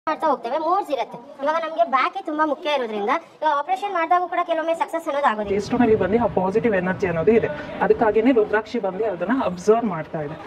ಮಾಡ್ತಾ ಹೋಗ್ತೇವೆ ಮೋಡ್ಸ್ ಇರುತ್ತೆ ಇವಾಗ ನಮಗೆ ಬ್ಯಾಕ್ ತುಂಬಾ ಮುಖ್ಯ ಇರೋದ್ರಿಂದ ಇವಾಗ ಆಪರೇಷನ್ ಮಾಡಿದಾಗ ಕೂಡ ಕೆಲವೊಮ್ಮೆ ಸಕ್ಸಸ್ ಅನ್ನೋದು ಆಗೋದಿಲ್ಲ ಎಷ್ಟರಲ್ಲಿ ಬಂದು ಆ ಪಾಸಿಟಿವ್ ಎನರ್ಜಿ ಅನ್ನೋದು ಇದೆ ಅದಕ್ಕಾಗಿನೇ ರುದ್ರಾಕ್ಷಿ ಬಂದು ಅದನ್ನ ಅಬ್ಸರ್ವ್ ಮಾಡ್ತಾ ಇದೆ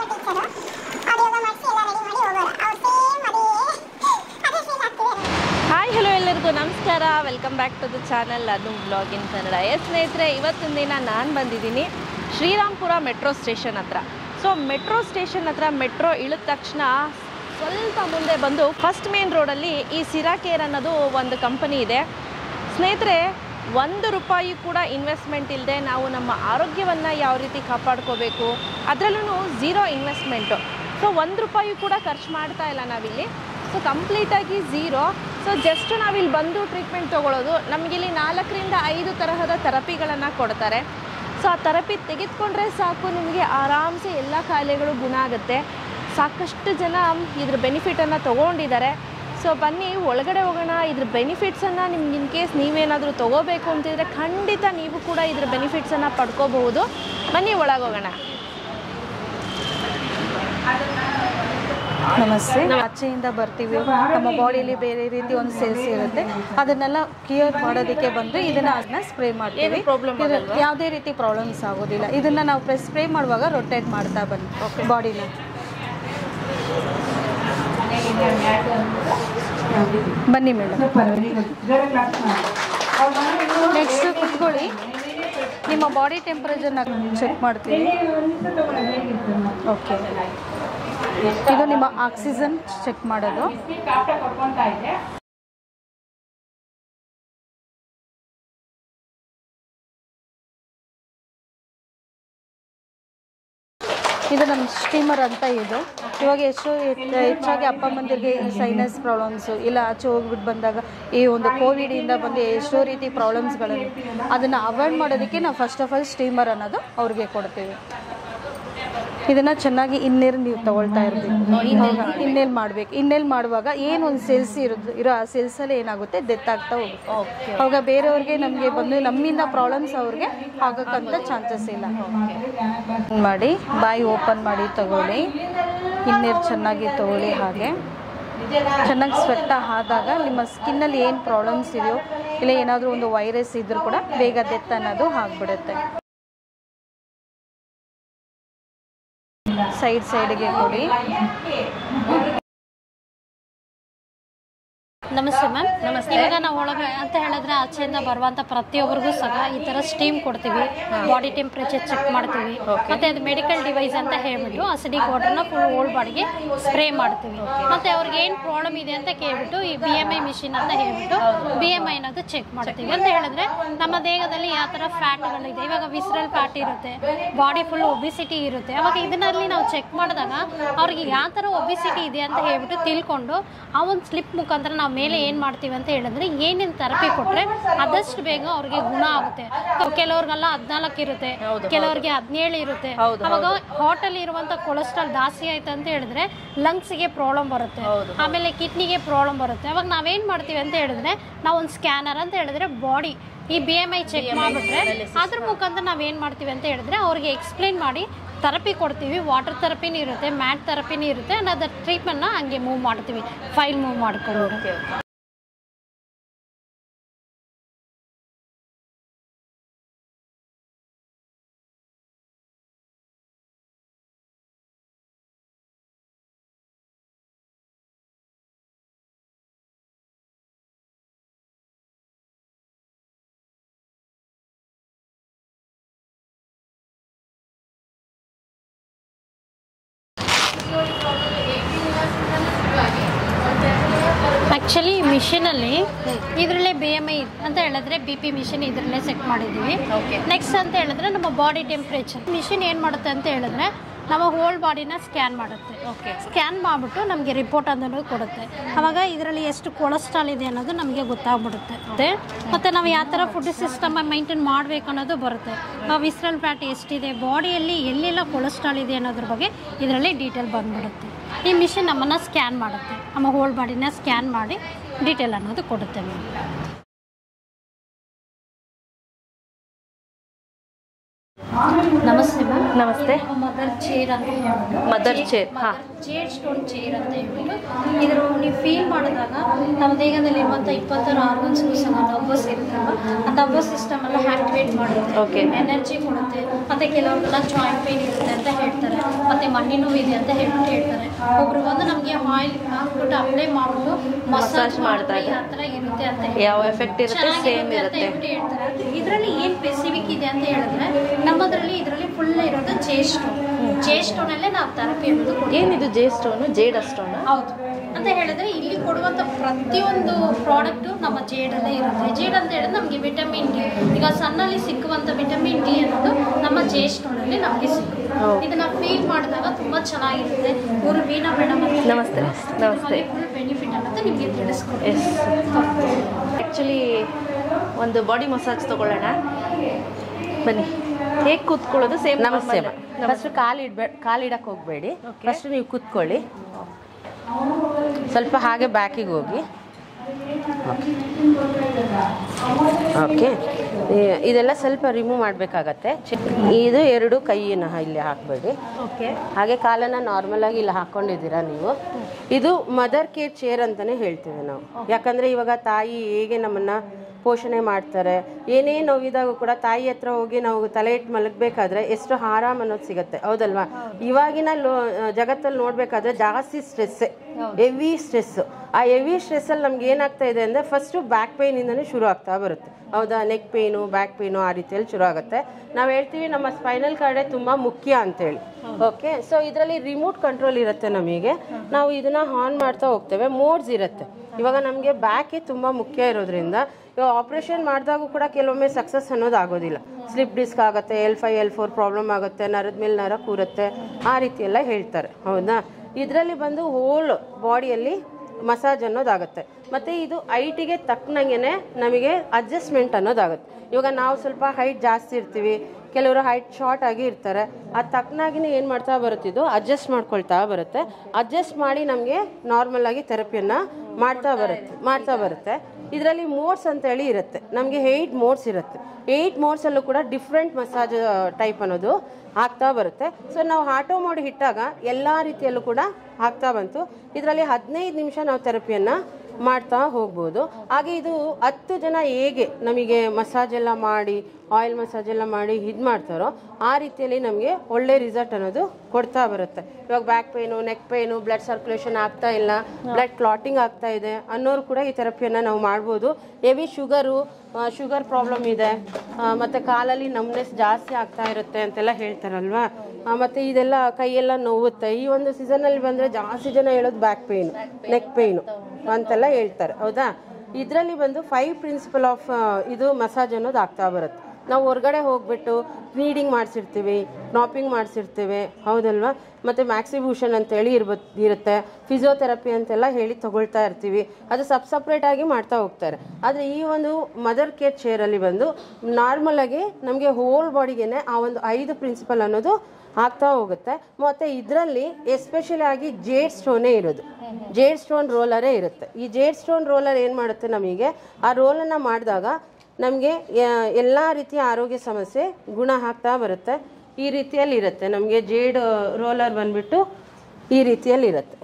ಹಾಯ್ ಹಲೋ ಎಲ್ಲರಿಗೂ ನಮಸ್ಕಾರ welcome back to the channel ಅದು ಬ್ಲಾಗ್ ಇನ್ ಕನ್ನಡ ಎಸ್ ಸ್ನೇಹಿತರೆ ಇವತ್ತಿನ ದಿನ ನಾನು ಬಂದಿದ್ದೀನಿ ಶ್ರೀರಾಮ್ಪುರ ಮೆಟ್ರೋ ಸ್ಟೇಷನ್ ಹತ್ರ ಸೊ ಮೆಟ್ರೋ ಸ್ಟೇಷನ್ ಹತ್ರ ಮೆಟ್ರೋ ಇಳಿದ ತಕ್ಷಣ ಸ್ವಲ್ಪ ಮುಂದೆ ಬಂದು ಫಸ್ಟ್ ಮೇನ್ ರೋಡಲ್ಲಿ ಈ ಸಿರಾಕೇರ್ ಅನ್ನೋದು ಒಂದು ಕಂಪನಿ ಇದೆ ಸ್ನೇಹಿತರೆ ಒಂದು ರೂಪಾಯಿ ಕೂಡ ಇನ್ವೆಸ್ಟ್ಮೆಂಟ್ ಇಲ್ಲದೆ ನಾವು ನಮ್ಮ ಆರೋಗ್ಯವನ್ನು ಯಾವ ರೀತಿ ಕಾಪಾಡ್ಕೋಬೇಕು ಅದರಲ್ಲೂ ಝೀರೋ ಇನ್ವೆಸ್ಟ್ಮೆಂಟು ಸೊ ಒಂದು ರೂಪಾಯಿ ಕೂಡ ಖರ್ಚು ಮಾಡ್ತಾ ಇಲ್ಲ ನಾವಿಲ್ಲಿ ಸೊ ಕಂಪ್ಲೀಟಾಗಿ ಝೀರೋ ಸೊ ಜಸ್ಟ್ ನಾವಿಲ್ಲಿ ಬಂದು ಟ್ರೀಟ್ಮೆಂಟ್ ತೊಗೊಳ್ಳೋದು ನಮಗಿಲ್ಲಿ ನಾಲ್ಕರಿಂದ ಐದು ತರಹದ ಥೆರಪಿಗಳನ್ನು ಕೊಡ್ತಾರೆ ಸೊ ಆ ಥೆರಪಿ ತೆಗೆದುಕೊಂಡ್ರೆ ಸಾಕು ನಿಮಗೆ ಆರಾಮ್ಸೆ ಎಲ್ಲ ಕಾಯಿಲೆಗಳು ಗುಣ ಆಗುತ್ತೆ ಸಾಕಷ್ಟು ಜನ ಇದ್ರ ಬೆನಿಫಿಟನ್ನು ತೊಗೊಂಡಿದ್ದಾರೆ ಸೊ ಬನ್ನಿ ಒಳಗಡೆ ಹೋಗೋಣ ಇದ್ರ ಬೆನಿಫಿಟ್ಸನ್ನು ನಿಮ್ಗೆ ಇನ್ ಕೇಸ್ ನೀವೇನಾದರೂ ತೊಗೋಬೇಕು ಅಂತಿದ್ರೆ ಖಂಡಿತ ನೀವು ಕೂಡ ಇದ್ರ ಬೆನಿಫಿಟ್ಸನ್ನು ಪಡ್ಕೋಬಹುದು ಬನ್ನಿ ಒಳಗೆ ಹೋಗೋಣ ನಮಸ್ತೆ ಆಚೆಯಿಂದ ಬರ್ತೀವಿ ನಮ್ಮ ಬಾಡಿಯಲ್ಲಿ ಬೇರೆ ರೀತಿ ಒಂದು ಸೆಲ್ಸ್ ಇರುತ್ತೆ ಅದನ್ನೆಲ್ಲ ಕ್ಲಿಯರ್ ಮಾಡೋದಕ್ಕೆ ಬಂದು ಇದನ್ನ ಅದನ್ನ ಸ್ಪ್ರೇ ಮಾಡ್ತೀವಿ ಏನು problem ಇದು ಯಾವುದೇ ರೀತಿ ಪ್ರಾಬ್ಲಮ್ಸ್ ಆಗೋದಿಲ್ಲ ಇದನ್ನ ನಾವು ಪ್ರೆಸ್ ಸ್ಪ್ರೇ ಮಾಡುವಾಗ ರೊಟೇಟ್ ಮಾಡ್ತಾ ಬನ್ನಿ ಬಾಡಿನ ಬನ್ನಿ ಮೇಡಮ್ ನೆಕ್ಸ್ಟ್ ಕುತ್ಕೊಳ್ಳಿ ನಿಮ್ಮ ಬಾಡಿ ಟೆಂಪರೇಚರ್ನ ಚೆಕ್ ಮಾಡ್ತೀವಿ ಓಕೆ ಇದು ನಿಮ್ಮ ಆಕ್ಸಿಜನ್ ಚೆಕ್ ಮಾಡೋದು ಇದು ನಮ್ಮ ಸ್ಟೀಮರ್ ಅಂತ ಇದು ಇವಾಗ ಎಷ್ಟು ಹೆಚ್ಚ- ಹೆಚ್ಚಾಗಿ ಅಪ್ಪ ಅಮ್ಮಂದಿರಿಗೆ ಸೈನಸ್ ಪ್ರಾಬ್ಲಮ್ಸು ಇಲ್ಲ ಆಚೆ ಹೋಗ್ಬಿಟ್ಟು ಬಂದಾಗ ಈ ಒಂದು ಕೋವಿಡಿಂದ ಬಂದು ಎಷ್ಟೋ ರೀತಿ ಪ್ರಾಬ್ಲಮ್ಸ್ಗಳನ್ನು ಅದನ್ನು ಅವಾಯ್ಡ್ ಮಾಡೋದಕ್ಕೆ ನಾವು ಫಸ್ಟ್ ಆಫ್ ಆಲ್ ಸ್ಟೀಮರ್ ಅನ್ನೋದು ಅವ್ರಿಗೆ ಕೊಡ್ತೀವಿ ಇದನ್ನ ಚೆನ್ನಾಗಿ ಇನ್ನೇರು ನೀವು ತಗೊಳ್ತಾ ಇರಬೇಕು ಇನ್ನೇಲ್ ಮಾಡ್ಬೇಕು ಇನ್ನೇಲ್ ಮಾಡುವಾಗ ಏನು ಒಂದು ಸೆಲ್ಸ್ ಇರೋದು ಇರೋ ಆ ಸೆಲ್ಸಲ್ಲಿ ಏನಾಗುತ್ತೆ ಡೆತ್ ಆಗ್ತಾ ಹೋಗುತ್ತೆ ಅವಾಗ ಬೇರೆಯವ್ರಿಗೆ ನಮಗೆ ಬಂದು ನಮ್ಮಿಂದ ಪ್ರಾಬ್ಲಮ್ಸ್ ಅವ್ರಿಗೆ ಆಗಕ್ಕಂತ ಚಾನ್ಸಸ್ ಇಲ್ಲ ಮಾಡಿ ಬಾಯಿ ಓಪನ್ ಮಾಡಿ ತಗೊಳ್ಳಿ ಇನ್ನೀರು ಚೆನ್ನಾಗಿ ತಗೊಳ್ಳಿ ಹಾಗೆ ಚೆನ್ನಾಗಿ ಸ್ವೆಟ್ ಆದಾಗ ನಿಮ್ಮ ಸ್ಕಿನ್ನಲ್ಲಿ ಏನು ಪ್ರಾಬ್ಲಮ್ಸ್ ಇದೆಯೋ ಇಲ್ಲ ಏನಾದರೂ ಒಂದು ವೈರಸ್ ಇದ್ರೂ ಕೂಡ ಬೇಗ ಡೆತ್ ಅನ್ನೋದು ಆಗ್ಬಿಡುತ್ತೆ ಸೈಡ್ ಸೈಡ್ಗೆ ಕೊಡಿ ನಮಸ್ತೆ ಮ್ಯಾಮ್ ನಮಸ್ತೆ ಇವಾಗ ನಾವು ಒಳಗೆ ಅಂತ ಹೇಳಿದ್ರೆ ಆಚೆಯಿಂದ ಬರುವಂತ ಪ್ರತಿಯೊಬ್ಬರಿಗೂ ಸಹ ಈ ತರ ಸ್ಟೀಮ್ ಕೊಡ್ತೀವಿ ಬಾಡಿ ಟೆಂಪರೇಚರ್ ಚೆಕ್ ಮಾಡ್ತೀವಿ ಮತ್ತೆ ಅದು ಮೆಡಿಕಲ್ ಡಿವೈಸ್ ಅಂತ ಹೇಳ್ಬಿಟ್ಟು ಅಸಿಡಿಕ್ ವಾಟರ್ನ ಫುಲ್ ಓಲ್ಡ್ ಬಾಡಿಗೆ ಸ್ಪ್ರೇ ಮಾಡ್ತೀವಿ ಮತ್ತೆ ಅವ್ರಿಗೆ ಏನು ಪ್ರಾಬ್ಲಮ್ ಇದೆ ಅಂತ ಕೇಳ್ಬಿಟ್ಟು ಈ ಬಿ ಎಮ್ ಐ ಮಿಷಿನ್ ಅಂತ ಹೇಳ್ಬಿಟ್ಟು ಬಿ ಎಮ್ ಐ ಅನ್ನೋದು ಚೆಕ್ ಮಾಡ್ತೀವಿ ಅಂತ ಹೇಳಿದ್ರೆ ನಮ್ಮ ದೇಹದಲ್ಲಿ ಯಾವ ಥರ ಫ್ಯಾಟ್ಗಳಿದೆ ಇವಾಗ ವಿಸ್ರಲ್ ಫ್ಯಾಟ್ ಇರುತ್ತೆ ಬಾಡಿ ಫುಲ್ ಒಬಿಸಿಟಿ ಇರುತ್ತೆ ಅವಾಗ ಇದನ್ನಲ್ಲಿ ನಾವು ಚೆಕ್ ಮಾಡಿದಾಗ ಅವ್ರಿಗೆ ಯಾವ ಥರ ಒಬಿಸಿಟಿ ಇದೆ ಅಂತ ಹೇಳ್ಬಿಟ್ಟು ತಿಳ್ಕೊಂಡು ಆ ಒಂದು ಸ್ಲಿಪ್ ಮುಖಾಂತರ ನಾವು ಮೇಲೆ ಏನು ಮಾಡ್ತೀವಿ ಅಂತ ಹೇಳಿದ್ರೆ ಏನೇನು ಥೆರಪಿ ಕೊಟ್ಟರೆ ಆದಷ್ಟು ಬೇಗ ಅವ್ರಿಗೆ ಗುಣ ಆಗುತ್ತೆ ಕೆಲವ್ರಿಗೆಲ್ಲ ಹದಿನಾಲ್ಕು ಇರುತ್ತೆ ಕೆಲವ್ರಿಗೆ ಹದಿನೇಳು ಇರುತ್ತೆ ಅವಾಗ ಹಾರ್ಟಲ್ಲಿ ಇರುವಂಥ ಕೊಲೆಸ್ಟ್ರಾಲ್ ಜಾಸ್ತಿ ಆಯ್ತು ಅಂತ ಹೇಳಿದ್ರೆ ಲಂಗ್ಸ್ಗೆ ಪ್ರಾಬ್ಲಮ್ ಬರುತ್ತೆ ಆಮೇಲೆ ಕಿಡ್ನಿಗೆ ಪ್ರಾಬ್ಲಮ್ ಬರುತ್ತೆ ಅವಾಗ ನಾವೇನು ಮಾಡ್ತೀವಿ ಅಂತ ಹೇಳಿದ್ರೆ ನಾವು ಒಂದು ಸ್ಕ್ಯಾನರ್ ಅಂತ ಹೇಳಿದ್ರೆ ಬಾಡಿ ಈ ಬಿ ಎಮ್ ಐ ಚೆಕ್ ಮಾಡಿಬಿಟ್ರೆ ಅದ್ರ ಮುಖಾಂತರ ನಾವು ಏನು ಮಾಡ್ತೀವಿ ಅಂತ ಹೇಳಿದ್ರೆ ಅವ್ರಿಗೆ ಎಕ್ಸ್ಪ್ಲೈನ್ ಮಾಡಿ ಥೆರಪಿ ಕೊಡ್ತೀವಿ ವಾಟರ್ ಥೆರಪಿನೂ ಇರುತ್ತೆ ಮ್ಯಾಟ್ ಥೆರಪಿನೂ ಇರುತ್ತೆ and ಅದರ ಟ್ರೀಟ್ಮೆಂಟ್ನ ಹಂಗೆ ಮೂವ್ ಮಾಡ್ತೀವಿ ಫೈಲ್ ಮೂವ್ ಮಾಡ್ಕೊಂಡು ಆ್ಯಕ್ಚುಲಿ ಮಿಷಿನಲ್ಲಿ ಇದರಲ್ಲೇ ಬಿ ಎಮ್ ಐ ಅಂತ ಹೇಳಿದ್ರೆ ಬಿ ಪಿ ಮಿಷಿನ್ ಇದರಲ್ಲೇ ಸೆಟ್ ಮಾಡಿದ್ದೀವಿ ನೆಕ್ಸ್ಟ್ ಅಂತ ಹೇಳಿದ್ರೆ ನಮ್ಮ ಬಾಡಿ ಟೆಂಪ್ರೇಚರ್ ಮಿಷಿನ್ ಏನು ಮಾಡುತ್ತೆ ಅಂತ ಹೇಳಿದ್ರೆ ನಮ್ಮ ಹೋಲ್ ಬಾಡಿನ ಸ್ಕ್ಯಾನ್ ಮಾಡುತ್ತೆ ಓಕೆ ಸ್ಕ್ಯಾನ್ ಮಾಡಿಬಿಟ್ಟು ನಮಗೆ ರಿಪೋರ್ಟ್ ಅನ್ನೋದು ಕೊಡುತ್ತೆ ಅವಾಗ ಇದರಲ್ಲಿ ಎಷ್ಟು ಕೊಲೆಸ್ಟ್ರಾಲ್ ಇದೆ ಅನ್ನೋದು ನಮಗೆ ಗೊತ್ತಾಗ್ಬಿಡುತ್ತೆ ಮತ್ತೆ ಮತ್ತು ನಾವು ಯಾವ ಥರ ಫುಡ್ ಸಿಸ್ಟಮ್ ಮೈಂಟೈನ್ ಮಾಡಬೇಕು ಅನ್ನೋದು ಬರುತ್ತೆ ವಿಸ್ರಲ್ ಫ್ಯಾಟ್ ಎಷ್ಟಿದೆ ಬಾಡಿಯಲ್ಲಿ ಎಲ್ಲೆಲ್ಲ ಕೊಲೆಸ್ಟ್ರಾಲ್ ಇದೆ ಅನ್ನೋದ್ರ ಬಗ್ಗೆ ಇದರಲ್ಲಿ ಡೀಟೇಲ್ ಬಂದ್ಬಿಡುತ್ತೆ ಈ ಮಿಷಿನ್ ನಮ್ಮನ್ನು ಸ್ಕ್ಯಾನ್ ಮಾಡುತ್ತೆ ನಮ್ಮ ಹೋಲ್ ಬಾಡಿನ ಸ್ಕ್ಯಾನ್ ಮಾಡಿ ಡೀಟೇಲ್ ಅನ್ನೋದು ಕೊಡುತ್ತೆ ಮ್ಯಾಮ್ ನಮಸ್ತೆ ಮ್ಯಾಮ್ ನಮಸ್ತೆ ಮದರ್ ಚೇರ್ ಅಂತ ಹೇಳ್ಬಿಟ್ಟು Mother chair, ಹಾ. ಜೇಡ್ ಸ್ಟೋನ್ ಚೇರ್ ಅಂತ ಹೇಳ್ಬಿಟ್ಟು ಇದ್ರ ನೀವು ಫೀಲ್ ಮಾಡಿದಾಗ ನಮ್ಮ ದೇಹದಲ್ಲಿರುವಂಥ ಇಪ್ಪತ್ತಾರು ಆರ್ಗನ್ಸ್ಗೂ ಸಹ ನರ್ವಸ್ ಇರುತ್ತಲ್ವ ಆ ನರ್ವಸ್ ಸಿಸ್ಟಮ್ ಎಲ್ಲ ಆಕ್ಟಿವೇಟ್ ಮಾಡುತ್ತೆ Okay. ಎನರ್ಜಿ ಕೊಡುತ್ತೆ ಮತ್ತೆ ಕೆಲವ್ರಿಗೆಲ್ಲ ಜಾಯಿಂಟ್ ಪೇನ್ ಇರುತ್ತೆ ಅಂತ ಹೇಳ್ತಾರೆ ಮತ್ತೆ ಮಂಡಿ ನೋವು ಇದೆ ಅಂತ ಹೇಳ್ಬಿಟ್ಟು ಹೇಳ್ತಾರೆ ಒಬ್ರು ಬಂದು ನಮಗೆ ಆಯಿಲ್ ಹಾಕ್ಬಿಟ್ಟು ಅಪ್ಲೈ ಮಾಡ್ಬಿಟ್ಟು ಮಸಾಜ್ Massage ಮಾಡಿದ್ರೆ ಮಾಡಿದಾಗ ಆ ಥರ ಇರುತ್ತೆ ಅಂತ ಯಾವ effect ಇರುತ್ತೆ, same ಇರುತ್ತೆ. ಇದರಲ್ಲಿ ಏನು ಸ್ಪೆಸಿಫಿಕ್ ಇದೆ ಅಂತ ಹೇಳಿದ್ರೆ ನಮ್ಮದ್ರಲ್ಲಿ ಇದರಲ್ಲಿ ಫುಲ್ ಇರೋದು ಜೇ ಸ್ಟೋನ್ ಜೇ ಸ್ಟೋನಲ್ಲೇ ನಾವು ಥೆರಪಿ ಅನ್ನೋದು ಕೊಡ್ತೀವಿ ಏನಿದು ಜೇ ಸ್ಟೋನು ಜೇಡ ಸ್ಟೋನ್ ಹೌದು ಅಂತ ಹೇಳಿದ್ರೆ ಇಲ್ಲಿ ಕೊಡುವಂಥ ಪ್ರತಿಯೊಂದು ಪ್ರಾಡಕ್ಟು ನಮ್ಮ ಜೇಡಲ್ಲೇ ಇರುತ್ತೆ ಜೇಡ್ ಅಂತ ಹೇಳಿದ್ರೆ ನಮಗೆ ವಿಟಮಿನ್ ಡಿ ಈಗ ಸನ್ನಲ್ಲಿ ಸಿಕ್ಕುವಂಥ ವಿಟಮಿನ್ ಡಿ ಅನ್ನೋದು ನಮ್ಮ ಜೇ ಸ್ಟೋನಲ್ಲಿ ನಮಗೆ ಸಿಗುತ್ತೆ ಇದನ್ನ ಫೀಲ್ ಮಾಡಿದಾಗ ತುಂಬ ಚೆನ್ನಾಗಿರುತ್ತೆ ಇವರು ವೀಣಾ ಮೇಡಮ್ ನಮಸ್ತೆ, ನಮಸ್ತೆ. ಫುಲ್ ಬೆನಿಫಿಟ್ ಅನ್ನೋದು ನಿಮಗೆ ತಿಳಿಸ್ಕೊಡ್ತೀನಿ ಎಸ್ ಆ್ಯಕ್ಚುಲಿ ಒಂದು ಬಾಡಿ ಮಸಾಜ್ ತಗೊಳ್ಳೋಣ ಬನ್ನಿ ಹೇಗೆ ಕೂತ್ಕೊಳ್ಳೋದು ಸೇಮ್ ನಮಸ್ತೆ ಫಸ್ಟ್ ಕಾಲು ಇಡ್ಬೇ ಕಾಲು ಇಡಕ್ಕೆ ಹೋಗಬೇಡಿ ಫಸ್ಟ್ ನೀವು ಕೂತ್ಕೊಳ್ಳಿ ಸ್ವಲ್ಪ ಹಾಗೆ ಬ್ಯಾಕಿಗೆ ಹೋಗಿ ಓಕೆ ಇದೆಲ್ಲ ಸ್ವಲ್ಪ ರಿಮೂವ್ ಮಾಡಬೇಕಾಗತ್ತೆ ಇದು ಎರಡು ಕೈಯನ್ನು ಇಲ್ಲಿ ಹಾಕಬೇಡಿ ಓಕೆ ಹಾಗೆ ಕಾಲನ್ನು ನಾರ್ಮಲ್ ಆಗಿ ಇಲ್ಲಿ ಹಾಕೊಂಡಿದ್ದೀರಾ ನೀವು ಇದು ಮದರ್ ಕೇರ್ ಚೇರ್ ಅಂತಾನೆ ಹೇಳ್ತೀವಿ ನಾವು ಯಾಕಂದ್ರೆ ಇವಾಗ ತಾಯಿ ಹೇಗೆ ನಮ್ಮನ್ನ ಪೋಷಣೆ ಮಾಡ್ತಾರೆ ಏನೇ ನೋವಿದಾಗ ಕೂಡ ತಾಯಿ ಹತ್ರ ಹೋಗಿ ನಾವು ತಲೆ ಇಟ್ಟು ಮಲಗಬೇಕಾದ್ರೆ ಎಷ್ಟು ಆರಾಮ್ ಅನ್ನೋದು ಸಿಗುತ್ತೆ ಹೌದಲ್ವಾ ಇವಾಗಿನ ಲೋ ಜಗತ್ತಲ್ಲಿ ನೋಡ್ಬೇಕಾದ್ರೆ ಜಾಸ್ತಿ ಸ್ಟ್ರೆಸ್ ಹೆವಿ ಸ್ಟ್ರೆಸ್ ಆ ಹೆವಿ ಸ್ಟ್ರೆಸ್ಸಲ್ಲಿ ನಮ್ಗೆ ಏನಾಗ್ತಾ ಇದೆ ಅಂದರೆ ಫಸ್ಟು ಬ್ಯಾಕ್ ಪೇಯ್ನಿಂದನೇ ಶುರು ಆಗ್ತಾ ಬರುತ್ತೆ ಹೌದಾ ನೆಕ್ ಪೇಯ್ನು ಬ್ಯಾಕ್ ಪೇಯ್ನು ಆ ರೀತಿಯಲ್ಲಿ ಶುರು ಆಗುತ್ತೆ ನಾವು ಹೇಳ್ತೀವಿ ನಮ್ಮ ಸ್ಪೈನಲ್ ಕಾರ್ಡೆ ತುಂಬ ಮುಖ್ಯ ಅಂತೇಳಿ ಓಕೆ ಸೊ ಇದರಲ್ಲಿ ರಿಮೋಟ್ ಕಂಟ್ರೋಲ್ ಇರುತ್ತೆ ನಮಗೆ ನಾವು ಇದನ್ನ ಆನ್ ಮಾಡ್ತಾ ಹೋಗ್ತೇವೆ ಮೋಡ್ಸ್ ಇರುತ್ತೆ ಇವಾಗ ನಮಗೆ ಬ್ಯಾಕೇ ತುಂಬ ಮುಖ್ಯ ಇರೋದ್ರಿಂದ ಇವಾಗ ಆಪ್ರೇಷನ್ ಮಾಡಿದಾಗೂ ಕೂಡ ಕೆಲವೊಮ್ಮೆ ಸಕ್ಸಸ್ ಅನ್ನೋದು ಆಗೋದಿಲ್ಲ ಸ್ಲಿಪ್ ಡಿಸ್ಕ್ ಆಗುತ್ತೆ L five L four problem ಆಗುತ್ತೆ ನರದ ಮೇಲೆ ನರ ಕೂರುತ್ತೆ ಆ ರೀತಿ ಎಲ್ಲ ಹೇಳ್ತಾರೆ ಹೌದಾ ಇದರಲ್ಲಿ ಬಂದು ಹೋಲ್ ಬಾಡಿಯಲ್ಲಿ ಮಸಾಜ್ ಅನ್ನೋದಾಗುತ್ತೆ ಮತ್ತು ಇದು ಹೈಟಿಗೆ ತಕ್ಕನಂಗೆ ನಮಗೆ ಅಡ್ಜಸ್ಟ್ಮೆಂಟ್ ಅನ್ನೋದಾಗುತ್ತೆ ಇವಾಗ ನಾವು ಸ್ವಲ್ಪ ಹೈಟ್ ಜಾಸ್ತಿ ಇರ್ತೀವಿ ಕೆಲವರು ಹೈಟ್ ಶಾರ್ಟ್ ಆಗಿ ಇರ್ತಾರೆ ಅದು ತಕ್ಕನಾಗಿನೇ ಏನು ಮಾಡ್ತಾ ಬರುತ್ತೆ ಇದು ಅಡ್ಜಸ್ಟ್ ಮಾಡ್ಕೊಳ್ತಾ ಬರುತ್ತೆ ಅಡ್ಜಸ್ಟ್ ಮಾಡಿ ನಮಗೆ ನಾರ್ಮಲ್ ಆಗಿ ಥೆರಪಿಯನ್ನು ಮಾಡ್ತಾ ಬರುತ್ತೆ ಮಾಡ್ತಾ ಬರುತ್ತೆ ಇದರಲ್ಲಿ ಮೋಡ್ಸ್ ಅಂತೇಳಿ ಇರುತ್ತೆ ನಮಗೆ ಏಯ್ಟ್ ಮೋಡ್ಸ್ ಇರುತ್ತೆ ಏಯ್ಟ್ ಮೋಡ್ಸಲ್ಲೂ ಕೂಡ ಡಿಫ್ರೆಂಟ್ ಮಸಾಜ್ ಟೈಪ್ ಅನ್ನೋದು ಆಗ್ತಾ ಬರುತ್ತೆ ಸೊ ನಾವು ಆಟೋ ಮೋಡ್ ಇಟ್ಟಾಗ ಎಲ್ಲ ರೀತಿಯಲ್ಲೂ ಕೂಡ ಆಗ್ತಾ ಬಂತು ಇದರಲ್ಲಿ ಹದಿನೈದು ನಿಮಿಷ ನಾವು ಥೆರಪಿಯನ್ನು ಮಾಡ್ತಾ ಹೋಗ್ಬೋದು ಹಾಗೆ ಇದು ಹತ್ತು ಜನ ಹೇಗೆ ನಮಗೆ ಮಸಾಜ್ ಎಲ್ಲ ಮಾಡಿ ಆಯಿಲ್ ಮಸಾಜ್ ಎಲ್ಲ ಮಾಡಿ ಇದು ಮಾಡ್ತಾರೋ ಆ ರೀತಿಯಲ್ಲಿ ನಮಗೆ ಒಳ್ಳೆ ರಿಸಲ್ಟ್ ಅನ್ನೋದು ಕೊಡ್ತಾ ಬರುತ್ತೆ ಇವಾಗ back pain neck pain blood circulation ಆಗ್ತಾ ಇಲ್ಲ ಬ್ಲಡ್ ಕ್ಲಾಟಿಂಗ್ ಆಗ್ತಾ ಇದೆ ಅನ್ನೋರು ಕೂಡ ಈ ಥೆರಪಿಯನ್ನು ನಾವು ಮಾಡ್ಬೋದು ಹೆವಿ ಶುಗರು ಶುಗರ್ ಪ್ರಾಬ್ಲಮ್ ಇದೆ ಆ, ಮತ್ತೆ ಕಾಲಲ್ಲಿ ನಮ್ನೆಸ್ ಜಾಸ್ತಿ ಆಗ್ತಾ ಇರುತ್ತೆ ಅಂತೆಲ್ಲ ಹೇಳ್ತಾರಲ್ವಾ ಆ, ಮತ್ತೆ ಇದೆಲ್ಲ ಕೈಯೆಲ್ಲ ನೋವುತ್ತೆ ಈ ಒಂದು ಸೀಸನಲ್ಲಿ ಬಂದರೆ ಜಾಸ್ತಿ ಜನ ಹೇಳೋದು ಬ್ಯಾಕ್ ಪೇಯ್ನು ನೆಕ್ ಪೇಯ್ನು ಅಂತೆಲ್ಲ ಹೇಳ್ತಾರೆ ಹೌದಾ ಇದರಲ್ಲಿ ಬಂದು ಫೈವ್ ಪ್ರಿನ್ಸಿಪಲ್ ಆಫ್ ಇದು ಮಸಾಜ್ ಅನ್ನೋದು ಆಗ್ತಾ ಬರುತ್ತೆ ನಾವು ಹೊರಗಡೆ ಹೋಗ್ಬಿಟ್ಟು ಕ್ಲೀಡಿಂಗ್ ಮಾಡಿಸಿರ್ತೀವಿ ನಾಪಿಂಗ್ ಮಾಡಿಸಿರ್ತೀವಿ ಹೌದಲ್ವಾ ಮತ್ತು ಮ್ಯಾಕ್ಸಿಬ್ಯೂಷನ್ ಅಂತೇಳಿ ಇರ್ಬ ಇರುತ್ತೆ ಫಿಸಿಯೋಥೆರಪಿ ಅಂತೆಲ್ಲ ಹೇಳಿ ತಗೊಳ್ತಾ ಇರ್ತೀವಿ ಅದು ಸಬ್ ಸಪ್ರೇಟ್ ಆಗಿ ಮಾಡ್ತಾ ಹೋಗ್ತಾರೆ ಆದರೆ ಈ ಒಂದು ಮದರ್ ಕೇರ್ ಚೇರಲ್ಲಿ ಬಂದು ನಾರ್ಮಲ್ ಆಗಿ ನಮಗೆ ಹೋಲ್ ಬಾಡಿಗೆನೆ ಆ ಒಂದು ಐದು ಪ್ರಿನ್ಸಿಪಲ್ ಅನ್ನೋದು ಆಗ್ತಾ ಹೋಗುತ್ತೆ ಮತ್ತು ಇದರಲ್ಲಿ ಎಸ್ಪೆಷಲಿ ಆಗಿ ಜೇಡ್ ಸ್ಟೋನೇ ಇರೋದು ಜೇಡ್ ಸ್ಟೋನ್ ರೋಲರೇ ಇರುತ್ತೆ ಈ ಜೇಡ್ ಸ್ಟೋನ್ ರೋಲರ್ ಏನು ಮಾಡುತ್ತೆ ನಮಗೆ ಆ ರೋಲನ್ನು ಮಾಡಿದಾಗ ನಮಗೆ ಎಲ್ಲ ರೀತಿಯ ಆರೋಗ್ಯ ಸಮಸ್ಯೆ ಗುಣ ಆಗ್ತಾ ಬರುತ್ತೆ ಈ ರೀತಿಯಲ್ಲಿ ಇರುತ್ತೆ ನಮಗೆ ಜೇಡ್ ರೋಲರ್ ಬಂದ್ಬಿಟ್ಟು ಈ ರೀತಿಯಲ್ಲಿ ಇರುತ್ತೆ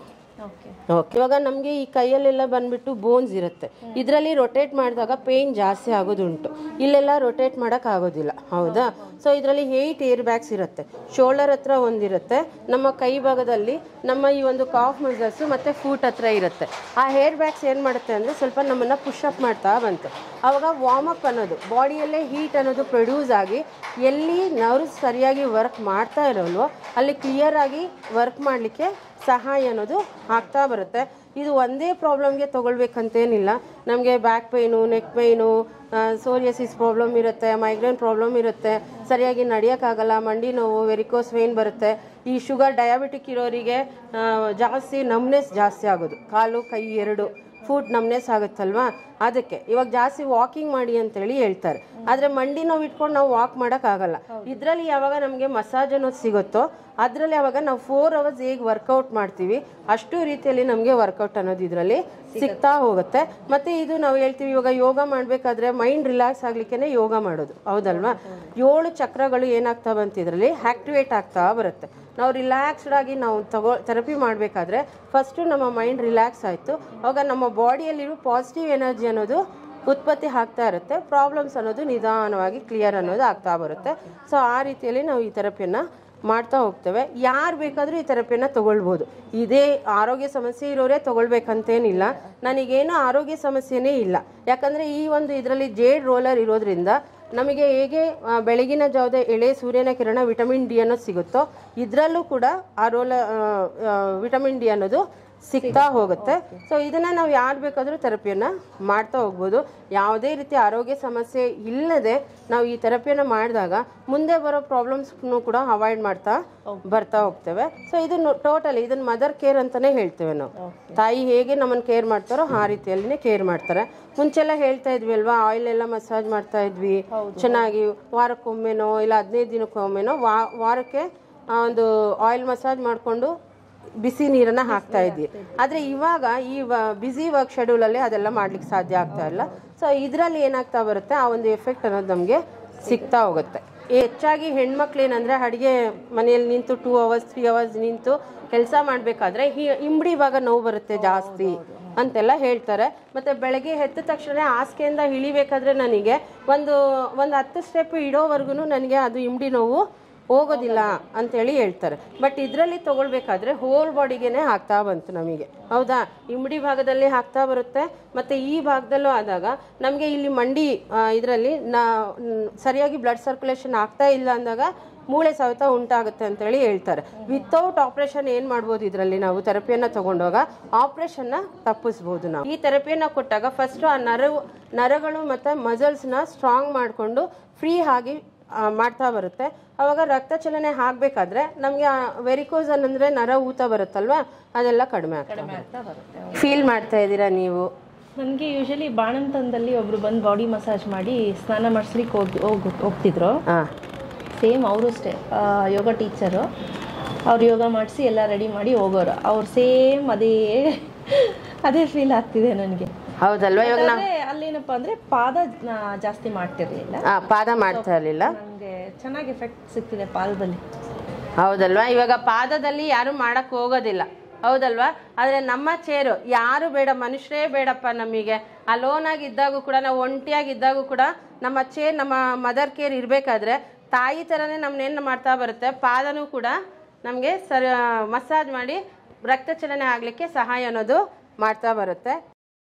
ಓಕೆ ಇವಾಗ ನಮಗೆ ಈ ಕೈಯಲ್ಲೆಲ್ಲ ಬಂದ್ಬಿಟ್ಟು ಬೋನ್ಸ್ ಇರುತ್ತೆ ಇದರಲ್ಲಿ ರೊಟೇಟ್ ಮಾಡಿದಾಗ ಪೇಯ್ನ್ ಜಾಸ್ತಿ ಆಗೋದುಂಟು ಇಲ್ಲೆಲ್ಲ ರೊಟೇಟ್ ಮಾಡೋಕೆ ಆಗೋದಿಲ್ಲ ಹೌದಾ ಸೊ ಇದರಲ್ಲಿ ಏಯ್ಟ್ ಏರ್ ಬ್ಯಾಗ್ಸ್ ಇರುತ್ತೆ ಶೋಲ್ಡರ್ ಹತ್ರ ಒಂದಿರುತ್ತೆ ನಮ್ಮ ಕೈ ಭಾಗದಲ್ಲಿ ನಮ್ಮ ಈ ಒಂದು ಕಾಫ್ ಮಸಲ್ಸು ಮತ್ತು ಫೂಟ್ ಹತ್ರ ಇರುತ್ತೆ ಆ ಹೇರ್ ಬ್ಯಾಗ್ಸ್ ಏನು ಮಾಡುತ್ತೆ ಅಂದರೆ ಸ್ವಲ್ಪ ನಮ್ಮನ್ನು ಪುಷಪ್ ಮಾಡ್ತಾ ಬಂತು ಆವಾಗ ವಾರ್ಮ್ ಅಪ್ ಅನ್ನೋದು ಬಾಡಿಯಲ್ಲೇ ಹೀಟ್ ಅನ್ನೋದು ಪ್ರೊಡ್ಯೂಸ್ ಆಗಿ ಎಲ್ಲಿ ನರ್ವ್ಸ್ ಸರಿಯಾಗಿ ವರ್ಕ್ ಮಾಡ್ತಾ ಇರೋಲ್ವೋ ಅಲ್ಲಿ ಕ್ಲಿಯರ್ ಆಗಿ ವರ್ಕ್ ಮಾಡಲಿಕ್ಕೆ ಸಹಾಯ ಅನ್ನೋದು ಆಗ್ತಾ ಬರುತ್ತೆ ಇದು ಒಂದೇ ಪ್ರಾಬ್ಲಮ್ಗೆ ತೊಗೊಳ್ಬೇಕಂತೇನಿಲ್ಲ ನಮಗೆ back pain neck pain psoriasis problem ಇರುತ್ತೆ ಮೈಗ್ರೇನ್ ಪ್ರಾಬ್ಲಮ್ ಇರುತ್ತೆ ಸರಿಯಾಗಿ ನಡೆಯೋಕ್ಕಾಗಲ್ಲ ಮಂಡಿ ನೋವು ವೆರಿಕೋಸ್ ವೇನ್ ಬರುತ್ತೆ ಈ ಶುಗರ್ ಡಯಾಬಿಟಿಕ್ ಇರೋರಿಗೆ ಆ, ಜಾಸ್ತಿ ನಮ್ನೆಸ್ ಜಾಸ್ತಿ ಆಗೋದು ಕಾಲು ಕೈ ಎರಡು ಫುಡ್ ನಮ್ನೆಸ್ ಆಗುತ್ತಲ್ವಾ ಅದಕ್ಕೆ ಇವಾಗ ಜಾಸ್ತಿ ವಾಕಿಂಗ್ ಮಾಡಿ ಅಂತೇಳಿ ಹೇಳ್ತಾರೆ ಆದರೆ ಮಂಡಿ ನೋವು ಇಟ್ಕೊಂಡು ನಾವು ವಾಕ್ ಮಾಡೋಕ್ಕಾಗಲ್ಲ ಇದರಲ್ಲಿ ಯಾವಾಗ ನಮಗೆ ಮಸಾಜ್ ಅನ್ನೋದು ಸಿಗುತ್ತೋ ಅದರಲ್ಲಿ ಯಾವಾಗ ನಾವು ಫೋರ್ ಅವರ್ಸ್ ಹೇಗೆ ವರ್ಕೌಟ್ ಮಾಡ್ತೀವಿ ಅಷ್ಟು ರೀತಿಯಲ್ಲಿ ನಮಗೆ ವರ್ಕೌಟ್ ಅನ್ನೋದು ಇದರಲ್ಲಿ ಸಿಗ್ತಾ ಹೋಗುತ್ತೆ ಮತ್ತೆ ಇದು ನಾವು ಹೇಳ್ತೀವಿ ಇವಾಗ ಯೋಗ ಮಾಡಬೇಕಾದ್ರೆ ಮೈಂಡ್ ರಿಲ್ಯಾಕ್ಸ್ ಆಗ್ಲಿಕ್ಕೆ ಯೋಗ ಮಾಡೋದು ಹೌದಲ್ವಾ ಏಳು ಚಕ್ರಗಳು ಏನಾಗ್ತಾ ಬಂತು ಇದರಲ್ಲಿ ಆಕ್ಟಿವೇಟ್ ಆಗ್ತಾ ಬರುತ್ತೆ ನಾವು ರಿಲ್ಯಾಕ್ಸ್ಡ್ ಆಗಿ ನಾವು ತಗೋ ಥೆರಪಿ ಮಾಡಬೇಕಾದ್ರೆ ಫಸ್ಟು ನಮ್ಮ ಮೈಂಡ್ ರಿಲ್ಯಾಕ್ಸ್ ಆಯಿತು ಅವಾಗ ನಮ್ಮ ಬಾಡಿಯಲ್ಲಿರೋ ಪಾಸಿಟಿವ್ ಎನರ್ಜಿ ಅನ್ನೋದು ಉತ್ಪತ್ತಿ ಆಗ್ತಾ ಇರುತ್ತೆ ಪ್ರಾಬ್ಲಮ್ಸ್ ಅನ್ನೋದು ನಿಧಾನವಾಗಿ ಕ್ಲಿಯರ್ ಅನ್ನೋದು ಆಗ್ತಾ ಬರುತ್ತೆ ಸೊ ಆ ರೀತಿಯಲ್ಲಿ ನಾವು ಈ ಥೆರಪಿಯನ್ನು ಮಾಡ್ತಾ ಹೋಗ್ತೇವೆ ಯಾರು ಬೇಕಾದರೂ ಈ ಥೆರಪಿಯನ್ನು ತಗೊಳ್ಬೋದು ಇದೇ ಆರೋಗ್ಯ ಸಮಸ್ಯೆ ಇರೋರೇ ತಗೊಳ್ಬೇಕಂತೇನಿಲ್ಲ ನನಗೇನು ಆರೋಗ್ಯ ಸಮಸ್ಯೆನೇ ಇಲ್ಲ ಯಾಕಂದರೆ ಈ ಒಂದು ಇದರಲ್ಲಿ ಜೇಡ್ ರೋಲರ್ ಇರೋದ್ರಿಂದ ನಮಗೆ ಹೇಗೆ ಆ, ಬೆಳಗಿನ ಜಾವದ ಎಳೆ ಸೂರ್ಯನ ಕಿರಣ ವಿಟಮಿನ್ ಡಿ ಅನ್ನೋದು ಸಿಗುತ್ತೋ ಇದರಲ್ಲೂ ಕೂಡ ಆ ರೋಲ ವಿಟಮಿನ್ ಡಿ ಅನ್ನೋದು ಸಿಗ್ತಾ ಹೋಗುತ್ತೆ ಸೊ ಇದನ್ನ ನಾವು ಯಾರು ಬೇಕಾದರೂ ಥೆರಪಿಯನ್ನ ಮಾಡ್ತಾ ಹೋಗ್ಬೋದು ಯಾವುದೇ ರೀತಿ ಆರೋಗ್ಯ ಸಮಸ್ಯೆ ಇಲ್ಲದೆ ನಾವು ಈ ಥೆರಪಿಯನ್ನ ಮಾಡಿದಾಗ ಮುಂದೆ ಬರೋ ಪ್ರಾಬ್ಲಮ್ಸ್ನು ಕೂಡ ಅವಾಯ್ಡ್ ಮಾಡ್ತಾ ಬರ್ತಾ ಹೋಗ್ತೇವೆ ಸೊ ಇದು ಟೋಟಲಿ ಇದನ್ನ ಮದರ್ ಕೇರ್ ಅಂತಾನೆ ಹೇಳ್ತೇವೆ ನಾವು ತಾಯಿ ಹೇಗೆ ನಮ್ಮನ್ನು ಕೇರ್ ಮಾಡ್ತಾರೋ ಆ ರೀತಿಯಲ್ಲಿನೇ ಕೇರ್ ಮಾಡ್ತಾರೆ ಮುಂಚೆಲ್ಲ ಹೇಳ್ತಾ ಇದ್ವಿ ಅಲ್ವಾ ಆಯಿಲ್ ಎಲ್ಲ ಮಸಾಜ್ ಮಾಡ್ತಾ ಇದ್ವಿ ಚೆನ್ನಾಗಿ ವಾರಕ್ಕೊಮ್ಮೆನೋ ಇಲ್ಲ ಹದಿನೈದು ದಿನಕ್ಕೊಮ್ಮೆನೋ ವಾ ವಾರಕ್ಕೆ ಆ, ಒಂದು ಆಯಿಲ್ ಮಸಾಜ್ ಮಾಡಿಕೊಂಡು ಬಿಸಿ ನೀರನ್ನ ಹಾಕ್ತಾ ಇದ್ವಿ ಆದ್ರೆ ಇವಾಗ ಈ ಬಿಸಿ ವರ್ಕ್ ಶೆಡ್ಯೂಲ್ ಅಲ್ಲಿ ಅದೆಲ್ಲ ಮಾಡ್ಲಿಕ್ಕೆ ಸಾಧ್ಯ ಆಗ್ತಾ ಇಲ್ಲ ಸೊ ಇದರಲ್ಲಿ ಏನಾಗ್ತಾ ಬರುತ್ತೆ ಆ ಒಂದು ಎಫೆಕ್ಟ್ ಅನ್ನೋದು ನಮಗೆ ಸಿಗ್ತಾ ಹೋಗುತ್ತೆ ಹೆಚ್ಚಾಗಿ ಹೆಣ್ಮಕ್ಳು ಏನಂದ್ರೆ ಅಡಿಗೆ ಮನೆಯಲ್ಲಿ ನಿಂತು ಟೂ ಅವರ್ಸ್ ತ್ರೀ ಅವರ್ಸ್ ನಿಂತು ಕೆಲಸ ಮಾಡಬೇಕಾದ್ರೆ ಇಂಬಡಿ ಭಾಗ ನೋವು ಬರುತ್ತೆ ಜಾಸ್ತಿ ಅಂತೆಲ್ಲ ಹೇಳ್ತಾರೆ ಮತ್ತೆ ಬೆಳಗ್ಗೆ ಎದ್ದ ತಕ್ಷಣ ಹಾಸಿಗೆಯಿಂದ ಇಳಿಬೇಕಾದ್ರೆ ನನಗೆ ಒಂದು ಒಂದು ಹತ್ತು ಸ್ಟೆಪ್ ಇಡೋವರೆಗೂ ನನಗೆ ಅದು ಇಂಬಡಿ ನೋವು ಹೋಗೋದಿಲ್ಲ ಅಂತೇಳಿ ಹೇಳ್ತಾರೆ ಬಟ್ ಇದರಲ್ಲಿ ತಗೊಳ್ಬೇಕಾದ್ರೆ ಹೋಲ್ ಬಾಡಿಗೆನೆ ಆಗ್ತಾ ಬಂತು ನಮಗೆ ಹೌದಾ ಇಮ್ಡಿ ಭಾಗದಲ್ಲಿ ಆಗ್ತಾ ಬರುತ್ತೆ ಮತ್ತೆ ಈ ಭಾಗದಲ್ಲೂ ಆದಾಗ ನಮಗೆ ಇಲ್ಲಿ ಮಂಡಿ ಇದರಲ್ಲಿ ನಾ ನ್- ಸರಿಯಾಗಿ ಬ್ಲಡ್ ಸರ್ಕ್ಯುಲೇಷನ್ ಆಗ್ತಾ ಇಲ್ಲ ಅಂದಾಗ ಮೂಳೆ ಸವೆತ ಉಂಟಾಗುತ್ತೆ ಅಂತೇಳಿ ಹೇಳ್ತಾರೆ ವಿತೌಟ್ ಆಪರೇಷನ್ ಏನ್ ಮಾಡ್ಬೋದು ಇದರಲ್ಲಿ ನಾವು ಥೆರಪಿಯನ್ನ ತಗೊಂಡಾಗ ಆಪರೇಷನ್ನ ತಪ್ಪಿಸ್ಬೋದು ನಾವು ಈ ಥೆರಪಿಯನ್ನ ಕೊಟ್ಟಾಗ ಫಸ್ಟ್ ಆ ನರವು ನರಗಳು ಮತ್ತೆ ಮಸಲ್ಸ್ನ ಸ್ಟ್ರಾಂಗ್ ಮಾಡಿಕೊಂಡು ಫ್ರೀ ಆಗಿ ಆ, ಮಾಡ್ತಾ ಬರುತ್ತೆ ಅವಾಗ ರಕ್ತ ಚಲನೆ ಆಗ್ಬೇಕಾದ್ರೆ ನಮಗೆ ವೆರಿಕೋಸ್ ಅಂದ್ರೆ ನರ ಊತ ಬರುತ್ತಲ್ವಾ ಅದೆಲ್ಲ ಕಡಿಮೆ ಆಗ್ತಾ ಫೀಲ್ ಮಾಡ್ತಾ ಇದ್ದೀರಾ ನೀವು ನನಗೆ ಯೂಶಲಿ ಬಾಣಂತನದಲ್ಲಿ ಒಬ್ರು ಬಂದು ಬಾಡಿ ಮಸಾಜ್ ಮಾಡಿ ಸ್ನಾನ ಮಾಡಿಸ್ಲಿಕ್ಕೆ ಹೋಗಿ ಹೋಗ್ ಹೋಗ್ತಿದ್ರು ಹಾ ಸೇಮ್ ಅವರು ಅಷ್ಟೇ ಆ, ಯೋಗ ಟೀಚರು ಅವ್ರು ಯೋಗ ಮಾಡಿಸಿ ಎಲ್ಲ ರೆಡಿ ಮಾಡಿ ಹೋಗೋರು ಅವ್ರು ಸೇಮ್ ಅದೇ ಅದೇ ಫೀಲ್ ಆಗ್ತಿದೆ ನನಗೆ ಹೌದಲ್ವಾ ಇವಾಗ ನಾವು ಅಲ್ಲೇನಪ್ಪ ಅಂದ್ರೆ ಪಾದ ಆ, ಜಾಸ್ತಿ ಮಾಡ್ತಿರ್ಲಿಲ್ಲ ಆ, ಪಾದ ಮಾಡ್ತಾ ಇರ್ಲಿಲ್ಲ ನನಗೆ ಚೆನ್ನಾಗಿ ಎಫೆಕ್ಟ್ ಸಿಗ್ತಿದೆ ಪಾದದಲ್ಲಿ ಹೌದಲ್ವಾ ಇವಾಗ ಪಾದದಲ್ಲಿ ಯಾರು ಮಾಡಕ್ ಹೋಗೋದಿಲ್ಲ ಹೌದಲ್ವಾ ಆದ್ರೆ ನಮ್ಮ ಚೇರು ಯಾರು ಬೇಡ ಮನುಷ್ಯರೇ ಬೇಡಪ್ಪ ನಮಗೆ ಅಲೋನ್ ಆಗಿ ಇದ್ದಾಗೂ ಕೂಡ ನಾವು ಒಂಟಿಯಾಗಿ ಇದ್ದಾಗೂ ಕೂಡ ನಮ್ಮ ಚೇರ್ ನಮ್ಮ ಮದರ್ ಕೇರ್ ಇರಬೇಕಾದ್ರೆ ತಾಯಿ ಥರನೇ ನಮ್ಮನ್ನೇನು ಮಾಡ್ತಾ ಬರುತ್ತೆ ಪಾದನೂ ಕೂಡ ನಮಗೆ ಸರ ಮಸಾಜ್ ಮಾಡಿ ರಕ್ತ ಚಲನೆ ಆಗಲಿಕ್ಕೆ ಸಹಾಯ ಅನ್ನೋದು ಮಾಡ್ತಾ ಬರುತ್ತೆ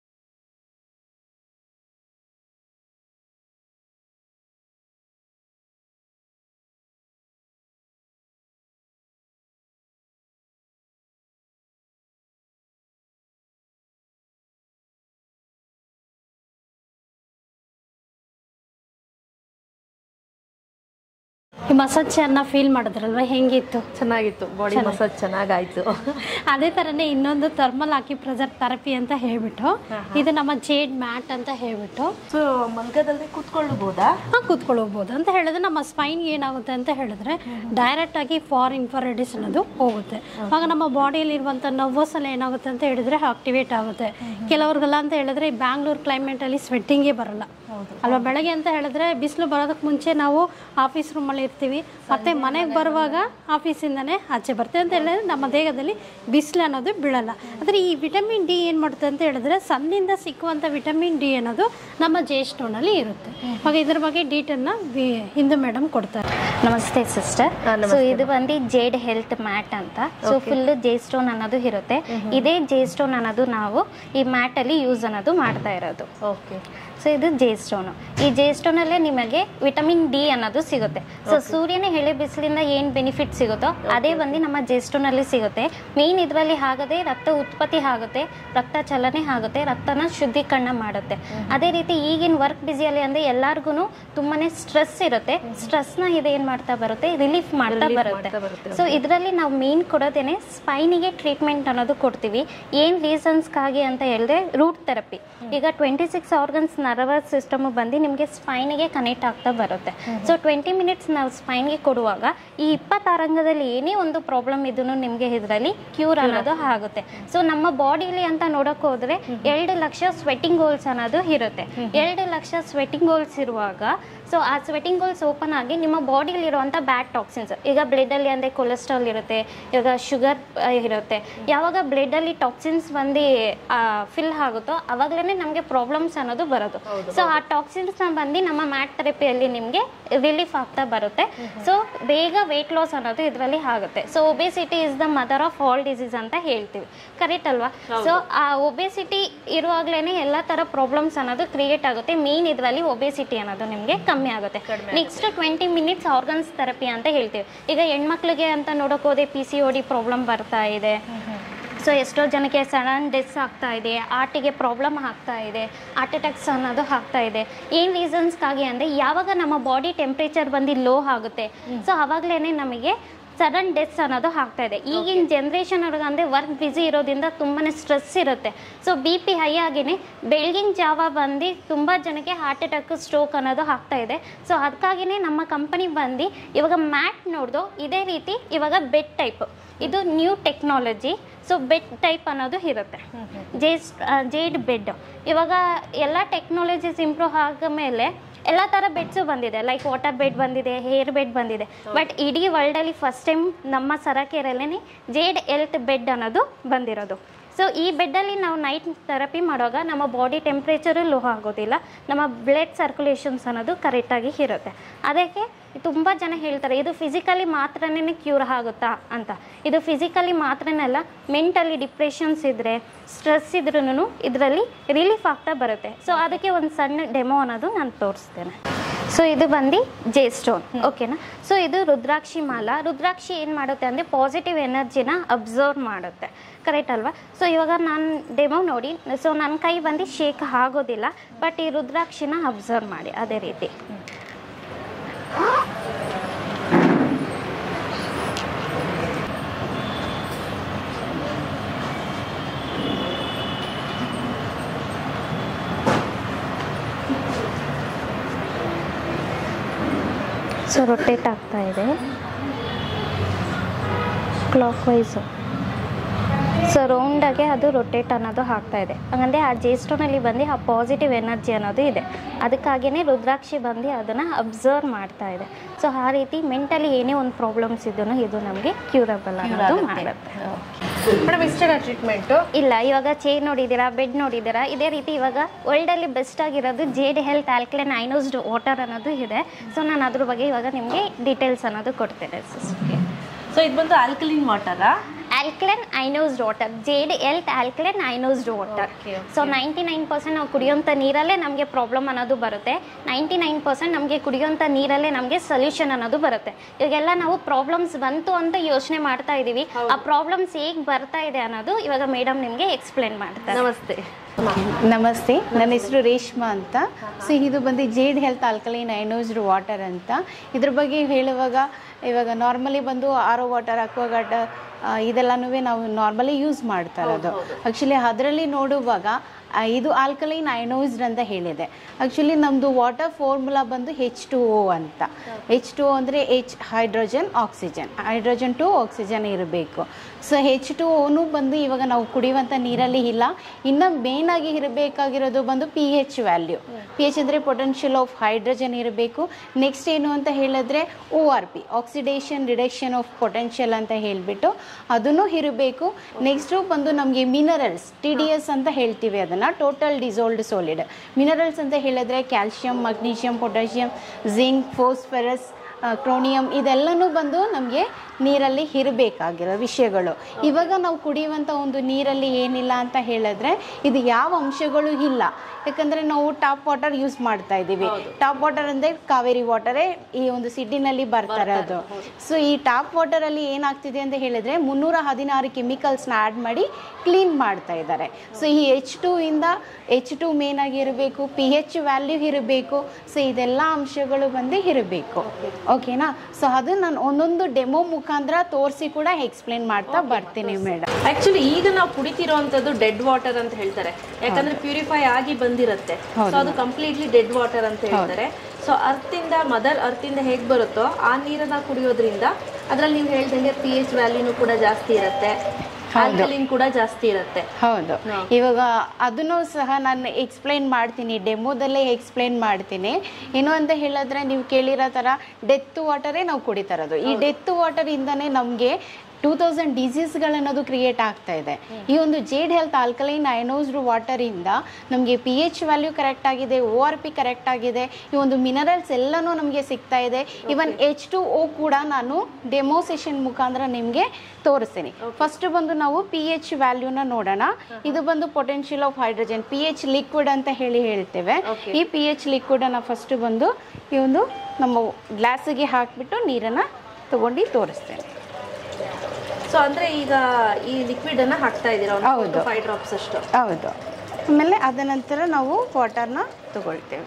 ಈ ಮಸಾಜ್ ಚೇರ್ನ ಫೀಲ್ ಮಾಡಿದ್ರಲ್ವ ಹೆಂಗಿತ್ತು ಚೆನ್ನಾಗಿತ್ತು ಬಾಡಿ ಮಸಾಜ್ ಚೆನ್ನಾಗಾಯ್ತು ಅದೇ ಥರನೇ ಇನ್ನೊಂದು ಥರ್ಮಲ್ ಹಾಕಿ ಪ್ರೆಸರ್ ಥೆರಪಿ ಅಂತ ಹೇಳ್ಬಿಟ್ಟು ಇದು ನಮ್ಮ ಜೇಡ್ ಮ್ಯಾಟ್ ಅಂತ ಹೇಳ್ಬಿಟ್ಟು ಸೊ ಮಲ್ಗದಲ್ಲದೆ ಕೂತ್ಕೊಳ್ಬೋದಾ ಹಾಂ ಕೂತ್ಕೊಳ್ಳೋಗ್ಬೋದು ಅಂತ ಹೇಳಿದ್ರೆ ನಮ್ಮ ಸ್ಪೈನ್ ಏನಾಗುತ್ತೆ ಅಂತ ಹೇಳಿದ್ರೆ ಡೈರೆಕ್ಟ್ ಆಗಿ ಫಾರ್ ಇನ್ಫಾರೆಡಿಸ್ ಅನ್ನೋದು ಹೋಗುತ್ತೆ ಆಗ ನಮ್ಮ ಬಾಡಿಯಲ್ಲಿರುವಂಥ ನರ್ವಸ್ ಎಲ್ಲ ಏನಾಗುತ್ತೆ ಅಂತ ಹೇಳಿದ್ರೆ ಆಕ್ಟಿವೇಟ್ ಆಗುತ್ತೆ ಕೆಲವ್ರಿಗೆಲ್ಲ ಅಂತ ಹೇಳಿದ್ರೆ ಈ ಬ್ಯಾಂಗ್ಳೂರ್ ಕ್ಲೈಮೇಟಲ್ಲಿ ಸ್ವೆಟ್ಟಿಂಗೇ ಬರಲ್ಲ ಅಲ್ವಾ ಬೆಳಗ್ಗೆ ಅಂತ ಹೇಳಿದ್ರೆ ಬಿಸಿಲು ಬರೋದಕ್ಕೆ ಮುಂಚೆ ನಾವು ಆಫೀಸ್ ರೂಮಲ್ಲಿ ಇರ್ತೀವಿ ಮತ್ತೆ ಮನೆಗೆ ಬರುವಾಗ ಆಫೀಸಿಂದನೇ ಆಚೆ ಬರ್ತೀವಿ ಅಂತ ಹೇಳಿದ್ರೆ ನಮ್ಮ ದೇಹದಲ್ಲಿ ಬಿಸಿಲು ಅನ್ನೋದು ಬೀಳಲ್ಲ ಆದರೆ ಈ ವಿಟಮಿನ್ ಡಿ ಏನು ಮಾಡುತ್ತೆ ಅಂತ ಹೇಳಿದ್ರೆ ಸನ್ನಿಂದ ಸಿಕ್ಕುವಂಥ ವಿಟಮಿನ್ ಡಿ ಅನ್ನೋದು ನಮ್ಮ ಜೇ ಸ್ಟೋನಲ್ಲಿ ಇರುತ್ತೆ ಆಗ ಇದ್ರ ಬಗ್ಗೆ ಡೀಟೇಲ್ನ ಹಿಂದೂ ಮೇಡಮ್ ಕೊಡ್ತಾರೆ ನಮಸ್ತೆ ಸಿಸ್ಟರ್ ಸೊ ಇದು ಬಂದು ಜೇಡ್ ಹೆಲ್ತ್ ಮ್ಯಾಟ್ ಅಂತ ಸೊ ಫುಲ್ ಜೇ ಸ್ಟೋನ್ ಅನ್ನೋದು ಇರುತ್ತೆ ಇದೇ ಜೇ ಸ್ಟೋನ್ ಅನ್ನೋದು ನಾವು ಈ ಮ್ಯಾಟ್ ಅಲ್ಲಿ ಯೂಸ್ ಅನ್ನೋದು ಮಾಡ್ತಾ ಇರೋದು ಓಕೆ ಸೊ ಇದು ಜೇ ಸ್ಟೋನು ಈ ಜೇ ಸ್ಟೋನಲ್ಲೇ ನಿಮಗೆ ವಿಟಮಿನ್ ಡಿ ಅನ್ನೋದು ಸಿಗುತ್ತೆ ಸೊ ಸೂರ್ಯನ ಎಳೆ ಬಿಸಿಲಿಂದ ಏನು ಬೆನಿಫಿಟ್ ಸಿಗುತ್ತೋ ಅದೇ ಬಂದು ನಮ್ಮ ಜೇ ಸ್ಟೋನಲ್ಲಿ ಸಿಗುತ್ತೆ ಮೇನ್ ಇದರಲ್ಲಿ ಆಗದೆ ರಕ್ತ ಉತ್ಪತ್ತಿ ಆಗುತ್ತೆ ರಕ್ತ ಚಲನೆ ಆಗುತ್ತೆ ರಕ್ತನ ಶುದ್ಧೀಕರಣ ಮಾಡುತ್ತೆ ಅದೇ ರೀತಿ ಈಗಿನ ವರ್ಕ್ ಬ್ಯುಸಿಯಲ್ಲಿ ಅಂದರೆ ಎಲ್ಲರಿಗೂ ತುಂಬಾನೇ ಸ್ಟ್ರೆಸ್ ಇರುತ್ತೆ ಸ್ಟ್ರೆಸ್ನ ಇದು ಏನು ಮಾಡ್ತಾ ಬರುತ್ತೆ ರಿಲೀಫ್ ಮಾಡ್ತಾ ಬರುತ್ತೆ ಸೊ ಇದರಲ್ಲಿ ನಾವು ಮೇನ್ ಕೊಡೋದೇನೆ ಸ್ಪೈನಿಗೆ ಟ್ರೀಟ್ಮೆಂಟ್ ಅನ್ನೋದು ಕೊಡ್ತೀವಿ ಏನು ರೀಸನ್ಸ್ಗಾಗಿ ಅಂತ ಹೇಳಿದ್ರೆ ರೂಟ್ ಥೆರಪಿ ಈಗ twenty six organs nervous system ಬಂದು ನಿಮಗೆ ಸ್ಪೈನ್ಗೆ ಕನೆಕ್ಟ್ ಆಗ್ತಾ ಬರುತ್ತೆ ಸೊ ಟ್ವೆಂಟಿ ಮಿನಿಟ್ಸ್ ನಾವು ಸ್ಪೈನ್ಗೆ ಕೊಡುವಾಗ ಈ ಇಪ್ಪತ್ತಾರಂಗದಲ್ಲಿ ಏನೇ ಒಂದು ಪ್ರಾಬ್ಲಮ್ ಇದನ್ನು ನಿಮಗೆ ಇದರಲ್ಲಿ ಕ್ಯೂರ್ ಅನ್ನೋದು ಆಗುತ್ತೆ ಸೊ ನಮ್ಮ ಬಾಡಿಲಿ ಅಂತ ನೋಡೋಕೆ ಹೋದ್ರೆ ಎರಡು ಲಕ್ಷ ಸ್ವೆಟ್ಟಿಂಗ್ ಗೋಲ್ಸ್ ಅನ್ನೋದು ಇರುತ್ತೆ ಎರಡು ಲಕ್ಷ ಸ್ವೆಟ್ಟಿಂಗ್ ಗೋಲ್ಸ್ ಇರುವಾಗ ಸೊ ಆ ಸ್ವೆಟ್ಟಿಂಗ್ ಗೋಲ್ಸ್ ಓಪನ್ ಆಗಿ ನಿಮ್ಮ ಬಾಡಿಲಿ ಇರುವಂಥ ಬ್ಯಾಡ್ ಟಾಕ್ಸಿನ್ಸ್ ಈಗ ಬ್ಲಡಲ್ಲಿ ಅಂದರೆ ಕೊಲೆಸ್ಟ್ರಾಲ್ ಇರುತ್ತೆ ಇವಾಗ ಶುಗರ್ ಇರುತ್ತೆ ಯಾವಾಗ ಬ್ಲಡಲ್ಲಿ ಟಾಕ್ಸಿನ್ಸ್ ಬಂದು ಫಿಲ್ ಆಗುತ್ತೋ ಅವಾಗಲೇ ನಮಗೆ ಪ್ರಾಬ್ಲಮ್ಸ್ ಅನ್ನೋದು ಬರೋದು ಸೊ ಆ ಟಾಕ್ಸಿನ್ಸ್ನ ಬಂದು ನಮ್ಮ ಮ್ಯಾಟ್ ಥೆರಪಿಯಲ್ಲಿ ನಿಮಗೆ ರಿಲೀಫ್ ಆಗ್ತಾ ಬರುತ್ತೆ ಸೊ ಬೇಗ ವೆಯ್ಟ್ ಲಾಸ್ ಅನ್ನೋದು ಇದರಲ್ಲಿ ಆಗುತ್ತೆ so obesity is the mother of all disease ಅಂತ ಹೇಳ್ತೀವಿ ಕರೆಕ್ಟ್ ಅಲ್ವಾ ಸೊ ಆ ಒಬೆಸಿಟಿ ಇರುವಾಗಲೇ ಎಲ್ಲ ಥರ ಪ್ರಾಬ್ಲಮ್ಸ್ ಅನ್ನೋದು ಕ್ರಿಯೇಟ್ ಆಗುತ್ತೆ ಮೇನ್ ಇದರಲ್ಲಿ ಒಬೆಸಿಟಿ ಅನ್ನೋದು ನಿಮಗೆ ಕಮ್ಮಿ ಆಗುತ್ತೆ next twenty minutes organs therapy ಅಂತ ಹೇಳ್ತೀವಿ ಈಗ ಹೆಣ್ಮಕ್ಳಿಗೆ ಅಂತ ನೋಡೋಕೆ ಹೋದೆ P C O D problem ಬರ್ತಾ ಇದೆ ಸೊ ಎಷ್ಟೋ ಜನಕ್ಕೆ ಸಡನ್ ಡೆತ್ಸ್ ಆಗ್ತಾ ಇದೆ ಆರ್ಟಿಗೆ ಪ್ರಾಬ್ಲಮ್ ಆಗ್ತಾ ಇದೆ ಹಾರ್ಟ್ ಅಟ್ಯಾಕ್ಸ್ ಅನ್ನೋದು ಆಗ್ತಾ ಇದೆ ಏನು ರೀಸನ್ಸ್ಗಾಗಿ ಅಂದರೆ ಯಾವಾಗ ನಮ್ಮ ಬಾಡಿ ಟೆಂಪ್ರೇಚರ್ ಬಂದು ಲೋ ಆಗುತ್ತೆ ಸೊ ಅವಾಗಲೇ ನಮಗೆ ಸಡನ್ ಡೆತ್ಸ್ ಅನ್ನೋದು ಆಗ್ತಾ ಇದೆ ಈಗಿನ ಜನ್ರೇಷನ್ ಅವ್ರಿಗೆ ಅಂದರೆ ವರ್ಕ್ ಬ್ಯುಸಿ ಇರೋದ್ರಿಂದ ತುಂಬಾ ಸ್ಟ್ರೆಸ್ ಇರುತ್ತೆ ಸೊ ಬಿ ಪಿ ಹೈ ಆಗಿನೇ ಬೆಳಗಿನ ಜಾವ ಬಂದು ತುಂಬ ಜನಕ್ಕೆ ಹಾರ್ಟ್ ಅಟ್ಯಾಕ್ ಸ್ಟ್ರೋಕ್ ಅನ್ನೋದು ಆಗ್ತಾ ಇದೆ ಸೊ ಅದಕ್ಕಾಗಿಯೇ ನಮ್ಮ ಕಂಪನಿ ಬಂದು ಇವಾಗ ಮ್ಯಾಟ್ ನೋಡ್ದು ಇದೇ ರೀತಿ ಇವಾಗ ಬೆಡ್ ಟೈಪ್ ಇದು new technology so bed type ಅನ್ನೋದು ಇರುತ್ತೆ ಜೇಸ್ ಜೇಡ್ ಬೆಡ್ ಇವಾಗ ಎಲ್ಲ ಟೆಕ್ನಾಲಜೀಸ್ ಇಂಪ್ರೂವ್ ಆದ ಮೇಲೆ ಎಲ್ಲ ಥರ ಬೆಡ್ಸು ಬಂದಿದೆ ಲೈಕ್ ವಾಟರ್ ಬೆಡ್ ಬಂದಿದೆ ಹೇರ್ ಬೆಡ್ ಬಂದಿದೆ ಬಟ್ ಇಡೀ ವರ್ಲ್ಡಲ್ಲಿ ಫಸ್ಟ್ ಟೈಮ್ ನಮ್ಮ ಸರಕೇರಲ್ಲೇ ಜೇಡ್ ಎಲ್ತ್ ಬೆಡ್ ಅನ್ನೋದು ಬಂದಿರೋದು ಸೊ ಈ ಬೆಡ್ಡಲ್ಲಿ ನಾವು ನೈಟ್ ಥೆರಪಿ ಮಾಡುವಾಗ ನಮ್ಮ ಬಾಡಿ ಟೆಂಪ್ರೇಚರು ಲೋ ಆಗೋದಿಲ್ಲ ನಮ್ಮ ಬ್ಲಡ್ ಸರ್ಕ್ಯುಲೇಷನ್ಸ್ ಅನ್ನೋದು ಕರೆಕ್ಟಾಗಿ ಇರುತ್ತೆ ಅದಕ್ಕೆ ತುಂಬ ಜನ ಹೇಳ್ತಾರೆ ಇದು ಫಿಸಿಕಲಿ ಮಾತ್ರನೇ ಕ್ಯೂರ್ ಆಗುತ್ತಾ ಅಂತ ಇದು ಫಿಸಿಕಲಿ ಮಾತ್ರನಲ್ಲ ಮೆಂಟಲಿ ಡಿಪ್ರೆಷನ್ಸ್ ಇದ್ದರೆ ಸ್ಟ್ರೆಸ್ ಇದ್ರೂ ಇದರಲ್ಲಿ ರಿಲೀಫ್ ಆಗ್ತಾ ಬರುತ್ತೆ ಸೊ ಅದಕ್ಕೆ ಒಂದು ಸಣ್ಣ ಡೆಮೋ ಅನ್ನೋದು ನಾನು ತೋರಿಸ್ತೇನೆ ಸೊ ಇದು ಬಂದು ಜೇ ಸ್ಟೋನ್ ಓಕೆನಾ ಸೊ ಇದು ರುದ್ರಾಕ್ಷಿ ಮಾಲ ರುದ್ರಾಕ್ಷಿ ಏನು ಮಾಡುತ್ತೆ ಅಂದರೆ ಪಾಸಿಟಿವ್ ಎನರ್ಜಿನ ಅಬ್ಸರ್ವ್ ಮಾಡುತ್ತೆ ಕರೆಕ್ಟ್ ಅಲ್ವಾ ಸೊ ಇವಾಗ ನಾನು ಡೆಮೋ ನೋಡಿ ಸೊ ನನ್ನ ಕೈ ಬಂದು ಶೇಕ್ ಆಗೋದಿಲ್ಲ ಬಟ್ ಈ ರುದ್ರಾಕ್ಷಿನ ಅಬ್ಸರ್ವ್ ಮಾಡಿ ಅದೇ ರೀತಿ ಸೊ ರೊಟೇಟ್ ಆಗ್ತಾ ಇದೆ ಕ್ಲಾಕ್ ವೈಸು ಸೊ ರೌಂಡಾಗೆ ಅದು ರೊಟೇಟ್ ಅನ್ನೋದು ಆಗ್ತಾ ಇದೆ ಹಂಗಂದ್ರೆ ಆ ಜೇಸ್ಟೋನಲ್ಲಿ ಬಂದು ಆ ಪಾಸಿಟಿವ್ ಎನರ್ಜಿ ಅನ್ನೋದು ಇದೆ ಅದಕ್ಕಾಗಿಯೇ ರುದ್ರಾಕ್ಷಿ ಬಂದು ಅದನ್ನು ಅಬ್ಸರ್ವ್ ಮಾಡ್ತಾ ಇದೆ ಸೊ ಆ ರೀತಿ ಮೆಂಟಲಿ ಏನೇ ಒಂದು ಪ್ರಾಬ್ಲಮ್ಸ್ ಇದ್ದೂ ಇದು ನಮಗೆ ಕ್ಯೂರಬಲ್ ಅನ್ನೋದು ಮಾಡುತ್ತೆ ಮೇಡಮ್ ಇಷ್ಟೇನಾ ಟ್ರೀಟ್ಮೆಂಟು ಇಲ್ಲ ಇವಾಗ ಚೇರ್ ನೋಡಿದ್ದೀರಾ ಬೆಡ್ ನೋಡಿದ್ದೀರಾ ಇದೇ ರೀತಿ ಇವಾಗ ವರ್ಲ್ಡಲ್ಲಿ ಬೆಸ್ಟ್ ಆಗಿರೋದು jade health alkaline ionised water ಅನ್ನೋದು ಇದೆ ಸೊ ನಾನು ಅದ್ರ ಬಗ್ಗೆ ಇವಾಗ ನಿಮಗೆ ಡೀಟೇಲ್ಸ್ ಅನ್ನೋದು ಕೊಡ್ತೇನೆ ಸಿಸ್ಟರ್ ಸೊ ಇದು ಬಂದು ಆಲ್ಕಲಿನ್ ವಾಟರಾ alkaline ಐನೋಸ್ಡ್ water jade health alkaline ಐನೋಸ್ಡ್ water Okay, okay. So ninety nine percent ನಾವು ಕುಡಿಯೋಂಥ ನೀರಲ್ಲೇ ನಮಗೆ ಪ್ರಾಬ್ಲಮ್ ಅನ್ನೋದು ಬರುತ್ತೆ ನೈಂಟಿ ನೈನ್ ಪರ್ಸೆಂಟ್ ನಮಗೆ ಕುಡಿಯೋಂಥ ನೀರಲ್ಲೇ ನಮಗೆ ಸೊಲ್ಯೂಷನ್ ಅನ್ನೋದು ಬರುತ್ತೆ ಇವಾಗೆಲ್ಲ ನಾವು ಪ್ರಾಬ್ಲಮ್ಸ್ ಬಂತು ಅಂತ ಯೋಚನೆ ಮಾಡ್ತಾ ಇದ್ದೀವಿ ಆ ಪ್ರಾಬ್ಲಮ್ಸ್ ಹೇಗೆ ಬರ್ತಾ ಇದೆ ಅನ್ನೋದು ಇವಾಗ ಮೇಡಮ್ ನಿಮಗೆ ಎಕ್ಸ್ಪ್ಲೇನ್ ಮಾಡ್ತಾರೆ ನಮಸ್ತೆ ನಮಸ್ತೆ ನನ್ನ ಹೆಸರು ರೇಷ್ಮಾ ಅಂತ ಸೊ ಇದು ಬಂದು ಜೇಡ್ ಹೆಲ್ತ್ ಆಲ್ಕಲೈನ್ ಐನೋಸ್ಡ್ ವಾಟರ್ ಅಂತ ಇದ್ರ ಬಗ್ಗೆ ಹೇಳುವಾಗ ಇವಾಗ ನಾರ್ಮಲಿ ಬಂದು ಆರೋ ವಾಟರ್ ಅಕ್ವಾಗಾರ್ಡ್ ಇದೆಲ್ಲನೂ ನಾವು ನಾರ್ಮಲಿ ಯೂಸ್ ಮಾಡ್ತಾ ಇರೋದು ಆ್ಯಕ್ಚುಲಿ ಅದರಲ್ಲಿ ನೋಡುವಾಗ ಆ, ಇದು ಆಲ್ಕಲೈನ್ ಐನೋಸ್ಡ್ ಅಂತ ಹೇಳಿದೆ ಆ್ಯಕ್ಚುಲಿ ನಮ್ಮದು ವಾಟರ್ ಫಾರ್ಮುಲಾ ಬಂದು ಹೆಚ್ ಟು ಓ ಅಂತ ಹೆಚ್ ಟು ಅಂದರೆ H hydrogen oxygen hydrogen two oxygen ಇರಬೇಕು ಸೊ ಹೆಚ್ ಟು ಓನು ಬಂದು ಇವಾಗ ನಾವು ಕುಡಿಯುವಂಥ ನೀರಲ್ಲಿ ಇಲ್ಲ ಇನ್ನು ಮೇನ್ ಆಗಿ ಇರಬೇಕಾಗಿರೋದು ಬಂದು P H value P H ಅಂದರೆ ಪೊಟೆನ್ಷಿಯಲ್ ಆಫ್ ಹೈಡ್ರೋಜನ್ ಇರಬೇಕು ನೆಕ್ಸ್ಟ್ ಏನು ಅಂತ ಹೇಳಿದ್ರೆ O R P oxidation reduction of potential ಅಂತ ಹೇಳಿಬಿಟ್ಟು ಅದನ್ನು ಇರಬೇಕು ನೆಕ್ಸ್ಟು ಬಂದು ನಮಗೆ ಮಿನರಲ್ಸ್ ಟಿ ಡಿ ಎಸ್ ಅಂತ ಹೇಳ್ತೀವಿ ಅದನ್ನು ಟೋಟಲ್ ಡಿಸೋಲ್ಡ್ ಸೋಲಿಡ್ ಮಿನರಲ್ಸ್ ಅಂತ ಹೇಳಿದ್ರೆ calcium magnesium potassium zinc phosphorus chromium ಇದೆಲ್ಲನೂ ಬಂದು ನಮಗೆ ನೀರಲ್ಲಿ ಇರಬೇಕಾಗಿರೋ ವಿಷಯಗಳು ಇವಾಗ ನಾವು ಕುಡಿಯುವಂಥ ಒಂದು ನೀರಲ್ಲಿ ಏನಿಲ್ಲ ಅಂತ ಹೇಳಿದ್ರೆ ಇದು ಯಾವ ಅಂಶಗಳು ಇಲ್ಲ ಯಾಕಂದರೆ ನಾವು ಟಾಪ್ ವಾಟರ್ ಯೂಸ್ ಮಾಡ್ತಾ ಇದ್ದೀವಿ ಟಾಪ್ ವಾಟರ್ ಅಂದರೆ ಕಾವೇರಿ ವಾಟರೇ ಈ ಒಂದು ಸಿಟಿನಲ್ಲಿ ಬರ್ತಾರೆ ಅದು ಸೊ ಈ ಟಾಪ್ ವಾಟರಲ್ಲಿ ಏನಾಗ್ತಿದೆ ಅಂತ ಹೇಳಿದ್ರೆ ಮುನ್ನೂರ ಹದಿನಾರು ಕೆಮಿಕಲ್ಸ್ನ ಆ್ಯಡ್ ಮಾಡಿ ಕ್ಲೀನ್ ಮಾಡ್ತಾ ಇದ್ದಾರೆ ಸೊ ಈ ಎಚ್ ಟು ಇಂದ ಎಚ್ ಟು ಮೇನ್ ಆಗಿ ಇರಬೇಕು ಪಿ ಎಚ್ ವ್ಯಾಲ್ಯೂ ಇರಬೇಕು ಸೊ ಇದೆಲ್ಲ ಅಂಶಗಳು ಬಂದು ಇರಬೇಕು ಓಕೆನಾ ಸೊ ಅದು ನಾನು ಒಂದೊಂದು ಡೆಮೋ ಮುಖಾಂತರ ತೋರಿಸಿ ಕೂಡ ಎಕ್ಸ್ಪ್ಲೇನ್ ಮಾಡ್ತಾ ಬರ್ತೀನಿ ಮೇಡಮ್ ಆಕ್ಚುಲಿ ಈಗ ನಾವು ಕುಡಿತಿರೋಂಥದ್ದು ಡೆಡ್ ವಾಟರ್ ಅಂತ ಹೇಳ್ತಾರೆ ಯಾಕಂದ್ರೆ ಪ್ಯೂರಿಫೈ ಆಗಿ ಬಂದಿರುತ್ತೆ ಸೊ ಅದು ಕಂಪ್ಲೀಟ್ಲಿ ಡೆಡ್ ವಾಟರ್ ಅಂತ ಹೇಳ್ತಾರೆ ಸೊ ಅರ್ತಿಂದ ಮದರ್ ಅರ್ತಿಂದ ಹೇಗೆ ಬರುತ್ತೋ ಆ ನೀರನ್ನ ಕುಡಿಯೋದ್ರಿಂದ ಅದ್ರಲ್ಲಿ ನೀವು ಹೇಳ್ದಂಗೆ ಪಿ ಎಚ್ ವ್ಯಾಲ್ಯೂನು ಕೂಡ ಜಾಸ್ತಿ ಇರುತ್ತೆ ಆಲ್ಕಲಿನ್ ಕೂಡ ಜಾಸ್ತಿ ಇರುತ್ತೆ ಹೌದು ಇವಾಗ ಅದನ್ನು ಸಹ ನಾನು ಎಕ್ಸ್ಪ್ಲೈನ್ ಮಾಡ್ತೀನಿ ಡೆಮೋದಲ್ಲೇ ಎಕ್ಸ್ಪ್ಲೈನ್ ಮಾಡ್ತೀನಿ ಏನು ಅಂತ ಹೇಳಿದ್ರೆ ನೀವು ಕೇಳಿರೋ ಥರ ಡೆತ್ ವಾಟರೇ ನಾವು ಕುಡಿತಾ ಇರೋದು ಈ ಡೆತ್ ವಾಟರಿಂದನೇ ನಮಗೆ ಟೂ ತೌಸಂಡ್ ಡಿಸೀಸ್ಗಳನ್ನೋದು ಕ್ರಿಯೇಟ್ ಆಗ್ತಾ ಇದೆ ಈ ಒಂದು ಜೇಡ್ ಹೆಲ್ತ್ ಆಲ್ಕಲೈನ್ ಅಯನೋಸ್ಡ್ ವಾಟರಿಂದ ನಮಗೆ ಪಿ ಎಚ್ ವ್ಯಾಲ್ಯೂ ಕರೆಕ್ಟ್ ಆಗಿದೆ ಓ ಆರ್ ಪಿ ಕರೆಕ್ಟ್ ಆಗಿದೆ ಈ ಒಂದು ಮಿನರಲ್ಸ್ ಎಲ್ಲನೂ ನಮಗೆ ಸಿಗ್ತಾ ಇದೆ ಇವನ್ ಎಚ್ ಟು ಓ ಕೂಡ ನಾನು ಡೆಮೋ ಸೆಷನ್ ಮುಖಾಂತರ ನಿಮಗೆ ತೋರಿಸ್ತೀನಿ ಫಸ್ಟ್ ಬಂದು ನಾವು ಪಿ ಎಚ್ ವ್ಯಾಲ್ಯೂನ ನೋಡೋಣ ಇದು ಬಂದು potential of hydrogen P H liquid ಅಂತ ಹೇಳಿ ಹೇಳ್ತೇವೆ ಈ ಪಿ ಎಚ್ ಲಿಕ್ವಿಡ್ ಅನ್ನ ಫಸ್ಟ್ ಬಂದು ಈ ಒಂದು ನಮ್ಮ ಗ್ಲಾಸಿಗೆ ಹಾಕ್ಬಿಟ್ಟು ನೀರನ್ನ ತಗೊಂಡು ತೋರಿಸ್ತೇನೆ ಸೊ ಅಂದ್ರೆ ಈಗ ಈ ಲಿಕ್ವಿಡ್ ಅನ್ನ ಹಾಕ್ತಾ ಇದ್ದೀರಾ ಹೌದು. ಫೈವ್ ಡ್ರಾಪ್ಸ್ ಅಷ್ಟು ಹೌದು ಆಮೇಲೆ ಅದ ನಂತರ ನಾವು ವಾಟರ್ನ ತಗೊಳ್ತೇವೆ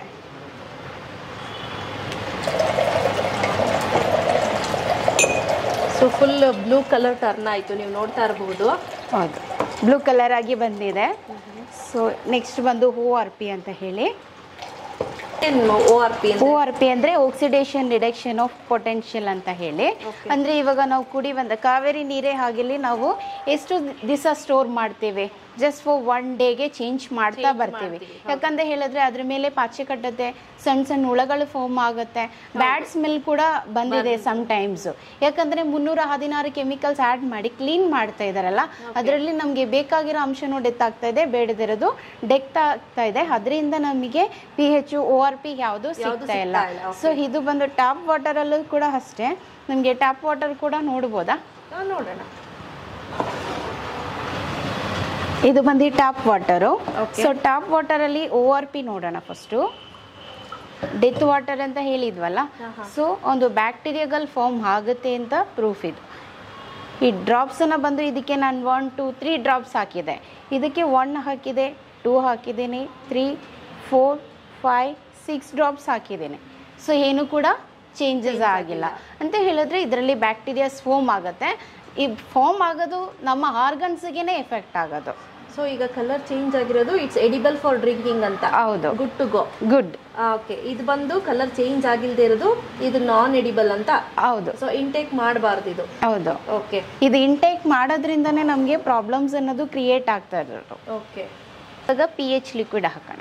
so full blue colour turn ಆಯ್ತು ನೀವು ನೋಡ್ತಾ ಇರಬಹುದು ಹೌದು ಬ್ಲೂ ಕಲರ್ ಆಗಿ ಬಂದಿದೆ ಸೊ ನೆಕ್ಸ್ಟ್ ಬಂದು ಹೂ ಆರ್ ಪಿ ಅಂತ ಹೇಳಿ O R P O R P ಅಂದರೆ ಆಕ್ಸಿಡೇಷನ್ ರಿಡಕ್ಷನ್ ಆಫ್ ಪೊಟೆನ್ಷಿಯಲ್ ಅಂತ ಹೇಳಿ ಅಂದರೆ ಇವಾಗ ನಾವು ಕುಡಿ ಬಂದ ಕಾವೇರಿ ನೀರೇ ಆಗಿರಲಿ ನಾವು ಎಷ್ಟು ದಿವಸ ಸ್ಟೋರ್ ಮಾಡ್ತೇವೆ ಜಸ್ಟ್ ಫಾರ್ ಒನ್ ಡೇಗೆ ಚೇಂಜ್ ಮಾಡ್ತಾ ಬರ್ತೀವಿ ಯಾಕಂದ್ರೆ ಹೇಳಿದ್ರೆ ಅದ್ರ ಮೇಲೆ ಪಾಚೆ ಕಟ್ಟುತ್ತೆ ಸಣ್ಣ ಸಣ್ಣ ಹುಳಗಳು ಫಾರ್ಮ್ ಆಗುತ್ತೆ ಬ್ಯಾಡ್ ಸ್ಮೆಲ್ ಕೂಡ ಬಂದಿದೆ ಸಮ್ ಟೈಮ್ಸ್ ಯಾಕಂದ್ರೆ ಮುನ್ನೂರ ಹದಿನಾರು ಕೆಮಿಕಲ್ಸ್ ಆ್ಯಡ್ ಮಾಡಿ ಕ್ಲೀನ್ ಮಾಡ್ತಾ ಇದಾರಲ್ಲ ಅದರಲ್ಲಿ ನಮಗೆ ಬೇಕಾಗಿರೋ ಅಂಶನೂ ಡೆತ್ ಆಗ್ತಾ ಇದೆ ಬೇಡದಿರೋದು ಡೆತ್ ಆಗ್ತಾ ಇದೆ ಅದರಿಂದ ನಮಗೆ P H O R P ಯಾವುದು ಸಿಗ್ತಾ ಇಲ್ಲ ಸೊ ಇದು ಬಂದು ಟಾಪ್ ವಾಟರಲ್ಲೂ ಕೂಡ ಅಷ್ಟೇ ನಮಗೆ ಟ್ಯಾಪ್ ವಾಟರ್ ಕೂಡ ನೋಡ್ಬೋದಾ ನೋಡೋಣ ಇದು ಬಂದು ಟಾಪ್ ವಾಟರು ಸೊ ಟಾಪ್ ವಾಟರಲ್ಲಿ ಓ ಆರ್ ಪಿ ನೋಡೋಣ ಫಸ್ಟು ಡೆತ್ ವಾಟರ್ ಅಂತ ಹೇಳಿದ್ವಲ್ಲ ಸೊ ಒಂದು ಬ್ಯಾಕ್ಟೀರಿಯಾಗಲ್ ಫಾರ್ಮ್ ಆಗುತ್ತೆ ಅಂತ ಪ್ರೂಫ್ ಇದು ಈ ಡ್ರಾಪ್ಸನ್ನು ಬಂದು ಇದಕ್ಕೆ ನಾನು ಒನ್ ಟು ತ್ರೀ ಡ್ರಾಪ್ಸ್ ಹಾಕಿದೆ ಇದಕ್ಕೆ ಒನ್ ಹಾಕಿದೆ ಟೂ ಹಾಕಿದ್ದೀನಿ three four five six drops ಹಾಕಿದ್ದೀನಿ ಸೊ ಏನು ಕೂಡ ಚೇಂಜಸ್ ಆಗಿಲ್ಲ ಅಂತ ಹೇಳಿದ್ರೆ ಇದರಲ್ಲಿ ಬ್ಯಾಕ್ಟೀರಿಯಾಸ್ ಫಾರ್ಮ್ ಆಗುತ್ತೆ ಈ ಫಾರ್ಮ್ ಆಗೋದು ನಮ್ಮ ಆರ್ಗನ್ಸ್ಗೆ ಎಫೆಕ್ಟ್ ಆಗೋದು ಸೊ ಈಗ ಕಲರ್ ಚೇಂಜ್ ಆಗಿರೋದು ಇಟ್ಸ್ ಎಡಿಬಲ್ ಫಾರ್ ಡ್ರಿಂಕಿಂಗ್ ಅಂತ ಹೌದು good to go good okay ಇದು ಬಂದು ಕಲರ್ ಚೇಂಜ್ ಆಗಿಲ್ದೇ ಇರೋದು ಇದು ನಾನ್ ಎಡಿಬಲ್ ಅಂತ ಹೌದು ಸೊ ಇಂಟೇಕ್ ಮಾಡಬಾರ್ದು ಇದು ಹೌದು ಓಕೆ ಇದು ಇಂಟೇಕ್ ಮಾಡೋದ್ರಿಂದನೇ ನಮಗೆ ಪ್ರಾಬ್ಲಮ್ಸ್ ಅನ್ನೋದು ಕ್ರಿಯೇಟ್ ಆಗ್ತಾ ಇರೋದು ಓಕೆ ಇವಾಗ ಪಿ ಎಚ್ ಲಿಕ್ವಿಡ್ ಹಾಕೋಣ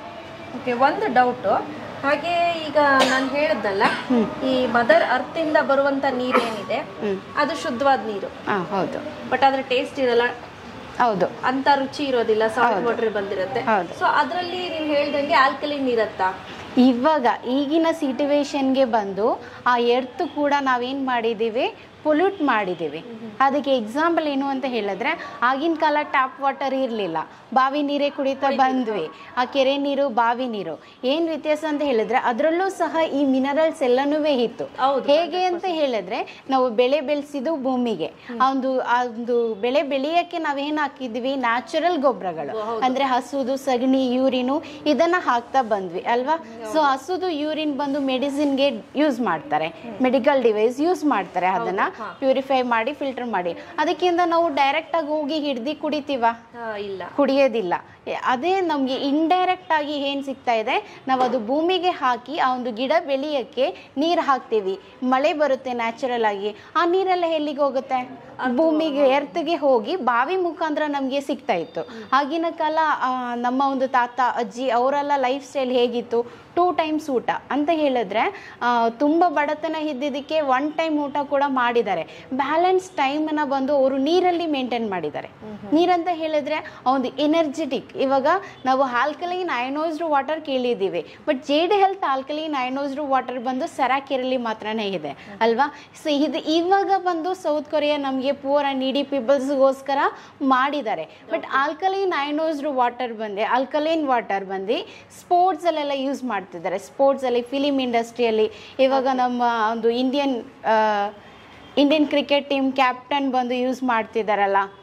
ಓಕೆ ಒಂದು ಡೌಟ್ ಹಾಗೆ ಈಗ ನಾನು ಹೇಳಿದ್ನಲ್ಲ ಈ ಮದರ್ ಅರ್ತ್ ಇಂದ ಬರುವಂತ ನೀರು ಏನಿದೆ ಅದು ಶುದ್ಧವಾದ ನೀರು ಹಾಂ ಹೌದು ಬಟ್ ಅದ್ರ ಟೇಸ್ಟ್ ಇರಲ್ಲ ಹೌದು ಅಂತ ರುಚಿ ಇರೋದಿಲ್ಲ ಸಾಲ್ಟ್ ವಾಟರ್ ಬಂದಿರುತ್ತೆ ಹೌದು. ಸೊ ಅದರಲ್ಲಿ ನೀವು ಹೇಳ್ದಂಗೆ ಆಲ್ಕಲಿನ್ ಇರತ್ತಾ ಇವಾಗ ಈಗಿನ ಸಿಟುವೇಶನ್ಗೆ ಬಂದು ಆ ಎರ್ತ್ ಕೂಡ ನಾವೇನು ಮಾಡಿದ್ದೀವಿ ಪೊಲ್ಯೂಟ್ ಮಾಡಿದ್ದೀವಿ ಅದಕ್ಕೆ ಎಕ್ಸಾಂಪಲ್ ಏನು ಅಂತ ಹೇಳಿದ್ರೆ ಆಗಿನ ಕಾಲ ಟ್ಯಾಪ್ ವಾಟರ್ ಇರಲಿಲ್ಲ ಬಾವಿ ನೀರೇ ಕುಡಿತಾ ಬಂದ್ವಿ ಆ ಕೆರೆ ನೀರು ಬಾವಿ ನೀರು ಏನು ವ್ಯತ್ಯಾಸ ಅಂತ ಹೇಳಿದ್ರೆ ಅದರಲ್ಲೂ ಸಹ ಈ ಮಿನರಲ್ಸ್ ಎಲ್ಲನೂ ಇತ್ತು ಹೇಗೆ ಅಂತ ಹೇಳಿದ್ರೆ ನಾವು ಬೆಳೆ ಬೆಳೆಸಿದ್ದು ಭೂಮಿಗೆ ಆ ಒಂದು ಆ ಒಂದು ಬೆಳೆ ಬೆಳೆಯಕ್ಕೆ ನಾವೇನು ಹಾಕಿದ್ವಿ ನ್ಯಾಚುರಲ್ ಗೊಬ್ಬರಗಳು ಅಂದ್ರೆ ಹಸುದು ಸಗಣಿ ಯೂರಿನು ಇದನ್ನ ಹಾಕ್ತಾ ಬಂದ್ವಿ ಅಲ್ವಾ ಸೊ ಹಸುದು ಯೂರಿನ್ ಬಂದು ಮೆಡಿಸಿನ್ಗೆ ಯೂಸ್ ಮಾಡ್ತಾರೆ ಮೆಡಿಕಲ್ ಡಿವೈಸ್ ಯೂಸ್ ಮಾಡ್ತಾರೆ ಅದನ್ನ ಪ್ಯೂರಿಫೈ ಮಾಡಿ ಫಿಲ್ಟರ್ ಮಾಡಿ ಅದಕ್ಕಿಂತ ನಾವು ಡೈರೆಕ್ಟ್ ಆಗಿ ಹೋಗಿ ಹಿಡ್ದು ಕುಡಿತೀವ ಇಲ್ಲ ಕುಡಿಯೋದಿಲ್ಲ ಎ- ಅದೇ ನಮಗೆ ಇಂಡೈರೆಕ್ಟ್ ಆಗಿ ಏನು ಸಿಗ್ತಾ ಇದೆ ನಾವು ಅದು ಭೂಮಿಗೆ ಹಾಕಿ ಆ ಒಂದು ಗಿಡ ಬೆಳೆಯಕ್ಕೆ ನೀರು ಹಾಕ್ತೀವಿ ಮಳೆ ಬರುತ್ತೆ ನ್ಯಾಚುರಲ್ ಆಗಿ ಆ ನೀರೆಲ್ಲ ಎಲ್ಲಿಗೆ ಹೋಗುತ್ತೆ ಭೂಮಿಗೆ ಎರ್ತ್ಗೆ ಹೋಗಿ ಬಾವಿ ಮುಖಾಂತರ ನಮಗೆ ಸಿಗ್ತಾ ಇತ್ತು ಆಗಿನ ಕಾಲ ಆ, ನಮ್ಮ ಒಂದು ತಾತ ಅಜ್ಜಿ ಅವರೆಲ್ಲ ಲೈಫ್ ಸ್ಟೈಲ್ ಹೇಗಿತ್ತು ಟೂ ಟೈಮ್ಸ್ ಊಟ ಅಂತ ಹೇಳಿದ್ರೆ ಆ, ತುಂಬ ಬಡತನ ಇದ್ದಿದ್ದಕ್ಕೆ ಒನ್ ಟೈಮ್ ಊಟ ಕೂಡ ಮಾಡಿದ್ದಾರೆ ಬ್ಯಾಲೆನ್ಸ್ ಟೈಮನ್ನು ಬಂದು ಅವರು ನೀರಲ್ಲಿ ಮೇಂಟೈನ್ ಮಾಡಿದ್ದಾರೆ ನೀರಂತ ಹೇಳಿದ್ರೆ ಆ ಒಂದು ಎನರ್ಜೆಟಿಕ್ ಇವಾಗ ನಾವು ಆಲ್ಕಲೈನ್ ಅಯನೋಸ್ಡ್ ವಾಟರ್ ಕೇಳಿದ್ದೀವಿ but jade health alkaline ionized water ಬಂದು ಸರಾಕೆರಲ್ಲಿ ಮಾತ್ರನೇ ಇದೆ ಅಲ್ವಾ ಸೊ ಇದು ಇವಾಗ ಬಂದು ಸೌತ್ ಕೊರಿಯಾ ನಮಗೆ ಪೂರ್ ಆ್ಯಂಡ್ ಇಡಿ ಪೀಪಲ್ಸ್ಗೋಸ್ಕರ ಮಾಡಿದ್ದಾರೆ ಬಟ್ ಆಲ್ಕಲೈನ್ ಅಯನೋಸ್ಡ್ ವಾಟರ್ ಬಂದು ಆಲ್ಕಲೈನ್ ವಾಟರ್ ಬಂದು ಸ್ಪೋರ್ಟ್ಸಲ್ಲೆಲ್ಲ ಯೂಸ್ ಮಾಡ್ತಿದ್ದಾರೆ ಸ್ಪೋರ್ಟ್ಸಲ್ಲಿ ಫಿಲಿಮ್ ಇಂಡಸ್ಟ್ರಿಯಲ್ಲಿ ಇವಾಗ ನಮ್ಮ ಒಂದು Indian Indian cricket team captain ಬಂದು ಯೂಸ್ ಮಾಡ್ತಿದ್ದಾರಲ್ಲ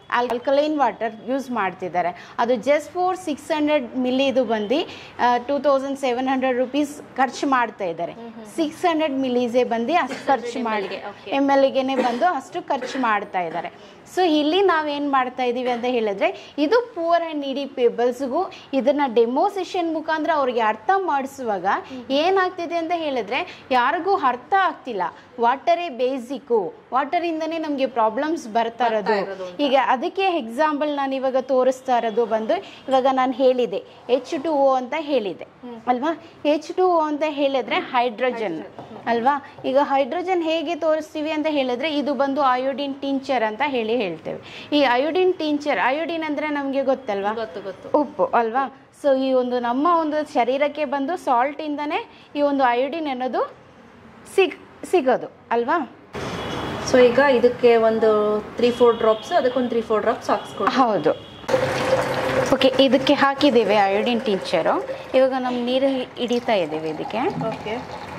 ಆಲ್ಕಲೈನ್ ವಾಟರ್ ಯೂಸ್ ಮಾಡ್ತಿದ್ದಾರೆ ಅದು just four six hundred milli ಇದು ಬಂದು two thousand seven hundred rupees ಖರ್ಚು ಮಾಡ್ತಾ ಇದ್ದಾರೆ ಸಿಕ್ಸ್ ಹಂಡ್ರೆಡ್ ಮಿಲೀಸೇ ಬಂದು ಅಷ್ಟು ಖರ್ಚು ಮಾಡಿ ಎಮ್ ಎಲ್ ಗೆನೆ ಬಂದು ಅಷ್ಟು ಖರ್ಚು ಮಾಡ್ತಾ ಇದ್ದಾರೆ ಸೊ ಇಲ್ಲಿ ನಾವೇನು ಮಾಡ್ತಾ ಇದ್ದೀವಿ ಅಂತ ಹೇಳಿದ್ರೆ ಇದು ಪೂವರ್ ಆ್ಯಂಡ್ ನೀಡಿ ಪೀಪಲ್ಸ್ಗೂ ಇದನ್ನ ಡೆಮೋಸೇಷನ್ ಮುಖಾಂತರ ಅವ್ರಿಗೆ ಅರ್ಥ ಮಾಡಿಸುವಾಗ ಏನಾಗ್ತಿದೆ ಅಂತ ಹೇಳಿದ್ರೆ ಯಾರಿಗೂ ಅರ್ಥ ಆಗ್ತಿಲ್ಲ ವಾಟರೇ ಬೇಸಿಕ್ಕು ವಾಟರಿಂದನೇ ನಮಗೆ ಪ್ರಾಬ್ಲಮ್ಸ್ ಬರ್ತಾ ಇರೋದು ಈಗ ಅದಕ್ಕೆ ಎಕ್ಸಾಂಪಲ್ ನಾನು ಇವಾಗ ತೋರಿಸ್ತಾ ಇರೋದು ಬಂದು ಇವಾಗ ನಾನು ಹೇಳಿದೆ ಎಚ್ ಟು ಓ ಅಂತ ಹೇಳಿದೆ ಅಲ್ವಾ ಎಚ್ ಟು ಓ ಅಂತ ಹೇಳಿದ್ರೆ ಹೈಡ್ರೋಜನ್ ಅಲ್ವಾ ಈಗ ಹೈಡ್ರೋಜನ್ ಹೇಗೆ ತೋರಿಸ್ತೀವಿ ಅಂತ ಹೇಳಿದ್ರೆ ಇದು ಬಂದು ಅಯೋಡಿನ್ ಟಿಂಚರ್ ಅಂತ ಹೇಳಿ ಹೇಳ್ತೇವೆ ಈ ಅಯೋಡಿನ್ ಟಿಂಚರ್ ಅಯೋಡಿನ್ ಅಂದ್ರೆ ನಮಗೆ ಗೊತ್ತಲ್ವಾ ಗೊತ್ತು ಗೊತ್ತು ಉಪ್ಪು ಅಲ್ವಾ ಸೊ ಈ ಒಂದು ನಮ್ಮ ಒಂದು ಶರೀರಕ್ಕೆ ಬಂದು ಸಾಲ್ಟ್ ಇಂದನೇ ಈ ಒಂದು ಅಯೋಡಿನ್ ಅನ್ನೋದು ಸಿಗ್ ಸಿಗೋದು ಅಲ್ವಾ ಸೊ ಈಗ ಇದಕ್ಕೆ ಒಂದು ತ್ರೀ ಫೋರ್ ಡ್ರಾಪ್ಸ್ ಅದಕ್ಕೊಂದು ತ್ರೀ ಫೋರ್ ಡ್ರಾಪ್ಸ್ ಹಾಕ್ಸ್ಕೊಡಿ ಹೌದು ಓಕೆ ಇದಕ್ಕೆ ಹಾಕಿದ್ದೇವೆ ಅಯೋಡಿನ್ ಟಿಂಚರು ಇವಾಗ ನಮ್ಮ ನೀರು ಹಿಡಿತಾ ಇದ್ದೇವೆ ಇದಕ್ಕೆ ಓಕೆ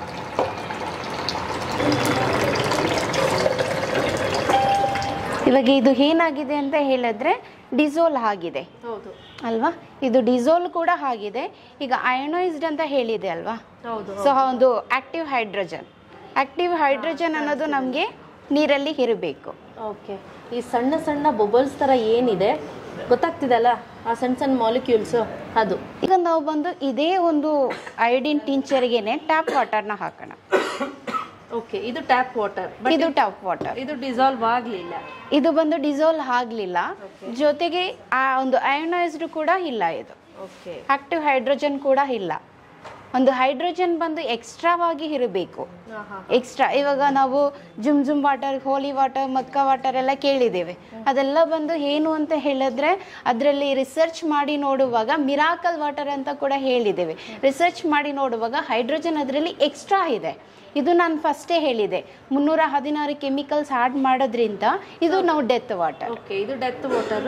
ಇವಾಗ ಇದು ಏನಾಗಿದೆ ಅಂತ ಹೇಳಿದ್ರೆ ಡಿಸೋಲ್ ಆಗಿದೆ ಹೌದು ಅಲ್ವಾ ಇದು ಡಿಸೋಲ್ ಕೂಡ ಆಗಿದೆ ಈಗ ಅಯನೈಸ್ಡ್ ಅಂತ ಹೇಳಿದೆ ಅಲ್ವಾ ಹೌದು ಸೊ ಒಂದು ಆಕ್ಟಿವ್ ಹೈಡ್ರೋಜನ್ ಆಕ್ಟಿವ್ ಹೈಡ್ರೋಜನ್ ಅನ್ನೋದು ನಮಗೆ ನೀರಲ್ಲಿ ಇರಬೇಕು ಓಕೆ ಈ ಸಣ್ಣ ಸಣ್ಣ ಬೊಬಲ್ಸ್ ಥರ ಏನಿದೆ ಗೊತ್ತಾಗ್ತಿದಲ್ಲ ಆ ಸಣ್ಣ ಸಣ್ಣ ಮಾಲಿಕ್ಯೂಲ್ಸು ಅದು ಈಗ ನಾವು ಬಂದು ಇದೇ ಒಂದು ಅಯೋಡಿನ್ ಟಿಂಚರ್ಗೆನೆ ಟ್ಯಾಪ್ ವಾಟರ್ನ ಹಾಕೋಣ ಓಕೆ ಇದು ಟ್ಯಾಪ್ ವಾಟರ್ ಬಟ್ ಇದು ಟ್ಯಾಪ್ ವಾಟರ್ ಇದು ಡಿಸಾಲ್ವ್ ಆಗಲಿಲ್ಲ ಇದು ಬಂದು ಡಿಸೋಲ್ ಆಗಲಿಲ್ಲ ಜೊತೆಗೆ ಆ ಒಂದು ಅಯೋನೈಸ್ಡ್ ಕೂಡ ಇಲ್ಲ ಇದು ಓಕೆ ಆಕ್ಟಿವ್ ಹೈಡ್ರೋಜನ್ ಕೂಡ ಇಲ್ಲ ಒಂದು ಹೈಡ್ರೋಜನ್ ಬಂದು ಎಕ್ಸ್ಟ್ರಾವಾಗಿ ಇರಬೇಕು ಎಕ್ಸ್ಟ್ರಾ ಇವಾಗ ನಾವು Zamzam water holy water Mecca water ಎಲ್ಲ ಕೇಳಿದ್ದೇವೆ ಅದೆಲ್ಲ ಬಂದು ಏನು ಅಂತ ಹೇಳಿದ್ರೆ ಅದರಲ್ಲಿ ರಿಸರ್ಚ್ ಮಾಡಿ ನೋಡುವಾಗ ಮಿರಾಕಲ್ ವಾಟರ್ ಅಂತ ಕೂಡ ಹೇಳಿದ್ದೇವೆ ರಿಸರ್ಚ್ ಮಾಡಿ ನೋಡುವಾಗ ಹೈಡ್ರೋಜನ್ ಅದರಲ್ಲಿ ಎಕ್ಸ್ಟ್ರಾ ಇದೆ ಇದು ನಾನು ಫಸ್ಟೇ ಹೇಳಿದೆ ಮುನ್ನೂರ ಹದಿನಾರು ಕೆಮಿಕಲ್ಸ್ ಆ್ಯಡ್ ಮಾಡೋದ್ರಿಂದ ಇದು ನಾವು ಡೆತ್ ವಾಟರ್ ಓಕೆ ಇದು ಡೆತ್ ವಾಟರ್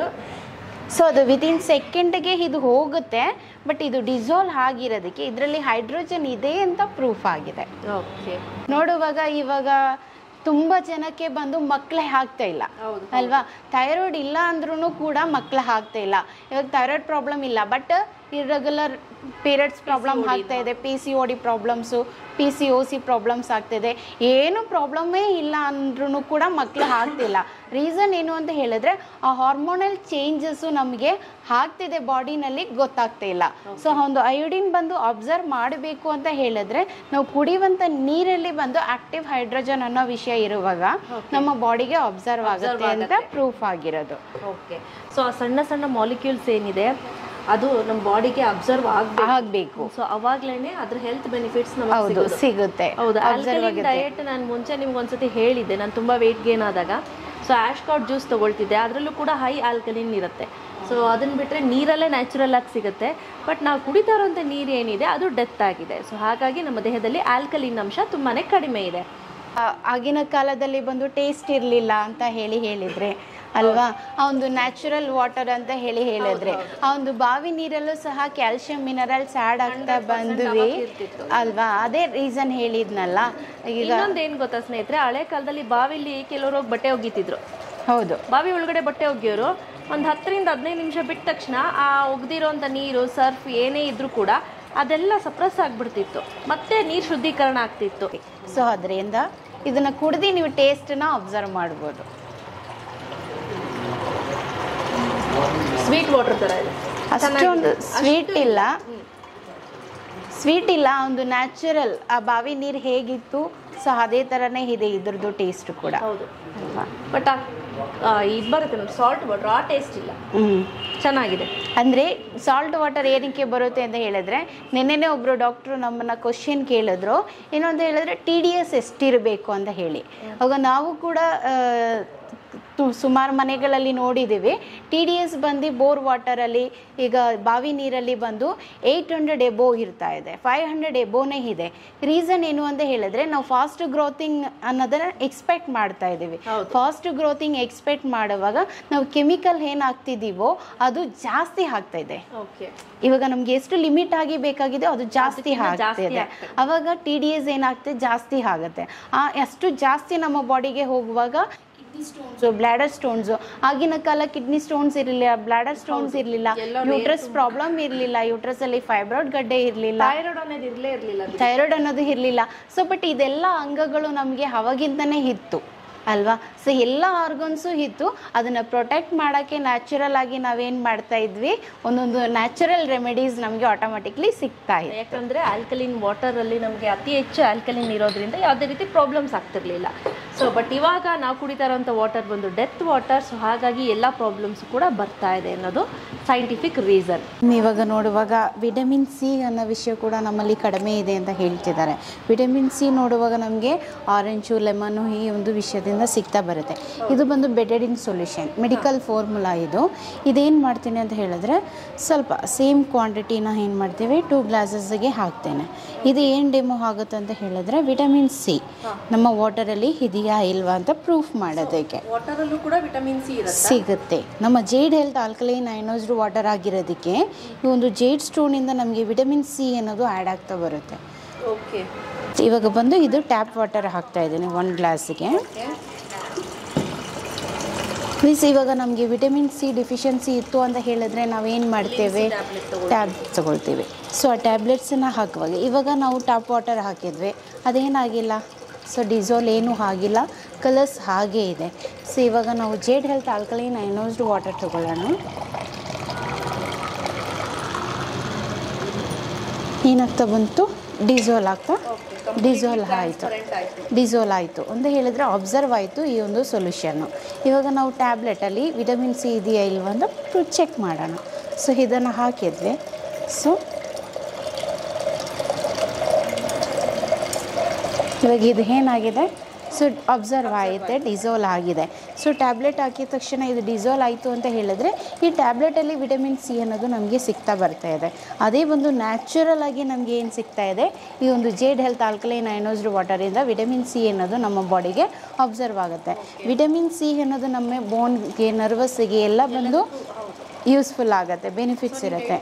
ಸೊ ಅದು ವಿತಿನ್ ಸೆಕೆಂಡ್ಗೆ ಇದು ಹೋಗುತ್ತೆ ಬಟ್ ಇದು ಡಿಸಾಲ್ವ್ ಆಗಿರೋದಕ್ಕೆ ಇದರಲ್ಲಿ ಹೈಡ್ರೋಜನ್ ಇದೆ ಅಂತ ಪ್ರೂಫ್ ಆಗಿದೆ ಓಕೆ ನೋಡುವಾಗ ಇವಾಗ ತುಂಬ ಜನಕ್ಕೆ ಬಂದು ಮಕ್ಕಳೇ ಆಗ್ತಾ ಇಲ್ಲ ಅಲ್ವಾ ಥೈರಾಯ್ಡ್ ಇಲ್ಲ ಅಂದ್ರೂ ಕೂಡ ಮಕ್ಕಳು ಆಗ್ತಾ ಇಲ್ಲ ಇವಾಗ ಥೈರಾಯ್ಡ್ ಪ್ರಾಬ್ಲಮ್ ಇಲ್ಲ ಬಟ್ ಇರ್ರೆಗ್ಯುಲರ್ ಪೀರಿಯಡ್ಸ್ ಪ್ರಾಬ್ಲಮ್ ಆಗ್ತಾ ಇದೆ P C O D problems P C O C problems ಆಗ್ತಿದೆ ಏನು ಪ್ರಾಬ್ಲಮ್ಮೇ ಇಲ್ಲ ಅಂದ್ರೂ ಕೂಡ ಮಕ್ಕಳು ಆಗ್ತಿಲ್ಲ ರೀಸನ್ ಏನು ಅಂತ ಹೇಳಿದ್ರೆ ಆ ಹಾರ್ಮೋನಲ್ ಚೇಂಜಸ್ಸು ನಮಗೆ ಆಗ್ತಿದೆ ಬಾಡಿನಲ್ಲಿ ಗೊತ್ತಾಗ್ತಾ ಇಲ್ಲ ಸೊ ಒಂದು ಅಯೋಡಿನ್ ಬಂದು ಅಬ್ಸರ್ವ್ ಮಾಡಬೇಕು ಅಂತ ಹೇಳಿದ್ರೆ ನಾವು ಕುಡಿಯುವಂಥ ನೀರಲ್ಲಿ ಬಂದು ಆಕ್ಟಿವ್ ಹೈಡ್ರೋಜನ್ ಅನ್ನೋ ವಿಷಯ ಇರುವಾಗ ನಮ್ಮ ಬಾಡಿಗೆ ಅಬ್ಸರ್ವ್ ಆಗುತ್ತೆ ಅಂತ ಪ್ರೂಫ್ ಆಗಿರೋದು ಓಕೆ ಸೊ ಆ ಸಣ್ಣ ಸಣ್ಣ ಮಾಲಿಕ್ಯೂಲ್ಸ್ ಏನಿದೆ ಅದು ನಮ್ಮ ಬಾಡಿಗೆ ಅಬ್ಸರ್ವ್ ಆಗಬೇಕು ಆಗಬೇಕು ಸೊ ಅವಾಗ್ಲೇನೆ ಅದ್ರ ಹೆಲ್ತ್ ಬೆನಿಫಿಟ್ಸ್ ಹೌದು ನಮಗೆ ಸಿಗುತ್ತೆ ಹೌದು Observe ಆಲ್ಕಲಿನ್ ಆಗುತ್ತೆ. ಡಯಟ್ ನಾನು ಮುಂಚೆ ನಿಮ್ಗೆ ಒಂದ್ಸತಿ ಹೇಳಿದ್ದೆ ನಾನು ತುಂಬ ವೆಯ್ಟ್ ಗೇನ್ ಆದಾಗ ಸೊ ಆಶ್ಕಾಟ್ ಜ್ಯೂಸ್ ತಗೊಳ್ತಿದ್ದೆ ಅದರಲ್ಲೂ ಕೂಡ ಹೈ ಆಲ್ಕಲಿನ್ ಇರುತ್ತೆ ಸೊ ಅದನ್ನ ಬಿಟ್ಟರೆ ನೀರಲ್ಲೇ ನ್ಯಾಚುರಲ್ ಆಗಿ ಸಿಗುತ್ತೆ ಬಟ್ ನಾವು ಕುಡಿತಾ ಇರೋಂಥ ನೀರು ಏನಿದೆ ಅದು ಡೆತ್ ಆಗಿದೆ ಸೊ ಹಾಗಾಗಿ ನಮ್ಮ ದೇಹದಲ್ಲಿ ಆಲ್ಕಲಿನ್ ಅಂಶ ತುಂಬಾ ಕಡಿಮೆ ಇದೆ ಆ, ಆಗಿನ ಕಾಲದಲ್ಲಿ ಬಂದು ಟೇಸ್ಟ್ ಇರಲಿಲ್ಲ ಅಂತ ಹೇಳಿ ಹೇಳಿದ್ರೆ ಅಲ್ವಾ ಆ ಒಂದು ನ್ಯಾಚುರಲ್ ವಾಟರ್ ಅಂತ ಹೇಳಿ ಹೇಳಿದ್ರೆ ಆ ಒಂದು ಬಾವಿ ನೀರಲ್ಲೂ ಸಹ ಕ್ಯಾಲ್ಸಿಯಂ ಮಿನರಲ್ಸ್ ಆ್ಯಡ್ ಆಗ್ತಾ ಬಂದ್ವಿ ಅಲ್ವಾ ಅದೇ ರೀಸನ್ ಹೇಳಿದ್ನಲ್ಲ ಈಗ ಇನ್ನೊಂದು ಏನು ಗೊತ್ತಾ ಸ್ನೇಹಿತರೆ ಹಳೆ ಕಾಲದಲ್ಲಿ ಬಾವಿಲಿ ಕೆಲವರು ಹೋಗಿ ಬಟ್ಟೆ ಒಗಿತಿದ್ರು ಹೌದು ಬಾವಿ ಒಳಗಡೆ ಬಟ್ಟೆ ಒಗೆಯೋರು ಒಂದು ಹತ್ತರಿಂದ ಹದಿನೈದು ನಿಮಿಷ ಬಿಟ್ಟ ತಕ್ಷಣ ಆ ಒಗ್ದಿರೋಂಥ ನೀರು ಸರ್ಫ್ ಏನೇ ಇದ್ರೂ ಕೂಡ ಅದೆಲ್ಲ ಸಪ್ರೆಸ್ ಆಗ್ಬಿಡ್ತಿತ್ತು ಮತ್ತೆ ನೀರು ಶುದ್ಧೀಕರಣ ಆಗ್ತಿತ್ತು ಸೊ ಅದರಿಂದ ಇದನ್ನ ಕುಡ್ದು ನೀವು ಟೇಸ್ಟನ್ನ ಅಬ್ಸರ್ವ್ ಮಾಡ್ಬೋದು ಸ್ವೀಟ್ ವಾಟರ್ ಥರ ಇದೆ ಅಷ್ಟೊಂದು ಸ್ವೀಟ್ ಇಲ್ಲ ಸ್ವೀಟ್ ಇಲ್ಲ ಒಂದು ನ್ಯಾಚುರಲ್ ಆ ಬಾವಿ ನೀರು ಹೇಗಿತ್ತು ಸೊ ಅದೇ ಥರನೇ ಇದೆ ಇದ್ರದ್ದು ಟೇಸ್ಟ್ ಕೂಡ ಹೌದು ಅಲ್ವಾ ಬಟ್ ಇದು ಬರುತ್ತೆ ನೋಡಿ ಸಾಲ್ಟ್ ವಾಟರ್ ಆ ಟೇಸ್ಟ್ ಇಲ್ಲ ಹ್ಮ್ ಚೆನ್ನಾಗಿದೆ ಅಂದರೆ ಸಾಲ್ಟ್ ವಾಟರ್ ಏನಕ್ಕೆ ಬರುತ್ತೆ ಅಂತ ಹೇಳಿದ್ರೆ ನಿನ್ನೆನೇ ಒಬ್ಬರು ಡಾಕ್ಟ್ರು ನಮ್ಮನ್ನ ಕ್ವಶನ್ ಕೇಳಿದ್ರು ಏನು ಅಂತ ಹೇಳಿದ್ರೆ ಟಿ ಡಿ ಎಸ್ ಎಷ್ಟಿರಬೇಕು ಅಂತ ಹೇಳಿ ಆವಾಗ ನಾವು ಕೂಡ ಆ, ತು- ಸುಮಾರು ಮನೆಗಳಲ್ಲಿ ನೋಡಿದ್ದೀವಿ ಟಿ ಡಿ ಎಸ್ ಬಂದು ಬೋರ್ ವಾಟರಲ್ಲಿ ಈಗ ಬಾವಿ ನೀರಲ್ಲಿ ಬಂದು ಏಯ್ಟ್ ಹಂಡ್ರೆಡ್ ಎಬೋ ಇರ್ತಾ ಇದೆ ಫೈವ್ ಹಂಡ್ರೆಡ್ ಎಬೋನೇ ಇದೆ ರೀಸನ್ ಏನು ಅಂತ ಹೇಳಿದ್ರೆ ನಾವು ಫಾಸ್ಟ್ ಗ್ರೋತಿಂಗ್ ಅನ್ನೋದನ್ನ ಎಕ್ಸ್ಪೆಕ್ಟ್ ಮಾಡ್ತಾ ಇದ್ದೀವಿ ಫಾಸ್ಟ್ ಗ್ರೋತಿಂಗ್ ಎಕ್ಸ್ಪೆಕ್ಟ್ ಮಾಡುವಾಗ ನಾವು ಕೆಮಿಕಲ್ ಏನು ಹಾಕ್ತಿದ್ದೀವೋ ಅದು ಜಾಸ್ತಿ ಆಗ್ತಾ ಇದೆ ಓಕೆ ಇವಾಗ ನಮ್ಗೆ ಎಷ್ಟು ಲಿಮಿಟ್ ಆಗಿ ಬೇಕಾಗಿದೆ ಅದು ಜಾಸ್ತಿ ಆಗ್ತಿದೆ ಅವಾಗ ಟಿ ಡಿ ಎಸ್ ಏನಾಗ್ತದೆ ಜಾಸ್ತಿ ಆಗುತ್ತೆ ಆ ಅಷ್ಟು ಜಾಸ್ತಿ ನಮ್ಮ ಬಾಡಿಗೆ ಹೋಗುವಾಗ ಸೊ ಬ್ಲಾಡರ್ ಸ್ಟೋನ್ಸ್ ಆಗಿನ ಕಾಲ ಕಿಡ್ನಿ ಸ್ಟೋನ್ಸ್ ಇರಲಿಲ್ಲ ಬ್ಲಾಡರ್ ಸ್ಟೋನ್ಸ್ ಇರಲಿಲ್ಲ ಯೂಟ್ರಸ್ ಪ್ರಾಬ್ಲಮ್ ಇರಲಿಲ್ಲ ಯೂಟ್ರಸ್ ಅಲ್ಲಿ ಫೈಬ್ರಾಯ್ಡ್ ಗಡ್ಡೆ ಇರಲಿಲ್ಲ ಥೈರಾಯ್ಡ್ ಅನ್ನೋದು ಇರಲೇ ಇರಲಿಲ್ಲ ಥೈರಾಯ್ಡ್ ಅನ್ನೋದು ಇರಲಿಲ್ಲ ಸೊ ಬಟ್ ಇದೆಲ್ಲ ಅಂಗಗಳು ನಮಗೆ ಅವಾಗಿಂದನೇ ಇತ್ತು ಅಲ್ವಾ ಸೊ ಎಲ್ಲ ಆರ್ಗನ್ಸು ಇತ್ತು ಅದನ್ನು ಪ್ರೊಟೆಕ್ಟ್ ಮಾಡೋಕ್ಕೆ ನ್ಯಾಚುರಲ್ ಆಗಿ ನಾವೇನು ಮಾಡ್ತಾ ಇದ್ವಿ ಒಂದೊಂದು ನ್ಯಾಚುರಲ್ ರೆಮಿಡೀಸ್ ನಮಗೆ ಆಟೋಮೆಟಿಕ್ಲಿ ಸಿಗ್ತಾ ಇದೆ ಯಾಕಂದ್ರೆ ಆಲ್ಕಲಿನ್ ವಾಟರ್ ಅಲ್ಲಿ ನಮಗೆ ಅತಿ ಹೆಚ್ಚು ಆಲ್ಕಲಿನ್ ಇರೋದ್ರಿಂದ ಯಾವುದೇ ರೀತಿ ಪ್ರಾಬ್ಲಮ್ಸ್ ಆಗ್ತಿರ್ಲಿಲ್ಲ ಸೊ ಬಟ್ ಇವಾಗ ನಾವು ಕುಡಿತಾ ಇರೋಂಥ ವಾಟರ್ ಬಂದು ಡೆತ್ ವಾಟರ್ ಸೊ ಹಾಗಾಗಿ ಎಲ್ಲ ಪ್ರಾಬ್ಲಮ್ಸ್ ಕೂಡ ಬರ್ತಾ ಇದೆ ಅನ್ನೋದು ಸೈಂಟಿಫಿಕ್ ರೀಸನ್ ಇವಾಗ ನೋಡುವಾಗ ವಿಟಮಿನ್ ಸಿ ಅನ್ನೋ ವಿಷಯ ಕೂಡ ನಮ್ಮಲ್ಲಿ ಕಡಿಮೆ ಇದೆ ಅಂತ ಹೇಳ್ತಿದ್ದಾರೆ ವಿಟಮಿನ್ ಸಿ ನೋಡುವಾಗ ನಮಗೆ ಆರೆಂಜು ಲೆಮನ್ನು ಈ ಒಂದು ವಿಷಯದಿಂದ ಸಿಗ್ತಾ ಬರುತ್ತೆ ಇದು ಬಂದು ಬೆಟೆಡಿನ್ ಸೊಲ್ಯೂಷನ್ ಮೆಡಿಕಲ್ ಫಾರ್ಮುಲಾ ಇದು ಇದೇನು ಮಾಡ್ತೀನಿ ಅಂತ ಹೇಳಿದ್ರೆ ಸ್ವಲ್ಪ ಸೇಮ್ ಕ್ವಾಂಟಿಟಿನ ಏನು ಮಾಡ್ತೀವಿ ಟೂ ಗ್ಲಾಸಸ್ಗೆ ಹಾಕ್ತೇನೆ ಇದು ಏನು ಡೆಮೋ ಆಗುತ್ತೆ ಅಂತ ಹೇಳಿದ್ರೆ ವಿಟಮಿನ್ ಸಿ ನಮ್ಮ ವಾಟರಲ್ಲಿ ಇದೆಯಾ ಇಲ್ವಾ ಅಂತ ಪ್ರೂಫ್ ಮಾಡೋದಕ್ಕೆ ವಾಟರಲ್ಲೂ ಕೂಡ ವಿಟಮಿನ್ ಸಿ ಇರುತ್ತೆ ಸಿಗುತ್ತೆ ನಮ್ಮ ಜೇಡ್ ಹೆಲ್ತ್ ಆಲ್ಕಲೈನ್ ಐನೋಸ್ಡ್ ವಾಟರ್ ಆಗಿರೋದಕ್ಕೆ ಈ ಒಂದು ಜೇಡ್ ಸ್ಟೋನಿಂದ ನಮಗೆ ವಿಟಮಿನ್ ಸಿ ಅನ್ನೋದು ಆ್ಯಡ್ ಆಗ್ತಾ ಬರುತ್ತೆ ಓಕೆ ಇವಾಗ ಬಂದು ಇದು ಟ್ಯಾಪ್ ವಾಟರ್ ಹಾಕ್ತಾ ಇದ್ದೀನಿ ಒಂದು ಗ್ಲಾಸಿಗೆ ಮೀನ್ಸ್ ಇವಾಗ ನಮಗೆ ವಿಟಮಿನ್ ಸಿ ಡಿಫಿಷಿಯನ್ಸಿ ಇತ್ತು ಅಂತ ಹೇಳಿದ್ರೆ ನಾವೇನು ಮಾಡ್ತೇವೆ ಟ್ಯಾಬ್ ತಗೊಳ್ತೀವಿ ಸೊ ಆ ಟ್ಯಾಬ್ಲೆಟ್ಸನ್ನು ಹಾಕುವಾಗ ಇವಾಗ ನಾವು ಟ್ಯಾಪ್ ವಾಟರ್ ಹಾಕಿದ್ವಿ ಅದೇನಾಗಿಲ್ಲ ಸೊ ಡಿಸೋಲ್ ಏನೂ ಆಗಿಲ್ಲ ಕಲರ್ಸ್ ಹಾಗೇ ಇದೆ ಸೊ ಇವಾಗ ನಾವು ಜೇಡ್ ಹೆಲ್ತ್ ಆಲ್ಕಲೈನ್ ಐನೋಸ್ಡ್ ವಾಟರ್ ತಗೊಳ್ಳೋಣ ಏನಾಗ್ತಾ ಬಂತು ಡಿಸೋಲ್ ಆಗ್ತಾ ಡಿಸೋಲ್ ಆಯಿತು ಡಿಸೋಲ್ ಆಯಿತು ಅಂತ ಹೇಳಿದರೆ ಅಬ್ಸರ್ವ್ ಆಯಿತು ಈ ಒಂದು ಸೊಲ್ಯೂಷನ್ನು ಇವಾಗ ನಾವು ಟ್ಯಾಬ್ಲೆಟಲ್ಲಿ ವಿಟಮಿನ್ ಸಿ ಇದೆಯಾ ಇಲ್ವಾ ಅಂತ ಚೆಕ್ ಮಾಡೋಣ ಸೊ ಇದನ್ನು ಹಾಕಿದ್ವಿ ಸೊ ಇವಾಗ ಇದು ಏನಾಗಿದೆ ಸೊ ಅಬ್ಸರ್ವ್ ಆಗಿದೆ ಡಿಸೋಲ್ ಆಗಿದೆ ಸೊ ಟ್ಯಾಬ್ಲೆಟ್ ಹಾಕಿದ ತಕ್ಷಣ ಇದು ಡಿಸೋಲ್ ಆಯಿತು ಅಂತ ಹೇಳಿದ್ರೆ ಈ ಟ್ಯಾಬ್ಲೆಟಲ್ಲಿ ವಿಟಮಿನ್ ಸಿ ಅನ್ನೋದು ನಮಗೆ ಸಿಗ್ತಾ ಬರ್ತಾ ಇದೆ ಅದೇ ಒಂದು ನ್ಯಾಚುರಲ್ ಆಗಿ ನಮಗೆ ಏನು ಸಿಗ್ತಾ ಇದೆ ಈ ಒಂದು ಜೇಡ್ ಹೆಲ್ತ್ ಆಲ್ಕಲೈನ್ ಐನೋಸ್ಡ್ ವಾಟರಿಂದ ವಿಟಮಿನ್ ಸಿ ಅನ್ನೋದು ನಮ್ಮ ಬಾಡಿಗೆ ಅಬ್ಸರ್ವ್ ಆಗುತ್ತೆ ವಿಟಮಿನ್ ಸಿ ಅನ್ನೋದು ನಮ್ಮ ಬೋನ್ಗೆ ನರ್ವಸ್ಸಿಗೆ ಎಲ್ಲ ಬಂದು ಯೂಸ್ಫುಲ್ ಆಗುತ್ತೆ ಬೆನಿಫಿಟ್ಸ್ ಇರುತ್ತೆ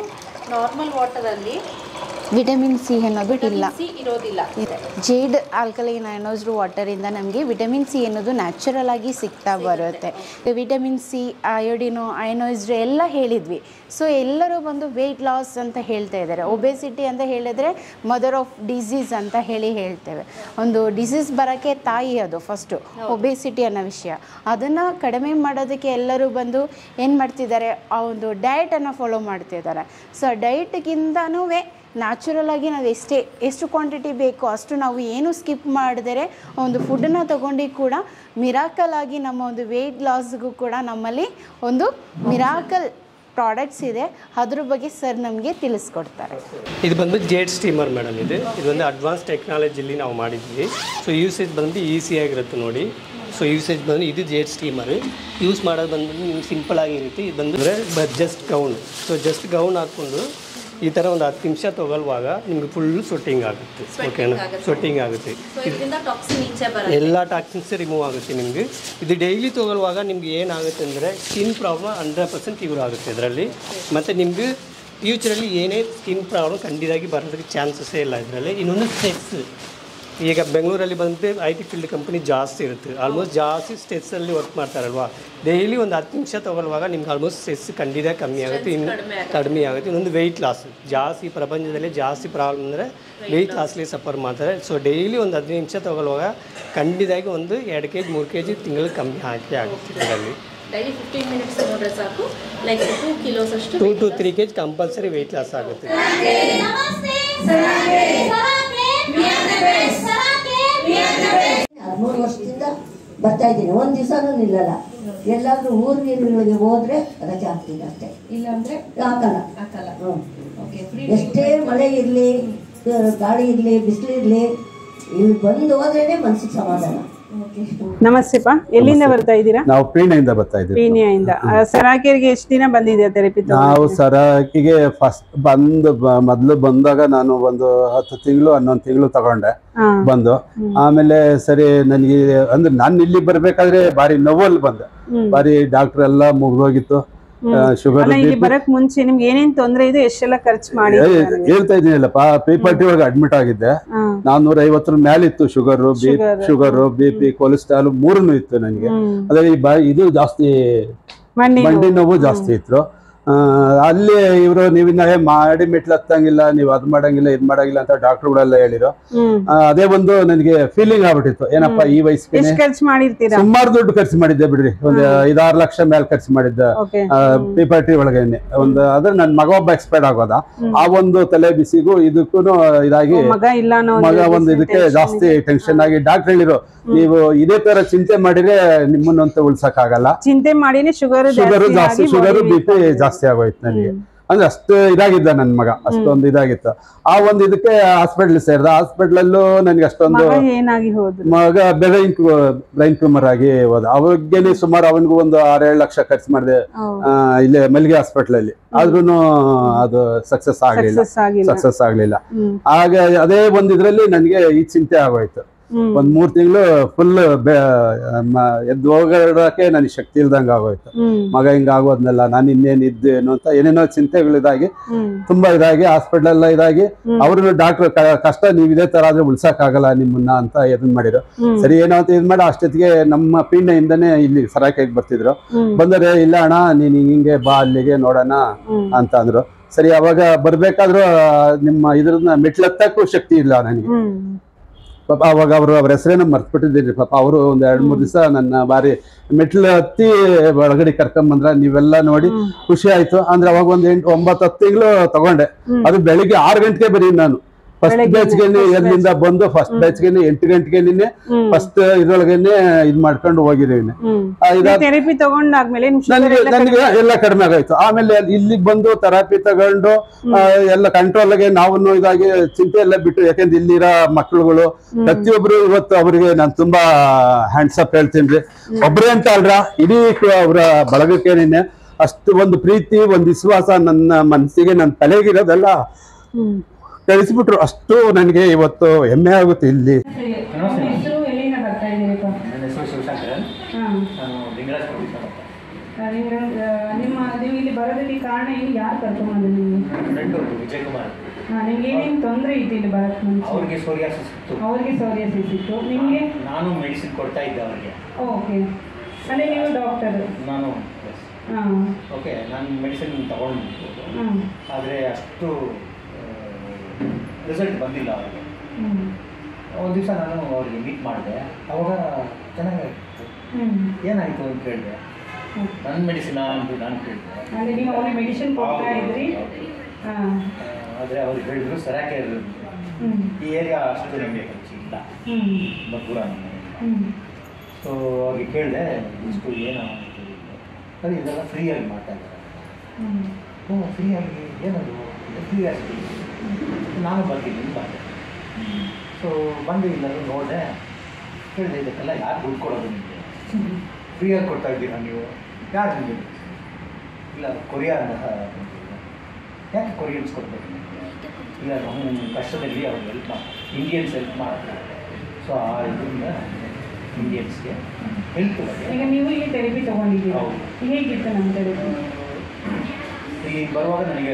ನಾರ್ಮಲ್ ವಾಟರಲ್ಲಿ ವಿಟಮಿನ್ ಸಿ ಅನ್ನೋದು ಇಲ್ಲ ಸಿ ಇರೋದಿಲ್ಲ ಜೇಡ್ ಆಲ್ಕಲೈನ್ ಐನೋಸ್ಡ್ ವಾಟರಿಂದ ನಮಗೆ ವಿಟಮಿನ್ ಸಿ ಅನ್ನೋದು ನ್ಯಾಚುರಲ್ ಆಗಿ ಸಿಗ್ತಾ ಬರುತ್ತೆ ವಿಟಮಿನ್ ಸಿ ಅಯೋಡಿನು ಐನೋಸ್ಡ್ ಎಲ್ಲ ಹೇಳಿದ್ವಿ ಸೊ ಎಲ್ಲರೂ ಬಂದು ವೆಯ್ಟ್ ಲಾಸ್ ಅಂತ ಹೇಳ್ತಾ ಇದ್ದಾರೆ ಒಬೆಸಿಟಿ ಅಂತ ಹೇಳಿದರೆ ಮದರ್ ಆಫ್ ಡಿಸೀಸ್ ಅಂತ ಹೇಳಿ ಹೇಳ್ತೇವೆ ಒಂದು ಡಿಸೀಸ್ ಬರೋಕ್ಕೆ ತಾಯಿ ಅದು ಫಸ್ಟು ಒಬೆಸಿಟಿ ಅನ್ನೋ ವಿಷಯ ಅದನ್ನು ಕಡಿಮೆ ಮಾಡೋದಕ್ಕೆ ಎಲ್ಲರೂ ಬಂದು ಏನು ಮಾಡ್ತಿದ್ದಾರೆ ಆ ಒಂದು ಡಯಟನ್ನು ಫಾಲೋ ಮಾಡ್ತಿದ್ದಾರೆ ಸೊ ಡಯಟ್ಗಿಂತನೂ ನ್ಯಾಚುರಲ್ ಆಗಿ ನಾವು ಎಷ್ಟೇ ಎಷ್ಟು ಕ್ವಾಂಟಿಟಿ ಬೇಕೋ ಅಷ್ಟು ನಾವು ಏನು ಸ್ಕಿಪ್ ಮಾಡಿದರೆ ಒಂದು ಫುಡ್ಡನ್ನ ತೊಗೊಂಡು ಕೂಡ ಮಿರಾಕಲ್ ಆಗಿ ನಮ್ಮ ಒಂದು ವೆಯ್ಟ್ ಲಾಸ್ಗೂ ಕೂಡ ನಮ್ಮಲ್ಲಿ ಒಂದು ಮಿರಾಕಲ್ ಪ್ರಾಡಕ್ಟ್ಸ್ ಇದೆ ಅದ್ರ ಬಗ್ಗೆ ಸರ್ ನಮಗೆ ತಿಳಿಸ್ಕೊಡ್ತಾರೆ ಇದು ಬಂದು ಜೇಡ್ ಸ್ಟೀಮರ್ ಮೇಡಮ್ ಇದು ಇದು ಒಂದು ಅಡ್ವಾನ್ಸ್ ಟೆಕ್ನಾಲಜಿಲಿ ನಾವು ಮಾಡಿದ್ವಿ ಸೊ ಯೂಸೇಜ್ ಬಂದು ಈಸಿಯಾಗಿರುತ್ತೆ ನೋಡಿ ಸೊ ಯೂಸೇಜ್ ಬಂದು ಇದು ಜೇಡ್ ಸ್ಟೀಮರ್ ಯೂಸ್ ಮಾಡೋದು ಬಂದು ನಿಮ್ಗೆ ಸಿಂಪಲ್ ಆಗಿರುತ್ತೆ ಇದು ಬಂದರೆ just gown so just gown ಹಾಕ್ಕೊಂಡು ಈ ಥರ ಒಂದು ಹತ್ತು ನಿಮಿಷ ತೊಗೊಳ್ಳುವಾಗ ನಿಮ್ಗೆ ಫುಲ್ ಸೊಟ್ಟಿಂಗ್ ಆಗುತ್ತೆ ಓಕೆನಾ ಸೊಟ್ಟಿಂಗ್ ಆಗುತ್ತೆ ಇದರಿಂದ ಟಾಕ್ಸಿನ್ ಈಚೆ ಎಲ್ಲ ಟಾಕ್ಸಿನ್ಸ್ ರಿಮೂವ್ ಆಗುತ್ತೆ ನಿಮಗೆ ಇದು ಡೈಲಿ ತೊಗೊಳ್ಳುವಾಗ ನಿಮ್ಗೆ ಏನಾಗುತ್ತೆ ಅಂದರೆ skin problem hundred percent cure ಆಗುತ್ತೆ ಇದರಲ್ಲಿ ಮತ್ತು ನಿಮ್ಗೆ ಫ್ಯೂಚರಲ್ಲಿ ಏನೇ ಸ್ಕಿನ್ ಪ್ರಾಬ್ಲಮ್ ಖಂಡಿತಾಗಿ ಬರೋದಕ್ಕೆ ಚಾನ್ಸಸ್ಸೇ ಇಲ್ಲ ಇದರಲ್ಲಿ ಇನ್ನೊಂದು ಸ್ಟ್ರೆಸ್ ಈಗ ಬೆಂಗಳೂರಲ್ಲಿ ಬಂದು ಐ ಟಿ ಫೀಲ್ಡ್ ಕಂಪನಿ ಜಾಸ್ತಿ ಇರುತ್ತೆ ಆಲ್ಮೋಸ್ಟ್ ಜಾಸ್ತಿ ಸ್ಟ್ರೆಸ್ಸಲ್ಲಿ ವರ್ಕ್ ಮಾಡ್ತಾರಲ್ವಾ ಡೈಲಿ ಒಂದು ಹತ್ತು ನಿಮಿಷ ತೊಗೊಳ್ಳುವಾಗ ನಿಮ್ಗೆ ಆಲ್ಮೋಸ್ಟ್ ಸ್ಟ್ರೆಸ್ ಖಂಡಿತ ಕಮ್ಮಿ ಆಗುತ್ತೆ ಇನ್ನು ಕಡಿಮೆ ಆಗುತ್ತೆ ಇನ್ನೊಂದು ವೆಯ್ಟ್ ಲಾಸ್ ಜಾಸ್ತಿ ಪ್ರಪಂಚದಲ್ಲಿ ಜಾಸ್ತಿ ಪ್ರಾಬ್ಲಮ್ ಅಂದರೆ ವೆಯ್ಟ್ ಲಾಸ್ಲಿ ಸಫರ್ ಮಾಡ್ತಾರೆ ಸೊ ಡೈಲಿ ಒಂದು ಹದಿನೈದು ನಿಮಿಷ ತೊಗೊಳ್ಳುವಾಗ ಖಂಡಿತವಾಗಿ ಒಂದು ಎರಡು ಕೆ ಜಿ ಮೂರು ಕೆ ಜಿ ತಿಂಗಳಿಗೆ ಕಮ್ಮಿ ಹಾಕಿ ಆಗುತ್ತೆ ಇದರಲ್ಲಿ ಡೈಲಿ ಫಿಫ್ಟೀನ್ ಮಿನಿಟ್ಸ್ ನೋಡ್ರೆ ಸಾಕು ಲೈಕ್ ಟೂ ಕಿಲೋಸ್ ಅಷ್ಟು two to three K G compulsory weight loss ಆಗುತ್ತೆ ಹದಿಮೂರು ವರ್ಷದಿಂದ ಬರ್ತಾ ಇದ್ದೀನಿ ಒಂದ್ ದಿವಸನೂ ನಿಲ್ಲಲ್ಲ ಎಲ್ಲಾದ್ರೂ ಊರಿಗೆ ಹೋದ್ರೆ ರಜೆ ಹಾಕ್ತೀನಿ ಅಷ್ಟೇ ಇಲ್ಲಾಂದ್ರೆ ಹಾಕಲ್ಲ ಹಾಕಲ್ಲ ಹ್ಮ್. ಓಕೆ ಫ್ರೀ ಎಷ್ಟೇ ಮಳೆ ಇರ್ಲಿ ಗಾಳಿ ಇರ್ಲಿ ಬಿಸಿಲು ಇರ್ಲಿ ಇಲ್ಲಿ ಬಂದು ಹೋದ್ರೇನೆ ಮನ್ಸಿಗೆ ಸಮಾಧಾನ ನಮಸ್ತೆಪ್ಪ ಎಲ್ಲಿಂದ ಬರ್ತಾ ಇದ್ದೀರಾ ನಾವು ಪೀಣ್ಯದಿಂದ ಬರ್ತಾ ಇದ್ದೀವಿ ಪೀಣ್ಯದಿಂದ ಸರಾಕೆರಿಗೆ ಎಷ್ಟು ದಿನ ಬಂದಿದೆ ಥೆರಪಿ ನಾವು ಸರಾಕಿಗೆ ಫಸ್ಟ್ ಬಂದು ಬ- ಮೊದ್ಲು ಬಂದಾಗ ನಾನು ಒಂದು ಹತ್ತು ತಿಂಗಳು ಹನ್ನೊಂದು ತಿಂಗಳು ತಗೊಂಡೆ ಹಾ. ಬಂದು ಆಮೇಲೆ ಸರಿ ನನಗೆ ಅಂದ್ರೆ ನಾನು ಇಲ್ಲಿ ಬರ್ಬೇಕಾದ್ರೆ ಬಾರಿ ನೋವಲ್ಲಿ ಬಂದೆ ಹ್ಮ್. ಬಾರಿ ಡಾಕ್ಟರ್ ಎಲ್ಲ ಮುಗ್ದೋಗಿತ್ತು ಶುಗರ್ ಅಲ್ಲ ಇಲ್ಲಿ ಬರಕ್ ಮುಂಚೆ ನಿಮ್ಗೆ ಏನೇನ್ ತೊಂದ್ರೆ ಇದೆ ಎಷ್ಟೆಲ್ಲ ಖರ್ಚು ಮಾಡಿ ಹೇಳ್ತಾ ಇದ್ದೀನಲ್ಲಪ್ಪ ಪೇಪರ್ಟಿ ಒಳಗೆ ಅಡ್ಮಿಟ್ ಆಗಿದ್ದೆ ಹ್ಮ್. ನಾನ್ನೂರ ಐವತ್ತರ ಮೇಲೆ ಇತ್ತು sugar B Sugar. Sugar B P cholesterol ಮೂರನ್ನು ಇತ್ತು ನನಗೆ ಹ್ಮ್. ಅದೇ ಈ ಬ ಇದು ಜಾಸ್ತಿ ಮಂಡಿ ಮಂಡಿ ನೋವು ಜಾಸ್ತಿ ಇತ್ತು ಆ, ಅಲ್ಲಿ ಇವರು ನೀವಿನ್ನ ಏ ಮಾಡಿ ಮೆಟ್ಲು ಹತ್ತಂಗಿಲ್ಲ ನೀವು ಅದ್ ಮಾಡಂಗಿಲ್ಲ ಇದ್ ಮಾಡಂಗಿಲ್ಲ ಅಂತ ಡಾಕ್ಟರ್ಗಳೆಲ್ಲ ಹೇಳಿರು ಹ್ಮ್ ಆ, ಅದೇ ಒಂದು ನನಗೆ ಫೀಲಿಂಗ್ ಆಗ್ಬಿಟ್ಟಿತ್ತು ಏನಪ್ಪ ಈ ವಯಸ್ಸಿಗೆ ಎಷ್ಟ್ ಖರ್ಚು ಮಾಡಿರ್ತೀರಾ ಸುಮಾರು ದುಡ್ಡು ಖರ್ಚು ಮಾಡಿದ್ದೆ ಬಿಡ್ರಿ ಒಂದು ಐದಾರು ಲಕ್ಷ ಮೇಲೆ ಖರ್ಚು ಮಾಡಿದ್ದೆ ಓಕೆ ಪೇಪರ್ಟಿ ಒಳಗೇನೆ ಒಂದು ಅದ್ರ ನನ್ ಮಗ ಒಬ್ಬ ಎಕ್ಸ್ಪೈರ್ಡ್ ಆಗೋದ ಆ ಒಂದು ತಲೆ ಬಿಸಿಗೂ ಇದಕ್ಕೂ ಇದಾಗಿ ಮಗ ಇಲ್ಲ ಅನ್ನೋ ಒಂದು ಮಗ ಒಂದು ಇದಕ್ಕೆ tension ಜಾಸ್ತಿ ಟೆನ್ಷನ್ ಆಗಿ ಡಾಕ್ಟರ್ ಹೇಳಿರು ನೀವು ಇದೇ ತರ ಚಿಂತೆ ಮಾಡಿದ್ರೆ ನಿಮ್ಮನ್ನಂತೂ ಉಳ್ಸಕ್ ಆಗಲ್ಲ ಚಿಂತೆ ಮಾಡಿನೇ ಶುಗರ್ ಶುಗರ್ ಜಾಸ್ತಿ ಶುಗರ್ ಬಿ ಪಿ ಜಾಸ್ತಿ ಆಗೋಯ್ತು ನನಗೆ ಅಂದ್ರೆ ಅಷ್ಟು ಇದಾಗಿದ್ದ ನನ್ನ ಮಗ ಅಷ್ಟೊಂದು ಇದಾಗಿತ್ತು ಆ ಒಂದು ಇದಕ್ಕೆ ಹಾಸ್ಪಿಟ್ಲ್ ಸೇರಿದ ಹಾಸ್ಪಿಟ್ಲಲ್ಲೂ ನನಗೆ ಅಷ್ಟೊಂದು ಮಗ ಏನಾಗಿ ಹೋದ್ರು ಮಗ ಬ್ರೈನ್ ಬ್ರೈನ್ ಟ್ಯೂಮರ್ ಆಗಿ ಹೋದ ಅವಾಗೇನೆ ಸುಮಾರು ಅವನಿಗೂ ಒಂದು ಆರೇಳು ಲಕ್ಷ ಖರ್ಚು ಮಾಡಿದೆ ಹೌದು. ಇಲ್ಲೇ ಮಲ್ಲಿಗೆ ಹಾಸ್ಪಿಟಲ್ ಅಲ್ಲಿ ಆದ್ರೂ ಅದು ಸಕ್ಸಸ್ ಆಗ್ಲಿಲ್ಲ Success ಆಗಿಲ್ಲ. ಸಕ್ಸಸ್ ಆಗ್ಲಿಲ್ಲ ಹ್ಮ್. ಆಗ ಅದೇ ಒಂದ್ ಇದ್ರಲ್ಲಿ ನನಗೆ ಈ ಚಿಂತೆ ಆಗೋಯ್ತು ಹ್ಮ್. ಒಂದ್ ಮೂರ್ ತಿಂಗಳು ಫುಲ್ ಎದ್ದು ಹೋಗೋದಕ್ಕೆ ನನಗೆ ಶಕ್ತಿ ಇಲ್ದಂಗ ಆಗೋಯ್ತು ಹ್ಮ್. ಮಗ ಹಿಂಗ ಆಗೋದ್ನಲ್ಲ ನಾನು ಇನ್ನೇನ್ ಇದ್ದೇನು ಅಂತ ಏನೇನೋ ಚಿಂತೆಗಳಿದಾಗಿ ಹ್ಮ್. ತುಂಬಾ ಇದಾಗಿ ಹಾಸ್ಪಿಟಲ್ ಎಲ್ಲ ಇದಾಗಿ ಅವ್ರನ್ನ ಡಾಕ್ಟರ್ ಕಷ್ಟ ನೀವ್ ಇದೇ ತರ ಆದ್ರೆ ಉಳ್ಸಕ್ ಆಗಲ್ಲ ನಿಮ್ಮನ್ನ ಅಂತ ಇದನ್ ಮಾಡಿದ್ರು ಹ್ಮ್. ಸರಿ ಏನೋ ಅಂತ ಇದ್ ಮಾಡಿ ಅಷ್ಟೊತ್ತಿಗೆ ನಮ್ಮ ಪಿಂಡೆಯಿಂದನೇ ಇಲ್ಲಿ ಸರಾಕೆಗೆ ಬರ್ತಿದ್ರು ಹ್ಮ್. ಬಂದರೆ ಇಲ್ಲ ಅಣ್ಣ ನೀನ್ ಹಿಂಗೆ ಬಾ ಅಲ್ಲಿಗೆ ನೋಡೋಣ ಹ್ಮ್. ಅಂತ ಅಂದ್ರು ಸರಿ ಅವಾಗ ಬರ್ಬೇಕಾದ್ರೂ ಆ, ನಿಮ್ಮ ಇದ್ರನ್ನ ಮೆಟ್ಲತ್ತಕ್ಕೂ ಶಕ್ತಿ ಇಲ್ಲ ನನಗೆ ಹ್ಮ್ ಪಾಪ ಅವಾಗ ಅವರು ಅವ್ರ ಹೆಸರೇನ ಮರ್ತ್ಬಿಟ್ಟಿದ್ದೀನಿ ಪಾಪ ಅವರು ಒಂದ್ ಎರಡ್ ಮೂರ್ ದಿವಸ ನನ್ನ ಬಾರಿ ಮೆಟ್ಲು ಹತ್ತಿ ಒಳಗಡೆ ಕರ್ಕೊಂಬಂದ್ರ ನೀವೆಲ್ಲ ನೋಡಿ ಖುಷಿ ಆಯ್ತು ಅಂದ್ರೆ ಅವಾಗ ಒಂದ್ ಎಂಟು ಒಂಬತ್ತು ಹತ್ತು ತಿಂಗಳು ತಗೊಂಡೆ ಅದು ಬೆಳಿಗ್ಗೆ ಆರು ಗಂಟೆಗೆ ಬರೀ ನಾನು ಫಸ್ಟ್ ಬ್ಯಾಚ್ಗೆನೆ ಎಲ್ಲಿಂದ ಬಂದು ಫಸ್ಟ್ ಬ್ಯಾಚ್ಗೆನೆ ಎಂಟು ಗಂಟೆಗೆ ನಿನ್ನೆ ಫಸ್ಟ್ ಇದ್ರೊಳಗೇನೆ ಇದ್ ಮಾಡ್ಕೊಂಡು ಹೋಗಿದ್ದೀವಿ ಹ್ಮ್ ಆ, ಇದಾದ- ಥೆರಪಿ ತಗೊಂಡಾದ್ಮೇಲೆ ನಿಮ್ sugar ನನಗೆ ಎಲ್ಲ ನನಗೆ ಎಲ್ಲ ಕಡಿಮೆ ಆಗೋಯ್ತು ಆಮೇಲೆ ಅಲ್ಲಿ ಇಲ್ಲಿಗೆ ಬಂದು ಥೆರಪಿ ತಗೊಂಡು ಆ, ಎಲ್ಲ ಕಂಟ್ರೋಲ್ ಆಗಿ ನಾವು ಇದಾಗಿ ಚಿಂತೆ ಎಲ್ಲ ಬಿಟ್ಟು ಯಾಕೆಂದ್ರೆ ಇಲ್ಲಿರೋ ಮಕ್ಳುಗಳು ಪ್ರತಿಯೊಬ್ರು ಇವತ್ತು ಅವರಿಗೆ ನಾನು ತುಂಬಾ ಹ್ಯಾಂಡ್ಸ್ ಅಪ್ ಹೇಳ್ತೀನಿ ರೀ ಒಬ್ರೇ ಅಂತ ಅಲ್ರ ಇಡೀ ಅವರ ಬಳಗಕ್ಕೆ ನಿನ್ನೆ ಅಷ್ಟು ಒಂದು ಪ್ರೀತಿ ಒಂದು ವಿಶ್ವಾಸ ನನ್ನ ಮನಸ್ಸಿಗೆ ನನ್ನ ತಲೆಗಿರೋದೆಲ್ಲ ಹ್ಮ್ ತಿಳಿಸ್ಬಿಟ್ರು ಅಷ್ಟು ನನಗೆ ಇವತ್ತು ಹೆಮ್ಮೆ ಆಗುತ್ತೆ ಇಲ್ಲಿ ಹೆಸರು ಎಲ್ಲಿಂದ ಬರ್ತಾ ಇದ್ದೀರಿಪ್ಪ ನನ್ನ ಹೆಸರು ಶಿವಶಂಕರನ್ ಹಾಂ ನಾನು ಲಿಂಗರಾಜ್ ಪ್ರದೀಪ ನಿಮ್ಗೆ ಆ, ನಿಮ್ಮ ನೀವು ಇಲ್ಲಿ ಬರೋದಕ್ಕೆ ಕಾರಣ ಏನು ಯಾರು ಕರ್ಕೊಂಬಂದ್ರು ನಿಮಗೆ ಫ್ರೆಂಡು ವಿಜಯ್ ಕುಮಾರ್ ಹಾಂ ನಿಮ್ಗೆ ಏನೇನು ತೊಂದರೆ ಇತ್ತು ಇಲ್ಲಿ ಬರೋಕ್ಕೆ ಮುಂಚೆ ಅವ್ರಿಗೆ ಸೋರಿಯಾಸಿಸ್ ಇತ್ತು ಅವ್ರಿಗೆ ಸೋರಿಯಾಸಿಸ್ ಇತ್ತು ನಿಮಗೆ ನಾನು ಮೆಡಿಸಿನ್ ಕೊಡ್ತಾ ಇದ್ದೆ ಅವ್ರಿಗೆ ಓಕೆ ಅಂದರೆ ನೀವು ಡಾಕ್ಟರ್ ನಾನು ಹಾಂ ಓಕೆ ನಾನು ಮೆಡಿಸಿನ್ ತಗೊಂಡು ಹಾಂ ಆದರೆ ಅಷ್ಟು ರಿಸಲ್ಟ್ ಬಂದಿಲ್ಲ ಅವರಿಗೆ ಹ್ಞೂ ಒಂದು ದಿವಸ ನಾನು ಅವ್ರಿಗೆ ಮೀಟ್ ಮಾಡಿದೆ ಅವಾಗ ಚೆನ್ನಾಗಾಗಿತ್ತು ಹ್ಞೂ ಏನಾಯಿತು ಅಂತ ಕೇಳಿದೆ ನನ್ನ ಮೆಡಿಸಿನಾ ಅಂತ ನಾನು ಕೇಳಿದೆ ಅಂದರೆ ನೀವು ಅವ್ರಿಗೆ ಮೆಡಿಸಿನ್ ಕೊಡ್ತಾ ಇದ್ರಿ ಹಾಂ ಆದರೆ ಅವ್ರು ಹೇಳಿದ್ರು ಸರಾಕೆ ಹ್ಞೂ ಈ ಏರಿಯಾ ಅಷ್ಟು ನಮಗೆ ಪರಿಚಯ ಇಲ್ಲ ಹ್ಞೂ ತುಂಬ ದೂರ ನಮಗೆ ಹ್ಞೂ ಸೊ ಅವ್ರಿಗೆ ಕೇಳಿದೆ ಇಷ್ಟು ಏನು ಅದು ಇದೆಲ್ಲ ಫ್ರೀಯಾಗಿ ಮಾಡ್ತಾ ಇದ್ದಾರೆ ಹ್ಞೂ ಹ್ಞೂ ಫ್ರೀಯಾಗಿ ಏನದು ಕ್ಯೂರಿಯಾಸಿಟಿ ನಾನು ಬರ್ತೀನಿ ಬಂದೆ ಸೊ ಬಂದು ಇಲ್ಲೆಲ್ಲ ನೋಡಿದೆ ಕೇಳಿದೆ ಇದಕ್ಕೆಲ್ಲ ಯಾರು ದುಡ್ಡು ಕೊಡೋದು ನಿಮಗೆ ಫ್ರೀಯಾಗಿ ಕೊಡ್ತಾ ಇದ್ದೀರಾ ನೀವು ಯಾರು ನಿಮಗೆ ಇಲ್ಲ ಕೊರಿಯಾ ಅಂತ ಯಾಕೆ ಕೊರಿಯನ್ಸ್ ಕೊಡಬೇಕು ಇಲ್ಲ ನಮ್ಮ ಕಷ್ಟದಲ್ಲಿ ಅವ್ರು ಹೆಲ್ಪ್ ಮಾಡ್ತಾರೆ ಇಂಡಿಯನ್ಸ್ ಹೆಲ್ಪ್ ಮಾಡ್ತಾರೆ ಸೊ ಆ ಇದರಿಂದ ಇಂಡಿಯನ್ಸ್ಗೆ ಹೆಲ್ಪ್ ಬಗ್ಗೆ ಈಗ ನೀವು ಇಲ್ಲಿ ಥೆರಪಿ ತಗೊಂಡಿದ್ದೀರಾ ಹೌದು. ಹೇಗಿತ್ತು ನಮ್ಮ ಥೆರಪಿ ಇಲ್ಲಿ ಬರುವಾಗ ನನಗೆ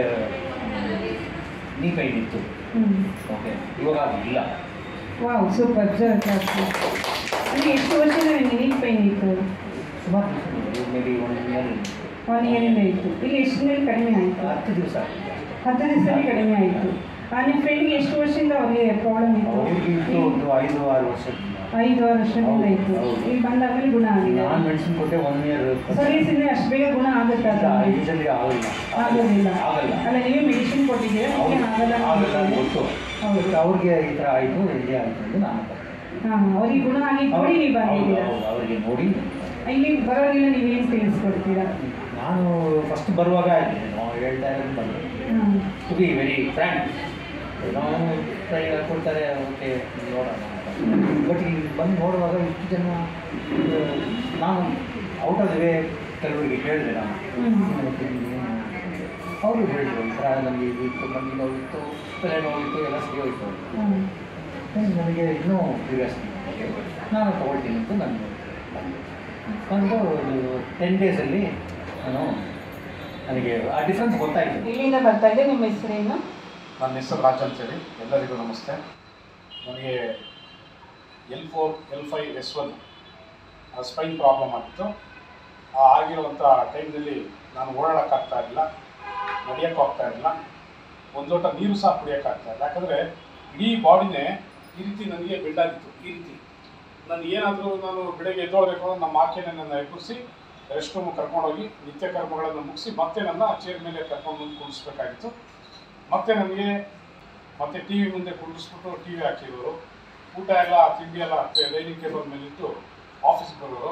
ನೀ ಪೈನ್ ಇತ್ತು ಹ್ಞೂ ಓಕೆ ಇವಾಗ ಅದು ಇಲ್ಲ ವಾವ್ ಸೂಪರ್ ಸರ್ ಅಂದರೆ ಎಷ್ಟು ವರ್ಷದಿಂದ ನಿಮಗೆ ನೀಟ್ ಪೈನ್ ಇತ್ತು ಸುಮಾರು maybe one year one ಇಯರಿಂದ ಇತ್ತು ಈಗ ಎಷ್ಟು ದಿನ ಕಡಿಮೆ ಆಯಿತು ಹತ್ತು ದಿವಸ ಹತ್ತು ದಿವಸದಲ್ಲಿ ಕಡಿಮೆ ಆಯಿತು ನಿಮ್ಮ ಫ್ರೆಂಡ್ಗೆ ಎಷ್ಟು ವರ್ಷದಿಂದ ಅವ್ರಿಗೆ ಪ್ರಾಬ್ಲಮ್ ಅವ್ರಿಗೆ ಇತ್ತು ಇತ್ತು ಒಂದು ಐದು ಆರು ವರ್ಷದಿಂದ ಐದು ಆರು ವರ್ಷದಿಂದ ಇತ್ತು ಈಗ ಬಂದಾದ್ಮೇಲೆ ಗುಣ ಆಗಿದೆ ನಾನು ಮೆಡಿಸಿನ್ ಕೊಟ್ಟೆ ಒನ್ ಇಯರ್ ಸರ್ವಿಸಿಂದ ಅಷ್ಟು ಬೇಗ ಗುಣ ಆಗುತ್ತಾ ಅದು? ಯೂಶಲಿ ಆಗಲ್ಲ ಆಗೋದಿಲ್ಲ ಆಗಲ್ಲ ಅಲ್ಲ ನೀವೇ ಮೆಡಿಸಿನ್ ಕೊಟ್ಟಿದ್ದೀರಾ ನಿಮಗೆ ಆಗಲ್ಲ ಅಂತ ಆಗಲ್ಲ ಅಂತ ಗೊತ್ತು. ಗೊತ್ತು ಹೌದು ಅವ್ರಿಗೆ ಈ ಥರ ಆಯಿತು ಇಲ್ಲಿ ಆಯಿತು ಅಂತ ನಾನು ಬಂದೆ. ಹಾಂ ಅವ್ರಿಗೆ ಗುಣ ಆಗಿ ನೋಡಿ ನೀವು ಹೌದು ಬಂದಿದ್ದೀರಾ ಹೌದು ಅವರಿಗೆ ನೋಡಿ ಇಲ್ಲಿ ಬರೋದಿಲ್ಲ ನೀವೇನು ತಿಳಿಸ್ಕೊಡ್ತೀರಾ ನಾನು ಫಸ್ಟ್ ಬರುವಾಗ ನಾವು ಹೇಳ್ತಾ ಇರೋದು ಬಂದು ಹಾಂ ಟು ಬಿ ವೆರಿ ಫ್ರ್ಯಾಂಕ್ ನಾವು ಟ್ರೈ ಕೊಡ್ತಾರೆ ಓಕೆ ನೋಡೋಣ ಬಟ್ ಇಲ್ಲಿ ಬಂದು ನೋಡುವಾಗ ಇಷ್ಟು ಜನ ಆ, ನಾನು ಔಟ್ ಆಫ್ ದ ವೇ ಕೆಲವರಿಗೆ ಕೇಳಿದೆ ನಾನು ಅವರು ಹೇಳಿದ್ರು ಈ ಥರ ನಮಗೆ ಇದು ಇತ್ತು ನಮಗೆ ನೋವಿತ್ತು ತಲೆ ನೋವಿತ್ತು ಎಲ್ಲ ಸರಿ ಹೋಯ್ತು ಹಾಂ ಹ್ಮ್, ನನಗೆ ಇನ್ನೂ ಕ್ಯೂರಿಯಾಸಿಟಿ ನಾನು ತೊಗೊಳ್ತೀನಿ ಅಂತ ನಾನು ಬಂದು ಟೆನ್ ಡೇಸಲ್ಲಿ ನಾನು ನನಗೆ ಆ ಡಿಫ್ರೆನ್ಸ್ ಗೊತ್ತಾಯಿತು ಇಲ್ಲಿಂದ ಬರ್ತಾ ಇದೆ ನಿಮ್ಮ ಹೆಸರೇನು ನನ್ನ ಹೆಸರು ರಾಜ್ ಅಂತೇಳಿ ಎಲ್ಲರಿಗೂ ನಮಸ್ತೆ ನನಗೆ L four L five S one spine problem ಆಗಿತ್ತು ಆ ಆಗಿರುವಂಥ ಟೈಮ್ನಲ್ಲಿ ನಾನು ಓಡಾಡೋಕ್ಕಾಗ್ತಾ ಇರಲಿಲ್ಲ ನಡೆಯೋಕ್ಕೂ ಆಗ್ತಾ ಇರಲಿಲ್ಲ ಒಂದು ಲೋಟ ನೀರು ಸಹ ಕುಡಿಯೋಕ್ಕಾಗ್ತಾ ಇಲ್ಲ ಯಾಕಂದರೆ ಇಡೀ ಬಾಡಿನೇ ಈ ರೀತಿ ನನಗೆ ಬೆಂಡಾಗಿತ್ತು ಈ ರೀತಿ ನಾನು ಏನಾದರೂ ನಾನು ಬೆಳಗ್ಗೆ ಎದ್ದೊಳ್ಬೇಕು ಅಂದ್ರೆ ನಮ್ಮ ಆಕೆನೇ ನನ್ನ ಎಬ್ಬರಿಸಿ ರೆಸ್ಟ್ ರೂಮ್ ಕರ್ಕೊಂಡೋಗಿ ನಿತ್ಯ ಕರ್ಮಗಳನ್ನು ಮುಗಿಸಿ ಮತ್ತೆ ನನ್ನ ಚೇರ್ ಮೇಲೆ ಕರ್ಕೊಂಡು ಬಂದು ಕುಳಿಸ್ಬೇಕಾಗಿತ್ತು ಮತ್ತೆ ನನಗೆ ಮತ್ತೆ ಟಿ ವಿ ಮುಂದೆ ಕುಂಡಿಸ್ಬಿಟ್ಟು ಟಿ ವಿ ಹಾಕಿರೋರು ಊಟ ಎಲ್ಲ ತಿಂಡಿ ಎಲ್ಲ ಡೈನಿಂಗ್ ಟೇಬಲ್ ಮೇಲಿಟ್ಟು ಆಫೀಸ್ಗೆ ಬರೋರು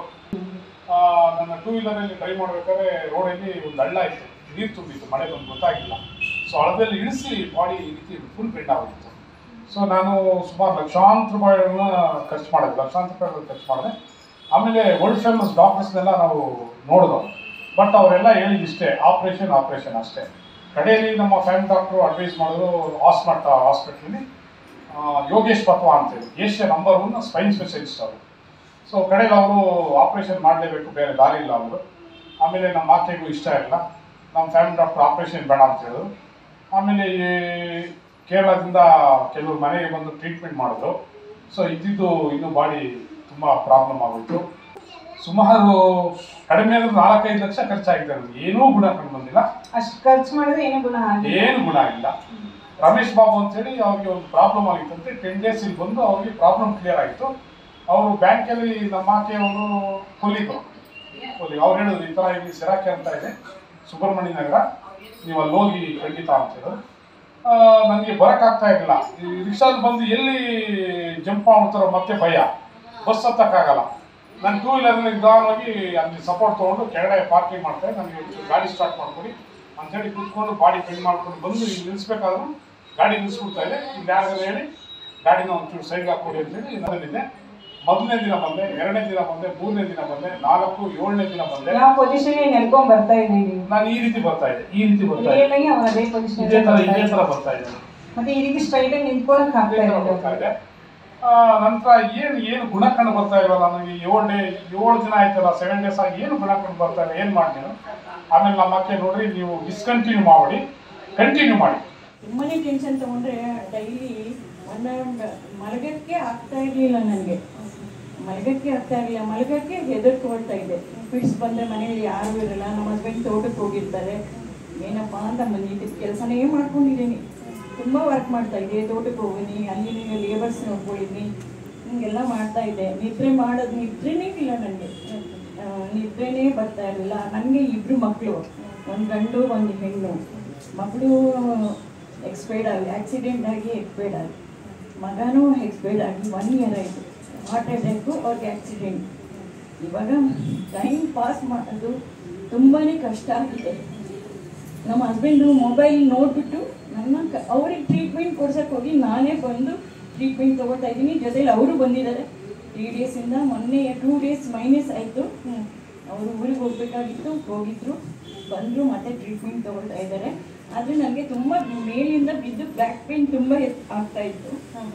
ಆ, ನನ್ನ ಟೂ ವೀಲರಲ್ಲಿ ಡ್ರೈವ್ ಮಾಡಬೇಕಾದ್ರೆ ರೋಡಲ್ಲಿ ಒಂದು ಹಳ್ಳ ಇತ್ತು ನೀರು ತುಂಬಿತ್ತು ಮಳೆ ಬಂದು ಗೊತ್ತಾಗಿಲ್ಲ ಸೊ ಹಳ್ಳದಲ್ಲಿ ಇಳಿಸಿ ಬಾಡಿ ಈ ರೀತಿ ಫುಲ್ ಬೆಂಡ್ ಆಗೋಗಿತ್ತು ಸೊ ನಾನು ಸುಮಾರು ಲಕ್ಷಾಂತರ ರೂಪಾಯಿಗಳನ್ನ ಖರ್ಚು ಮಾಡಿದೆ ಲಕ್ಷಾಂತರ ರೂಪಾಯಿಗಳನ್ನ ಖರ್ಚು ಮಾಡಿದೆ ಆಮೇಲೆ ವರ್ಲ್ಡ್ ಫೇಮಸ್ ಡಾಕ್ಟರ್ಸ್ನೆಲ್ಲ ನಾವು ನೋಡಿದೋ ಬಟ್ ಅವರೆಲ್ಲ ಹೇಳಿದಿಷ್ಟೇ ಆಪ್ರೇಷನ್ ಆಪ್ರೇಷನ್ ಅಷ್ಟೇ ಕಡೆಯಲ್ಲಿ ನಮ್ಮ ಫ್ಯಾಮಿಲಿ ಡಾಕ್ಟ್ರು ಅಡ್ವೈಸ್ ಮಾಡಿದ್ರು ಹಾಸ್ಮಟ್ ಹಾಸ್ಪಿಟ್ಲಲ್ಲಿ ಯೋಗೇಶ್ ಪತ್ವಾ ಅಂತೇಳಿ Asia number one spine specialist ಅವರು ಸೊ ಕಡೆಯಲ್ಲಿ ಅವರು ಆಪ್ರೇಷನ್ ಮಾಡಲೇಬೇಕು ಬೇರೆ ದಾರಿ ಇಲ್ಲ ಅವರು ಆಮೇಲೆ ನಮ್ಮ ಆಕೆಗೂ ಇಷ್ಟ ಇಲ್ಲ ನಮ್ಮ ಫ್ಯಾಮಿಲಿ ಡಾಕ್ಟರ್ ಆಪ್ರೇಷನ್ ಬೇಡ ಅಂತ ಹೇಳಿದ್ರು ಆಮೇಲೆ ಈ ಕೇರಳದಿಂದ ಕೆಲವರು ಮನೆಗೆ ಬಂದು ಟ್ರೀಟ್ಮೆಂಟ್ ಮಾಡಿದ್ರು ಸೊ ಇದ್ದಿದ್ದು ಇನ್ನೂ ಬಾಡಿ ತುಂಬ ಪ್ರಾಬ್ಲಮ್ ಆಗೋಯ್ತು ಸುಮಾರು ಕಡಿಮೆ ಅಂದ್ರೆ ನಾಲ್ಕೈದು ಲಕ್ಷ ಖರ್ಚಾಗಿದೆ ನನಗೆ ಏನೂ ಗುಣ ಕಂಡು ಬಂದಿಲ್ಲ ಅಷ್ಟು ಖರ್ಚು ಮಾಡಿದ್ರೆ ಏನೂ ಗುಣ ಆಗಿಲ್ಲ ಏನು ಗುಣ ಆಗಿಲ್ಲ ರಮೇಶ್ ಬಾಬು ಅಂತೇಳಿ ಅವ್ರಿಗೆ ಒಂದು ಪ್ರಾಬ್ಲಮ್ ಆಗಿತ್ತಂತೆ ಟೆನ್ ಡೇಸ್ ಇಲ್ಲಿ ಬಂದು ಅವ್ರಿಗೆ ಪ್ರಾಬ್ಲಮ್ ಕ್ಲಿಯರ್ ಆಯಿತು ಅವರು ಬ್ಯಾಂಕಲ್ಲಿ ನಮ್ಮ ಆಕೆಯವರು ಕೊಲಿದ್ರು ಕೊಲಿ ಅವ್ರು ಹೇಳಿದ್ರು ಈ ಥರ ಇಲ್ಲಿ ಸಿರಾಕೆ ಅಂತ ಇದೆ ಸುಬ್ರಹ್ಮಣ್ಯ ನಗರ ನೀವು ಅಲ್ಲಿ ಹೋಗಿ ಖಂಡಿತ ಅಂತ ಹೇಳಿದ್ರು ನನಗೆ ಬರೋಕ್ಕಾಗ್ತಾ ಇರಲಿಲ್ಲ ಈ ರಿಕ್ಷಾದಲ್ಲಿ ಬಂದು ಎಲ್ಲಿ ಜಂಪ್ ಮಾಡ್ತಾರೋ ಮತ್ತೆ ಭಯ ಬಸ್ ಹತ್ತಕ್ಕಾಗಲ್ಲ ನಾನು ಟೂ ವೀಲರ್ನಲ್ಲಿ ನಿಧಾನವಾಗಿ ಅಲ್ಲಿ ಸಪೋರ್ಟ್ ತೊಗೊಂಡು ಕೆಳಗಡೆ ಪಾರ್ಕಿಂಗ್ ಮಾಡ್ತಾರೆ ನನಗೆ ಒಂಚೂರು ಗಾಡಿ ಸ್ಟಾರ್ಟ್ ಮಾಡ್ಕೊಡಿ ಅಂತೇಳಿ ಕೂತ್ಕೊಂಡು ಬಾಡಿ ಬೆಂಡ್ ಮಾಡ್ಕೊಂಡು ಬಂದು ಇಲ್ಲಿ ನಿಲ್ಲಿಸ್ಬೇಕಾದ್ರೂ ಗಾಡಿ ನಿಲ್ಲಿಸ್ಬಿಡ್ತಾ ಇದೆ ಇಲ್ಲಿ ಯಾರಿಗಾರು ಹೇಳಿ ಗಾಡಿನ ಒಂಚೂರು ಸೈಡ್ ಹಾಕೊಡಿ ಅಂತೇಳಿ ನನ್ನಲ್ಲಿದೆ ಮೊದಲನೇ ದಿನ ಬಂದೆ ಎರಡನೇ ದಿನ ಬಂದೆ ಮೂರನೇ ದಿನ ಬಂದೆ ನಾಲ್ಕು ಏಳನೇ ದಿನ ಬಂದೆ ಯಾವ ಪೊಸಿಷನ್ ನೆನ್ಕೊಂಡ್ ಬರ್ತಾ ಇದ್ದೀವಿ ನಾನು ಈ ರೀತಿ ಬರ್ತಾ ಇದ್ದೆ ಈ ರೀತಿ ಬರ್ತಾ ಇದ್ದೆ ರಿಯಲ್ ಆಗಿ ಅವ್ನು ಅದೇ ಪೊಸಿಷನ್ ಇದೇ ತರ ಇದೇ ತರ ಬರ್ತಾ ಇದ್ದೆ ಮತ್ತೆ ಈ ರೀತಿ ಸ್ಟ್ರೈಟ್ ಆಗಿ ನಿಂತ್ಕೊಳಕ್ ಆಗ್ತಾ ಇದೇ ತರ ಇಲ್ಲ ಬರ್ತಾ ಇದೆ ಆ, ನಂತರ ಏನು ಏನು ಗುಣ ಕಂಡು ಬರ್ತಾ ಇಲ್ವಲ್ಲ ನನಗೆ ಏಳು ಡೇ ಏಳು ದಿನ ಆಯ್ತಲ್ಲ ಸೆವೆನ್ ಡೇಸ್ ಆಗಿ ಏನು ಗುಣ ಕಂಡು ಬರ್ತಾ ಇಲ್ಲ ಏನು ಮಾಡಿ ನೀನು ಆಮೇಲೆ ನಮ್ಮ ಅಕ್ಕೆ ನೋಡ್ರಿ ನೀವು ಡಿಸ್ಕಂಟಿನ್ಯೂ ಮಾಡಿ ಕಂಟಿನ್ಯೂ ಮಾಡಿ ತುಂಬಾನೇ ಟೆನ್ಷನ್ ತಗೊಂಡ್ರೆ ಡೈಲಿ ಒಂದೊಂದು ಮಲಗಕ್ಕೆ ಆಗ್ತಾ ಇರ್ಲಿಲ್ಲ ನನಗೆ ಮಲಗಕ್ಕೆ ಆಗ್ತಾ ಇರಲಿಲ್ಲ ಮಲಗಕ್ಕೆ ಹೆದರ್ಕೊಳ್ತಾ ಇದೆ ಫಿಟ್ಸ್ ಬಂದ್ರೆ ಮನೆಯಲ್ಲಿ ಯಾರು ಇರಲ್ಲ ನಮ್ಮ ಹಸ್ಬೆಂಡ್ ತೋಟಕ್ಕೆ ಹೋಗಿರ್ತಾರೆ ಏನಪ್ಪಾ ಅಂತ ಬಂದಿದ್ದು ಕೆಲಸನೇ ಮಾಡ್ಕೊಂಡಿದ್ದೀನಿ ತುಂಬ ವರ್ಕ್ ಮಾಡ್ತಾ ಇದ್ದೆ ತೋಟಕ್ಕೆ ಹೋಗಿನಿ ಅಲ್ಲಿ ನೀವು ಲೇಬರ್ಸ್ ನೋಡ್ಕೊಂಡಿದ್ದೀನಿ ಹಿಂಗೆಲ್ಲ ಮಾಡ್ತಾ ಇದ್ದೆ ನಿದ್ರೆ ಮಾಡೋದು ನಿದ್ರೆನೇ ಇಲ್ಲ ನನಗೆ ನಿದ್ರೆನೇ ಬರ್ತಾ ಇರಲಿಲ್ಲ ನನಗೆ ಇಬ್ರು ಮಕ್ಕಳು ಒಂದು ಗಂಡು ಒಂದು ಹೆಣ್ಣು ಮಕ್ಕಳು ಎಕ್ಸ್ಪೈರ್ಡ್ ಆಗಿ ಆಕ್ಸಿಡೆಂಟ್ ಆಗಿ ಎಕ್ಸ್ಪೈರ್ಡ್ ಆಗಿ ಮಗನೂ ಎಕ್ಸ್ಪೈರ್ಡ್ ಆಗಿ ಒನ್ ಇಯರ್ ಆಯಿತು ಹಾರ್ಟ್ ಅಟ್ಯಾಕು ಅವ್ರಿಗೆ ಆಕ್ಸಿಡೆಂಟ್ ಇವಾಗ ಟೈಮ್ ಪಾಸ್ ಮಾಡೋದು ತುಂಬಾ ಕಷ್ಟ ಆಗಿದೆ ನಮ್ಮ ಹಸ್ಬೆಂಡು ಮೊಬೈಲ್ ನೋಡಿಬಿಟ್ಟು ನನ್ನ ಕ ಅವ್ರಿಗೆ ಟ್ರೀಟ್ಮೆಂಟ್ ಕೊಡ್ಸಕ್ಕೆ ಹೋಗಿ ನಾನೇ ಬಂದು ಟ್ರೀಟ್ಮೆಂಟ್ ತೊಗೊಳ್ತಾ ಇದ್ದೀನಿ ಜೊತೆಲಿ ಅವರು ಬಂದಿದ್ದಾರೆ ತ್ರೀ ಡೇಸಿಂದ ಮೊನ್ನೆ ಟೂ ಡೇಸ್ ಮೈನಸ್ ಆಯಿತು ಅವರು ಊರಿಗೆ ಹೋಗ್ಬೇಕಾಗಿತ್ತು ಹೋಗಿದ್ರು ಬಂದರು ಮತ್ತೆ ಟ್ರೀಟ್ಮೆಂಟ್ ತೊಗೊಳ್ತಾ ಇದ್ದಾರೆ ಆದರೆ ನನಗೆ ತುಂಬ ಮೇಲಿಂದ ಬಿದ್ದು ಬ್ಯಾಕ್ ಪೇನ್ ತುಂಬ ಆಗ್ತಾ ಇತ್ತು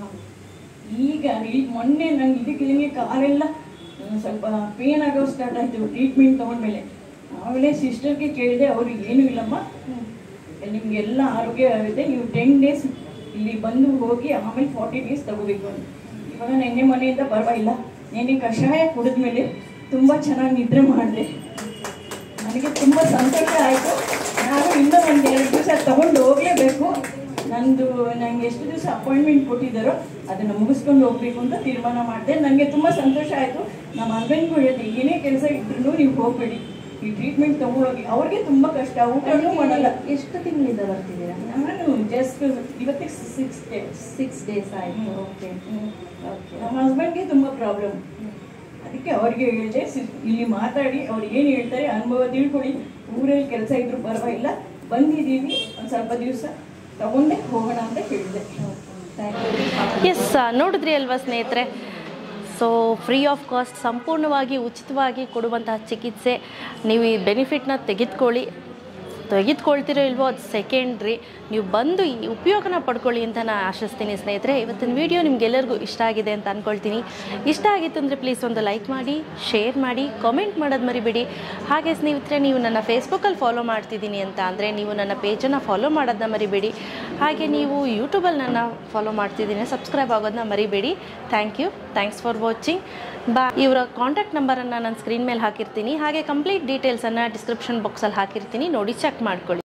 ಈಗ ಈ ಮೊನ್ನೆ ನಂಗೆ ಇದಕ್ಕೆ ಕಾಲೆಲ್ಲ ಹ್ಮ್, ಸ್ವಲ್ಪ ಪೇನ್ ಆಗೋ ಸ್ಟಾರ್ಟ್ ಆಯಿತು ಟ್ರೀಟ್ಮೆಂಟ್ ತೊಗೊಂಡ್ಮೇಲೆ ಆಮೇಲೆ ಸಿಸ್ಟರ್ಗೆ ಕೇಳಿದೆ ಅವ್ರಿಗೆ ಏನೂ ಇಲ್ಲಮ್ಮ ನಿಮಗೆಲ್ಲ ಆರೋಗ್ಯ ಆಗುತ್ತೆ ನೀವು ಟೆನ್ ಡೇಸ್ ಇಲ್ಲಿ ಬಂದು ಹೋಗಿ ಆಮೇಲೆ ಫಾರ್ಟಿ ಡೇಸ್ ತಗೋಬೇಕು ಅಂತ ಇವಾಗ ನೆನ್ನೆ ಮನೆಯಿಂದ ಪರವಾಗಿಲ್ಲ ನೆನ್ನೆ ಕಷಾಯ ಕುಡಿದ್ಮೇಲೆ ತುಂಬ ಚೆನ್ನಾಗಿ ನಿದ್ರೆ ಮಾಡಿದೆ ನನಗೆ ತುಂಬ ಸಂತೋಷ ಆಯಿತು ನಾನು ಇನ್ನೂ ಒಂದು ಎರಡು ದಿವಸ ತಗೊಂಡು ಹೋಗಲೇಬೇಕು ನಂದು ನನಗೆ ಎಷ್ಟು ದಿವಸ ಅಪಾಯಿಂಟ್ಮೆಂಟ್ ಕೊಟ್ಟಿದ್ದಾರೋ ಅದನ್ನು ಮುಗಿಸ್ಕೊಂಡು ಹೋಗ್ಬೇಕು ಅಂತ ತೀರ್ಮಾನ ಮಾಡಿದೆ ನನಗೆ ತುಂಬ ಸಂತೋಷ ಆಯಿತು ನಮ್ಮ ಹಸ್ಬೆಂಡ್ಗೂ ಹೇಳಿದೆ ಏನೇ ಕೆಲಸ ಇದ್ರೂ ನೀವು ಹೋಗಬೇಡಿ ಈ ಟ್ರೀಟ್ಮೆಂಟ್ ತಗೊಳ್ಳೋಗಿ ಅವ್ರಿಗೆ ತುಂಬ ಕಷ್ಟ ಊಟನೂ ಮಾಡಲ್ಲ ಎಷ್ಟು ತಿಂಗಳಿಂದ ಬರ್ತಿದ್ದೀರಾ ನಾನು ಜಸ್ಟ್ ಇವತ್ತಿಗೆ ಸಿಕ್ಸ್ ಡೇಸ್ ಸಿಕ್ಸ್ ಡೇಸ್ ಆಯಿತು ಓಕೆ ನಮ್ಮ ಹಸ್ಬೆಂಡ್ಗೆ ತುಂಬ ಪ್ರಾಬ್ಲಮ್ ಅದಕ್ಕೆ ಅವ್ರಿಗೆ ಹೇಳಿದೆ ಸಿ- ಇಲ್ಲಿ ಮಾತಾಡಿ ಅವ್ರು ಏನು ಹೇಳ್ತಾರೆ ಅನುಭವ ತಿಳ್ಕೊಳ್ಳಿ ಊರಲ್ಲಿ ಕೆಲಸ ಇದ್ರೂ ಪರವಾಗಿಲ್ಲ ಬಂದಿದ್ದೀವಿ ಒಂದು ಸ್ವಲ್ಪ ದಿವಸ ತಗೊಂಡೆ ಹೋಗೋಣ ಅಂತ ಹೇಳಿದೆ ಥ್ಯಾಂಕ್ ಯು ಎಸ್ ನೋಡಿದ್ರಿ ಅಲ್ವಾ ಸ್ನೇಹಿತರೆ ಸೊ ಫ್ರೀ ಆಫ್ ಕಾಸ್ಟ್ ಸಂಪೂರ್ಣವಾಗಿ ಉಚಿತವಾಗಿ ಕೊಡುವಂತಹ ಚಿಕಿತ್ಸೆ ನೀವು ಈ ಬೆನಿಫಿಟ್ನ ತೆಗೆದುಕೊಳ್ಳಿ ತೆಗೆದುಕೊಳ್ತಿರೋ ಇಲ್ವೋ ಅದು ಸೆಕೆಂಡ್ರಿ ನೀವು ಬಂದು ಈ ಉಪಯೋಗನ ಪಡ್ಕೊಳ್ಳಿ ಅಂತ ನಾನು ಆಶಿಸ್ತೀನಿ ಸ್ನೇಹಿತರೆ ಇವತ್ತಿನ ವಿಡಿಯೋ ನಿಮ್ಗೆಲ್ಲರಿಗೂ ಇಷ್ಟ ಆಗಿದೆ ಅಂತ ಅಂದ್ಕೊಳ್ತೀನಿ ಇಷ್ಟ ಆಗಿತ್ತು ಅಂದರೆ ಪ್ಲೀಸ್ ಒಂದು ಲೈಕ್ ಮಾಡಿ ಶೇರ್ ಮಾಡಿ ಕಾಮೆಂಟ್ ಮಾಡೋದು ಮರಿಬೇಡಿ ಹಾಗೆ ಸ್ನೇಹಿತರೆ ನೀವು ನನ್ನ ಫೇಸ್ಬುಕ್ಕಲ್ಲಿ ಫಾಲೋ ಮಾಡ್ತಿದ್ದೀನಿ ಅಂತ ಅಂದರೆ ನೀವು ನನ್ನ ಪೇಜನ್ನು ಫಾಲೋ ಮಾಡೋದನ್ನ ಮರಿಬೇಡಿ ಹಾಗೆ ನೀವು ಯೂಟ್ಯೂಬಲ್ಲಿ ನನ್ನ ಫಾಲೋ ಮಾಡ್ತಿದ್ದೀನಿ ಸಬ್ಸ್ಕ್ರೈಬ್ ಆಗೋದನ್ನ ಮರಿಬೇಡಿ thank you thanks for watching ಬಾ ಇವರ ಕಾಂಟ್ಯಾಕ್ಟ್ ನಂಬರನ್ನು ನಾನು ಸ್ಕ್ರೀನ್ ಮೇಲೆ ಹಾಕಿರ್ತೀನಿ ಹಾಗೆ ಕಂಪ್ಲೀಟ್ ಡೀಟೇಲ್ಸನ್ನು ಡಿಸ್ಕ್ರಿಪ್ಷನ್ ಬಾಕ್ಸಲ್ಲಿ ಹಾಕಿರ್ತೀನಿ ನೋಡಿ ಚೆಕ್ ಮಾಡ್ಕೊಳ್ಳಿ